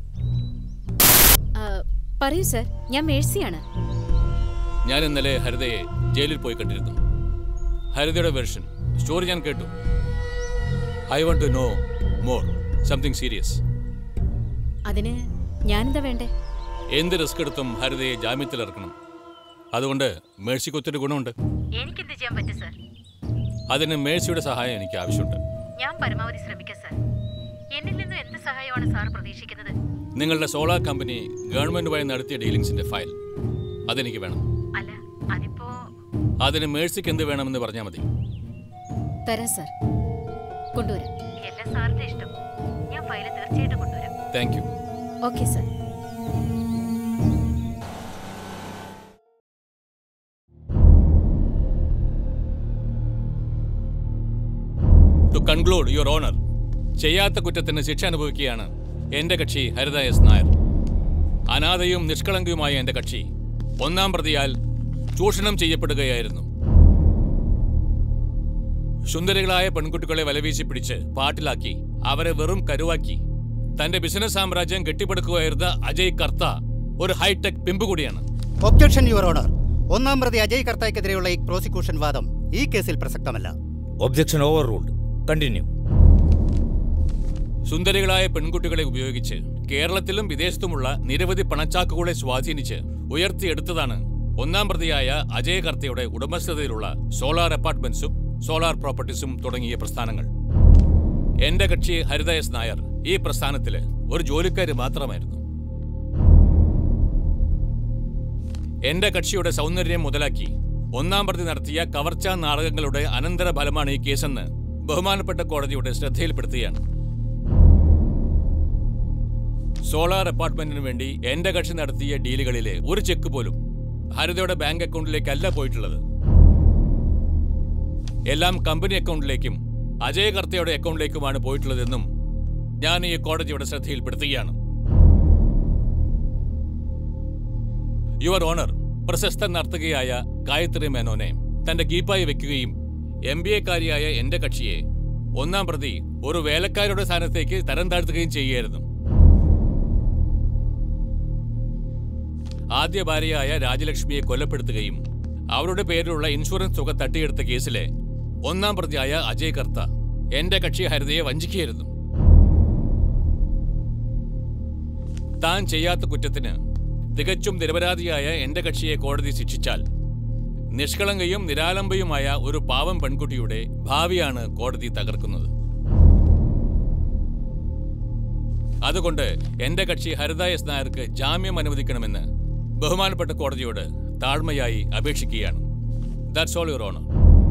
ആ, പറയൂ സർ ഞാൻ മേഴ്സിയാണ് ഞാൻ ഇന്നലെ ഹരിതയെ ജയിലിൽ പോയി കണ്ടിരുന്നു ഹരിതയുടെ വെർഷൻ സ്റ്റോറി ഞാൻ കേട്ടു I want to know more something serious അതിന് ഞാനെന്താ വേണ്ടേ എന്ത് റിസ്ക് എടുത്തും ഹരിതയെ ജാമ്യത്തിൽ ഇറക്കണം അതുകൊണ്ട് മേഴ്സിക്ക് ഒത്തിരി ഗുണമുണ്ട് എനിക്കെന്ത് ചെയ്യാൻ പറ്റും സർ അതിന് മേഴ്സിയുടെ സഹായം എനിക്ക് ആവശ്യമുണ്ട് ഞാൻ പരമാവധി ശ്രമിക്കാം സർ എന്നിൽ നിന്നും എന്ത് സഹായമാണ് സാർ പ്രതീക്ഷിക്കുന്നത് നിങ്ങളുടെ സോളാർ കമ്പനി ഗവൺമെന്റുമായി നടത്തിയ ഡീലിംഗ്സിന്റെ ഫയൽ അതെനിക്ക് വേണം അല്ല അതിപ്പോ അതിന് മേഴ്സിക്ക് എന്ത് വേണമെന്ന് പറഞ്ഞാൽ മതി തരാം സർ കൊണ്ടുവരാം എല്ലാം സാറിന്റെ ഇഷ്ടം ഞാൻ ഫയൽ തീർച്ചയായിട്ടും കൊണ്ടുവരാം thank you okay sir to conclude your honour ചെയ്യാത്ത കുറ്റത്തിന് ശിക്ഷ അനുഭവിക്കുകയാണ് എന്റെ കക്ഷി ഹരിത എസ് നായർ അനാഥയും നിഷ്കളങ്കയുമായ എന്റെ കക്ഷി ഒന്നാം പ്രതിയാൽ ചൂഷണം ചെയ്യപ്പെടുകയായിരുന്നു സുന്ദരികളായ പെൺകുട്ടികളെ വലവീശി പിടിച്ച് പാട്ടിലാക്കി അവരെ വെറും കരുവാക്കി തന്റെ ബിസിനസ് സാമ്രാജ്യം കെട്ടിപ്പടുക്കുകയായിരുന്ന അജയ് കർത്ത ഒരു ഹൈടെക് പിമ്പ് കൂടിയാണ് ഒബ്ജക്ഷൻ യുവർ ഓണർ ഒന്നാം പ്രതി അജയ് കർത്തായ്ക്കെതിരെയുള്ള ഈ പ്രോസിക്യൂഷൻ വാദം ഈ കേസിൽ പ്രസക്തമല്ല ഒബ്ജക്ഷൻ ഓവർ റൂൾഡ് കണ്ടിന്യൂ സുന്ദരികളായ പെൺകുട്ടികളെ ഉപയോഗിച്ച് കേരളത്തിലും വിദേശത്തുമുള്ള നിരവധി പണച്ചാക്കുകളെ സ്വാധീനിച്ച് ഉയർത്തിയെടുത്തതാണ് ഒന്നാം പ്രതിയായ അജയ് കർത്തയുടെ ഉടമസ്ഥതയിലുള്ള സോളാർ അപ്പാർട്ട്മെന്റ്സും സോളാർ പ്രോപ്പർട്ടീസും തുടങ്ങിയ പ്രസ്ഥാനങ്ങൾ എന്റെ കക്ഷി ഹരിത എസ് നായർ ഈ പ്രസ്ഥാനത്തില് ഒരു ജോലിക്കാരി മാത്രമായിരുന്നു എന്റെ കക്ഷിയുടെ സൗന്ദര്യം മുതലാക്കി ഒന്നാം പ്രതി നടത്തിയ കവർച്ചാ നാടകങ്ങളുടെ അനന്തര ഫലമാണ് ഈ കേസെന്ന് ബഹുമാനപ്പെട്ട കോടതിയുടെ ശ്രദ്ധയിൽപ്പെടുത്തുകയാണ് സോളാർ അപ്പാർട്ട്മെന്റിന് വേണ്ടി എന്റെ കക്ഷി നടത്തിയ ഡീലുകളിലെ ഒരു ചെക്ക് പോലും ഹരിതയുടെ ബാങ്ക് അക്കൗണ്ടിലേക്കല്ല പോയിട്ടുള്ളത് എല്ലാം കമ്പനി അക്കൗണ്ടിലേക്കും അജയ് കർത്തയുടെ അക്കൗണ്ടിലേക്കുമാണ് പോയിട്ടുള്ളതെന്നും ഞാൻ ഈ കോടതിയുടെ ശ്രദ്ധയിൽപ്പെടുത്തുകയാണ് യുവർ ഓണർ പ്രശസ്ത നർത്തകിയായ ഗായത്രി മേനോനെ തന്റെ കീപ്പായി വെക്കുകയും എം ബി എക്കാരിയായ എന്റെ കക്ഷിയെ ഒന്നാം പ്രതി ഒരു വേലക്കാരുടെ സ്ഥാനത്തേക്ക് തരം താഴ്ത്തുകയും ചെയ്യുകയായിരുന്നു ആദ്യ ഭാര്യയായ രാജലക്ഷ്മിയെ കൊലപ്പെടുത്തുകയും അവരുടെ പേരിലുള്ള ഇൻഷുറൻസ് തുക തട്ടിയെടുത്ത കേസിലെ ഒന്നാം പ്രതിയായ അജയ് കർത്ത എന്റെ കക്ഷി ഹരിതയെ വഞ്ചിക്കുകയായിരുന്നു താൻ ചെയ്യാത്ത കുറ്റത്തിന് തികച്ചും നിരപരാധിയായ എന്റെ കക്ഷിയെ കോടതി ശിക്ഷിച്ചാൽ നിഷ്കളങ്കയും നിരാലംബയുമായ ഒരു പാവം പെൺകുട്ടിയുടെ ഭാവിയാണ് കോടതി തകർക്കുന്നത് അതുകൊണ്ട് എന്റെ കക്ഷി ഹരിത എസ് നായർക്ക് ജാമ്യം അനുവദിക്കണമെന്ന് ബഹുമാനപ്പെട്ട കോടതിയോട് താഴ്മയായി അപേക്ഷിക്കുകയാണ് ദാറ്റ്സ് ഓൾ യുവർ ഓണർ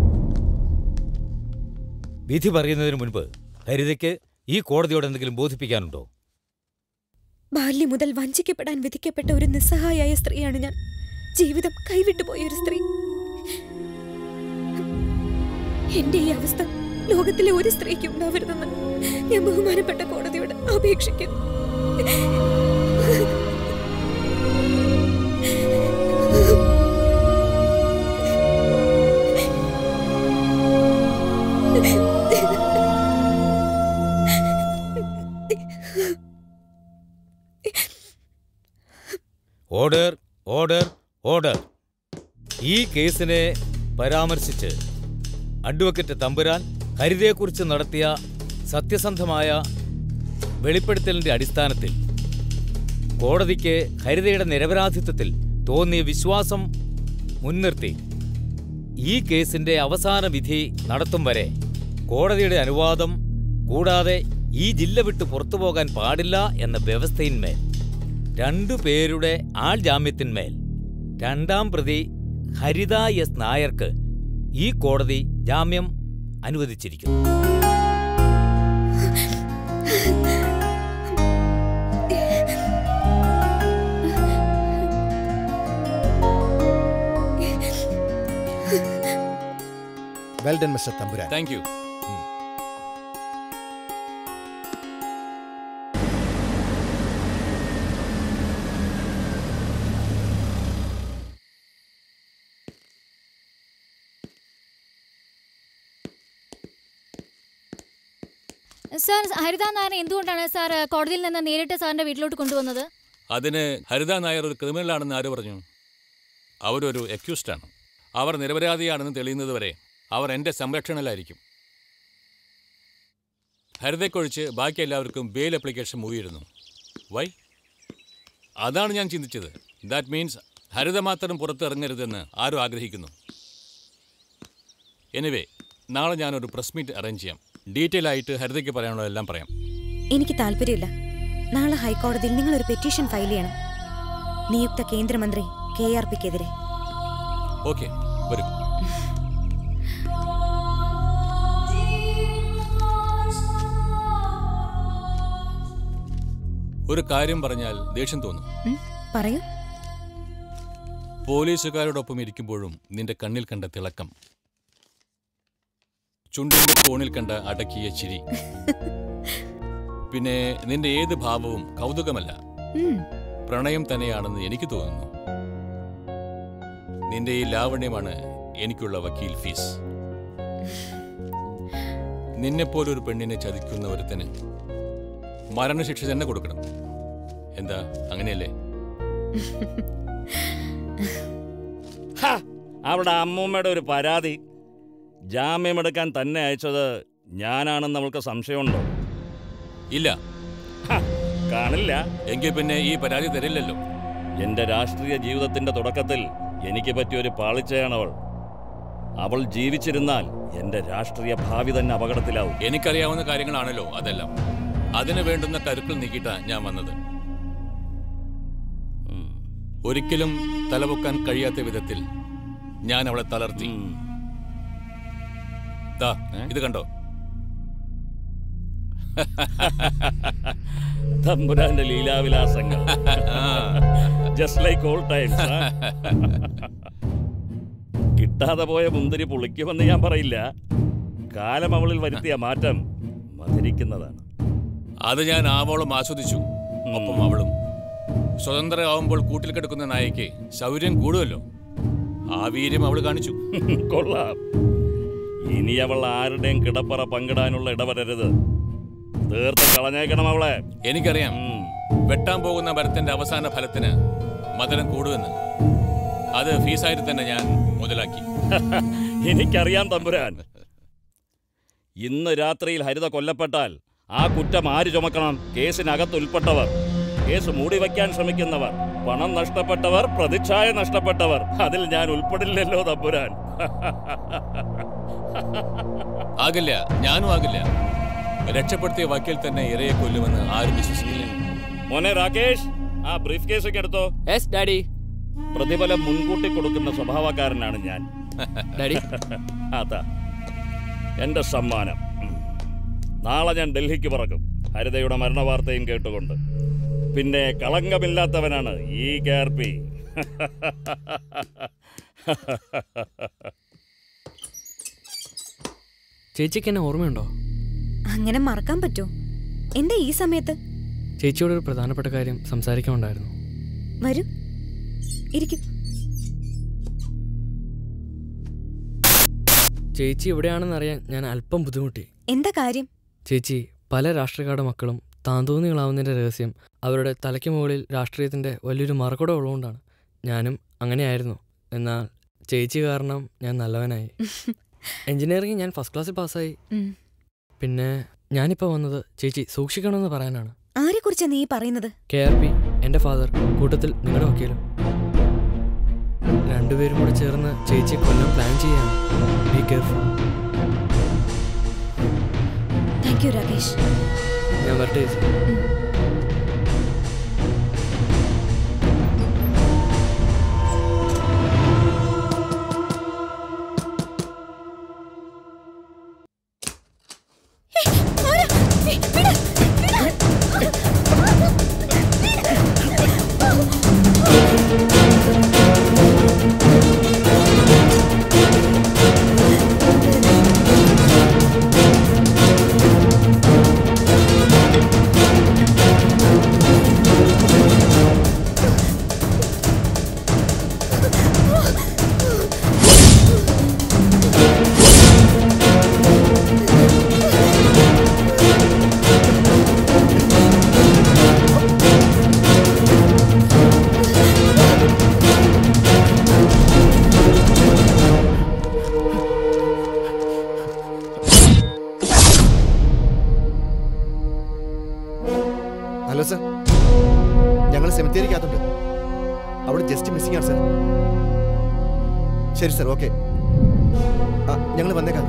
വിധി പറയുന്നതിന് മുൻപ് ഹരിതയ്ക്ക് ഈ കോടതിയോട് എന്തെങ്കിലും ബോധിപ്പിക്കാനുണ്ടോ ബാല്യം മുതൽ വഞ്ചിക്കപ്പെടാൻ വിധിക്കപ്പെട്ട ഒരു നിസ്സഹായായ സ്ത്രീയാണ് ഞാൻ ജീവിതം കൈവിട്ടുപോയ ഒരു സ്ത്രീ എന്റെ ഈ അവസ്ഥ ലോകത്തിലെ ഒരു സ്ത്രീക്ക് ഉണ്ടാവരുതെന്ന് ഞാൻ ബഹുമാനപ്പെട്ട കോടതിയോട് അപേക്ഷിക്കുന്നു ഓർഡർ ഓർഡർ ഓർഡർ ഈ കേസിനെ പരാമർശിച്ച് അഡ്വക്കേറ്റ് തമ്പുരാൻ ഹരിതയെക്കുറിച്ച് നടത്തിയ സത്യസന്ധമായ വെളിപ്പെടുത്തലിന്റെ അടിസ്ഥാനത്തിൽ കോടതിക്ക് ഹരിതയുടെ നിരപരാധിത്വത്തിൽ തോന്നിയ വിശ്വാസം മുൻനിർത്തി ഈ കേസിന്റെ അവസാന വിധി നടത്തും വരെ കോടതിയുടെ അനുവാദം കൂടാതെ ഈ ജില്ല വിട്ട് പുറത്തു പോകാൻ പാടില്ല എന്ന വ്യവസ്ഥയിന്മേൽ രണ്ടു പേരുടെ ആൾ ജാമ്യത്തിന്മേൽ രണ്ടാം പ്രതി ഹരിത എസ് നായർക്ക് ഈ കോടതി ജാമ്യം അനുവദിച്ചിരിക്കുന്നു well done mister Thampuran thank you sir Haritha Nair എന്തുകൊണ്ടാണ് സാർ കോടതിയിൽ നിന്ന് നേരിട്ട് സാറിന്റെ വീട്ടിലോട്ട് കൊണ്ടുവന്നത് അതിന് ഹരിത നായർ ഒരു ക്രിമിനലാണെന്ന് ആര് പറഞ്ഞു അവരൊരു അക്യൂസ്ഡാണ് അവർ നിരപരാധിയാണെന്ന് തെളിയുന്നതുവരെ അവർ എൻ്റെ സംരക്ഷണയിലായിരിക്കും ഹരിതയ്ക്കൊഴിച്ച് ബാക്കി എല്ലാവർക്കും ബെയിൽ അപ്ലിക്കേഷൻ മൂവിയിരുന്നു വൈ അതാണ് ഞാൻ ചിന്തിച്ചത് ദാറ്റ് മീൻസ് ഹരിത മാത്രം പുറത്തിറങ്ങരുതെന്ന് ആരും ആഗ്രഹിക്കുന്നു എനിവേ നാളെ ഞാനൊരു പ്രസ് മീറ്റ് അറേഞ്ച് ചെയ്യാം ഡീറ്റെയിൽ ആയിട്ട് ഹരിതയ്ക്ക് പറയാനുള്ളതെല്ലാം പറയാം എനിക്ക് താല്പര്യമില്ല നാളെ ഹൈക്കോടതിയിൽ നിങ്ങൾ ഒരു പെറ്റീഷൻ ഫയൽ ചെയ്യണം നിയുക്ത കേന്ദ്രമന്ത്രി കെ ആർ പിക്കെതിരെ ഓക്കെ വരും ഒരു കാര്യം പറഞ്ഞാൽ ദേഷ്യം തോന്നും പറയൂ പോലീസുകാരോടൊപ്പം ഇരിക്കുമ്പോഴും നിന്റെ കണ്ണിൽ കണ്ട തിളക്കം ചുണ്ടിന്റെ കോണിൽ കണ്ട അടക്കിയ ചിരി പിന്നെ നിന്റെ ഏത് ഭാവവും കൗതുകമല്ല ഉം. പ്രണയം തന്നെയാണെന്ന് എനിക്ക് തോന്നുന്നു നിന്റെ ഈ ലാവണ്യമാണ് എനിക്കുള്ള വക്കീൽ ഫീസ് നിന്നെപ്പോലൊരു പെണ്ണിനെ ചതിക്കുന്ന ഒരുത്തന് മരണശിക്ഷ തന്നെ കൊടുക്കണം എന്താ അങ്ങനെയല്ലേ ഹ, അവിടെ അമ്മൂമ്മയുടെ ഒരു പരാതി ജാമ്യമെടുക്കാൻ തന്നെ അയച്ചത് ഞാനാണെന്ന് അവൾക്ക് സംശയമുണ്ടോ ഇല്ല കാണില്ല എങ്കിൽ പിന്നെ ഈ പരാതി തരില്ലല്ലോ എന്റെ രാഷ്ട്രീയ ജീവിതത്തിന്റെ തുടക്കത്തിൽ എനിക്ക് പറ്റിയൊരു പാളിച്ചയാണ് അവൾ അവൾ ജീവിച്ചിരുന്നാൽ എന്റെ രാഷ്ട്രീയ ഭാവി തന്നെ അപകടത്തിലാവും എനിക്കറിയാവുന്ന കാര്യങ്ങളാണല്ലോ അതെല്ലാം അതിന് വേണ്ടുന്ന കരുക്കൾ നീക്കിയിട്ടാ ഞാൻ വന്നത് ഒരിക്കലും തലപൊക്കാൻ കഴിയാത്ത വിധത്തിൽ ഞാൻ അവളെ തളർത്തി ദാ, ഇത് കണ്ടോ തമ്പുരാന്റെ ലീലാവിലാസങ്ങൾ ജസ്റ്റ് ലൈക്ക് ഓൾ ടൈംസ് കിട്ടാതെ പോയ മുന്തിരി പുളിക്കുമെന്ന് ഞാൻ പറയില്ല കാലം അവളിൽ വരുത്തിയ മാറ്റം മധുരിക്കുന്നതാണ് അത് ഞാൻ ആവോളം ആസ്വദിച്ചു ഒപ്പം അവളും സ്വതന്ത്രമാവുമ്പോൾ കൂട്ടിൽ കിടക്കുന്ന നായയ്ക്ക് ശൗര്യം കൂടുമല്ലോ ആ വീര്യം അവൾ കാണിച്ചു കൊള്ളാം ഇനി അവൾ ആരുടെയും കിടപ്പറ പങ്കിടാനുള്ള ഇടവരരുത് തീർത്ത് കളഞ്ഞേക്കണം അവളെ എനിക്കറിയാം വെട്ടാൻ പോകുന്ന മരത്തിന്റെ അവസാന ഫലത്തിന് മധുരം കൂടുമെന്ന് അത് ഫീസായിട്ട് തന്നെ ഞാൻ മുതലാക്കി എനിക്കറിയാം തമ്പുരാൻ ഇന്ന് രാത്രിയിൽ ഹരിത കൊല്ലപ്പെട്ടാൽ ആ കുറ്റം ആര് ചുമക്കണം കേസിനകത്ത് ഉൾപ്പെട്ടവർ കേസ് മൂടി വയ്ക്കാൻ ശ്രമിക്കുന്നവർ പണം നഷ്ടപ്പെട്ടവർ പ്രതിച്ഛായ നഷ്ടപ്പെട്ടവർ അതിൽ ഞാൻ ഉൾപ്പെടില്ലല്ലോ തമ്പുരാൻ ആകില്ല ഞാനും ആകില്ല രക്ഷപ്പെടുത്തിയ വക്കീൽ തന്നെ ഇരയെ കൊല്ലുമെന്ന് ആരും വിശ്വസിക്കില്ല മോനെ രാകേഷ് ആ ബ്രീഫ് കേസ് ഒക്കെ എടുത്തോ യെസ് ഡാഡി പ്രതിഫലം മുൻകൂട്ടി കൊടുക്കുന്ന സ്വഭാവക്കാരനാണ് ഞാൻ ഡാഡി അതാ എന്റെ സമ്മാനം ഉം. നാളെ ഞാൻ ഡൽഹിക്ക് പറക്കും ഹരിതയുടെ മരണവാർത്തയും കേട്ടുകൊണ്ട് പിന്നെ കളങ്കമില്ലാത്തവനാണ് ഈ കെ ആർ പി ചേച്ചിക്ക് എന്നെ ഓർമ്മയുണ്ടോ അങ്ങനെ മറക്കാൻ പറ്റുമോ എന്താ ഈ സമയത്ത് ചേച്ചിയോട് ഒരു പ്രധാനപ്പെട്ട കാര്യം സംസാരിക്കാനുണ്ടായിരുന്നു വരൂ ഇരിക്കും ചേച്ചി എവിടെയാണെന്ന് അറിയാൻ ഞാൻ അല്പം ബുദ്ധിമുട്ടി എന്താ കാര്യം ചേച്ചി പല രാഷ്ട്രീയക്കാരുടെ മക്കളും താന്തോന്നികളാവുന്നതിൻ്റെ രഹസ്യം അവരുടെ തലയ്ക്ക് മുകളിൽ രാഷ്ട്രീയത്തിൻ്റെ വലിയൊരു മറക്കുട ഉള്ളതുകൊണ്ടാണ് ഞാനും അങ്ങനെയായിരുന്നു എന്നാൽ ചേച്ചി കാരണം ഞാൻ നല്ലവനായി എഞ്ചിനീയറിംഗ് ഞാൻ ഫസ്റ്റ് ക്ലാസ്സിൽ പാസ്സായി ഉം. പിന്നെ ഞാനിപ്പോൾ വന്നത് ചേച്ചി സൂക്ഷിക്കണമെന്ന് പറയാനാണ് ആരെക്കുറിച്ചാ നീ പറയുന്നത് കെ ആർ പി എൻ്റെ ഫാദർ കൂട്ടത്തിൽ നിങ്ങളുടെ വക്കീലും രണ്ടുപേരും കൂടെ ചേർന്ന് ചേച്ചിയെ കൊല്ലം പ്ലാൻ ചെയ്യാണ് be careful thank you Rakesh ഞാൻ വരട്ടെ ചേച്ചി ഹലോ സർ ഞങ്ങൾ സെമിത്തേരിക്കകത്തുണ്ട് അവിടെ ജസ്റ്റ് മിസ്സിംഗ് ആണ് സർ ശരി സർ ഓക്കെ ആ ഞങ്ങൾ വന്നേക്കാം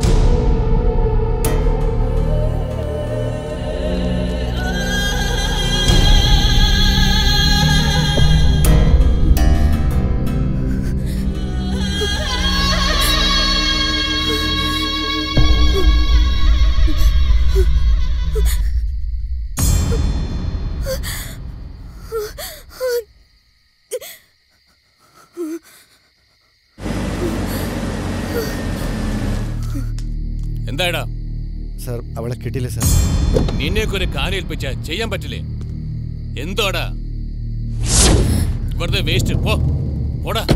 എന്തായടാ സർ അവളെ കിട്ടിയില്ല സർ നിന്നെയൊക്കെ ഒരു കാര്യം ഏൽപ്പിച്ച ചെയ്യാൻ പറ്റില്ലേ എന്തോടാ വെറുതെ വേസ്റ്റ് പോ പോടാ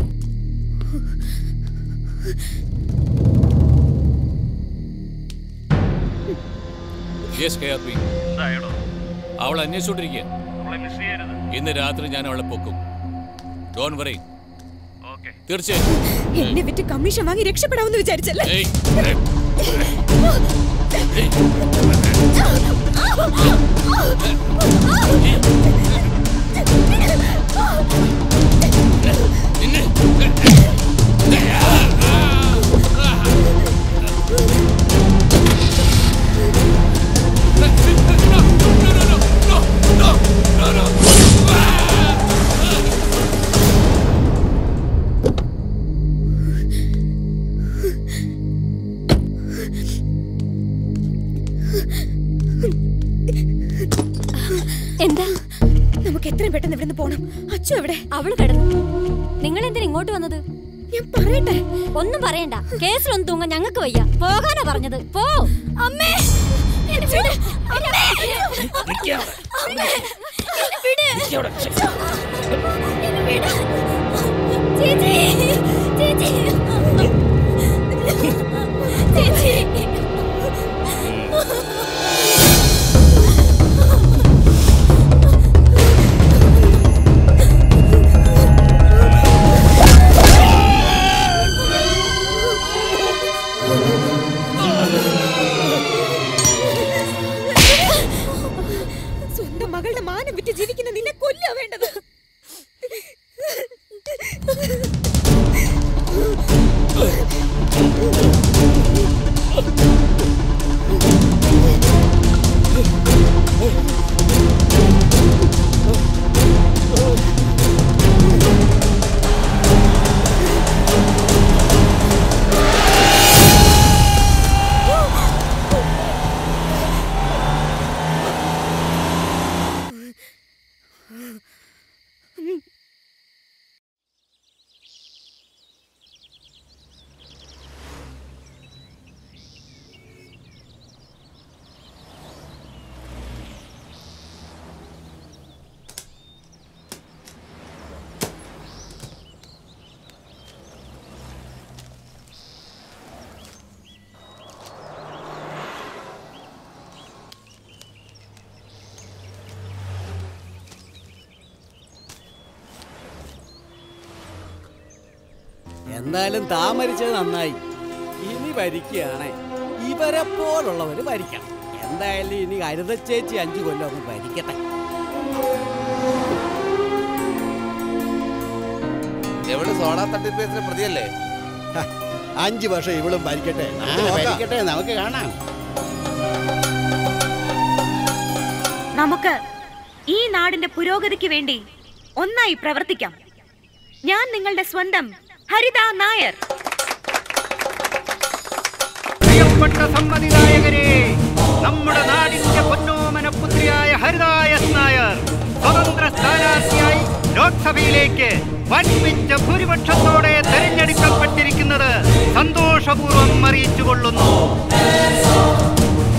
യെസ് കെ ആർ പി അവൾ അന്വേഷിച്ചോണ്ടിരിക്കുക ഇന്ന് രാത്രി ഞാൻ അവളെ പൊക്കും ഡോൺ വറി തീർച്ചയായും എന്നെ വിറ്റ് കമ്മീഷൻ വാങ്ങി രക്ഷപ്പെടാമെന്ന് വിചാരിച്ചല്ലേ ഏയ്, എന്താ നമുക്ക് എത്രയും പെട്ടെന്ന് ഇവിടുന്ന് പോണം അച്ചു എവിടെ അവള് കിടന്നു നിങ്ങൾ എന്തിനാ ഇങ്ങോട്ട് വന്നത് ഞാൻ പറയട്ടെ ഒന്നും പറയണ്ട കേസിലൊന്നും തൂങ്ങാൻ ഞങ്ങൾക്ക് വയ്യ പോകാനാ പറഞ്ഞത് പോ അമ്മേ എന്നെ വിട്. അമ്മേ. അമ്മേ. എന്നെ വിട്. എന്നെ വിട്. ചേച്ചി ചേച്ചി ചേച്ചി സ്വന്തം മകളുടെ മാനം വിറ്റ് ജീവിക്കുന്ന നിന്നെ കൊല്ലാ വേണ്ടത് എന്തായാലും താ മരിച്ചത് നന്നായി ഇനി ഭരിക്കുകയാണേ ഇവരെ പോലുള്ളവര് ഭരിക്കണം എന്തായാലും ഇനി ഹരിത ചേച്ചി അഞ്ചു കൊല്ലം ഒന്ന് ഭരിക്കട്ടെ എവിടെ സോളാർ തട്ടിപ്പ് കേസിലെ പ്രതിയല്ലേ അഞ്ചു വർഷം ഇവളും ഭരിക്കട്ടെ ആ, നമുക്ക് നോക്കാം. ഭരിക്കട്ടെ നമുക്ക് കാണാം നമുക്ക് ഈ നാടിന്റെ പുരോഗതിക്ക് വേണ്ടി ഒന്നായി പ്രവർത്തിക്കാം ഞാൻ നിങ്ങളുടെ സ്വന്തം ഹരിത നായർ പ്രിയപ്പെട്ട സമ്മതിദായകരെ നമ്മുടെ നാടിന്റെ പൊന്നോമന പുത്രിയായ ഹരിതായസ് നായർ സ്വതന്ത്ര സ്ഥാനാർത്ഥിയായി ലോക്സഭയിലേക്ക് വൻപിച്ച ഭൂരിപക്ഷത്തോടെ തെരഞ്ഞെടുക്കപ്പെട്ടിരിക്കുന്നത് സന്തോഷപൂർവ്വം അറിയിച്ചുകൊള്ളുന്നു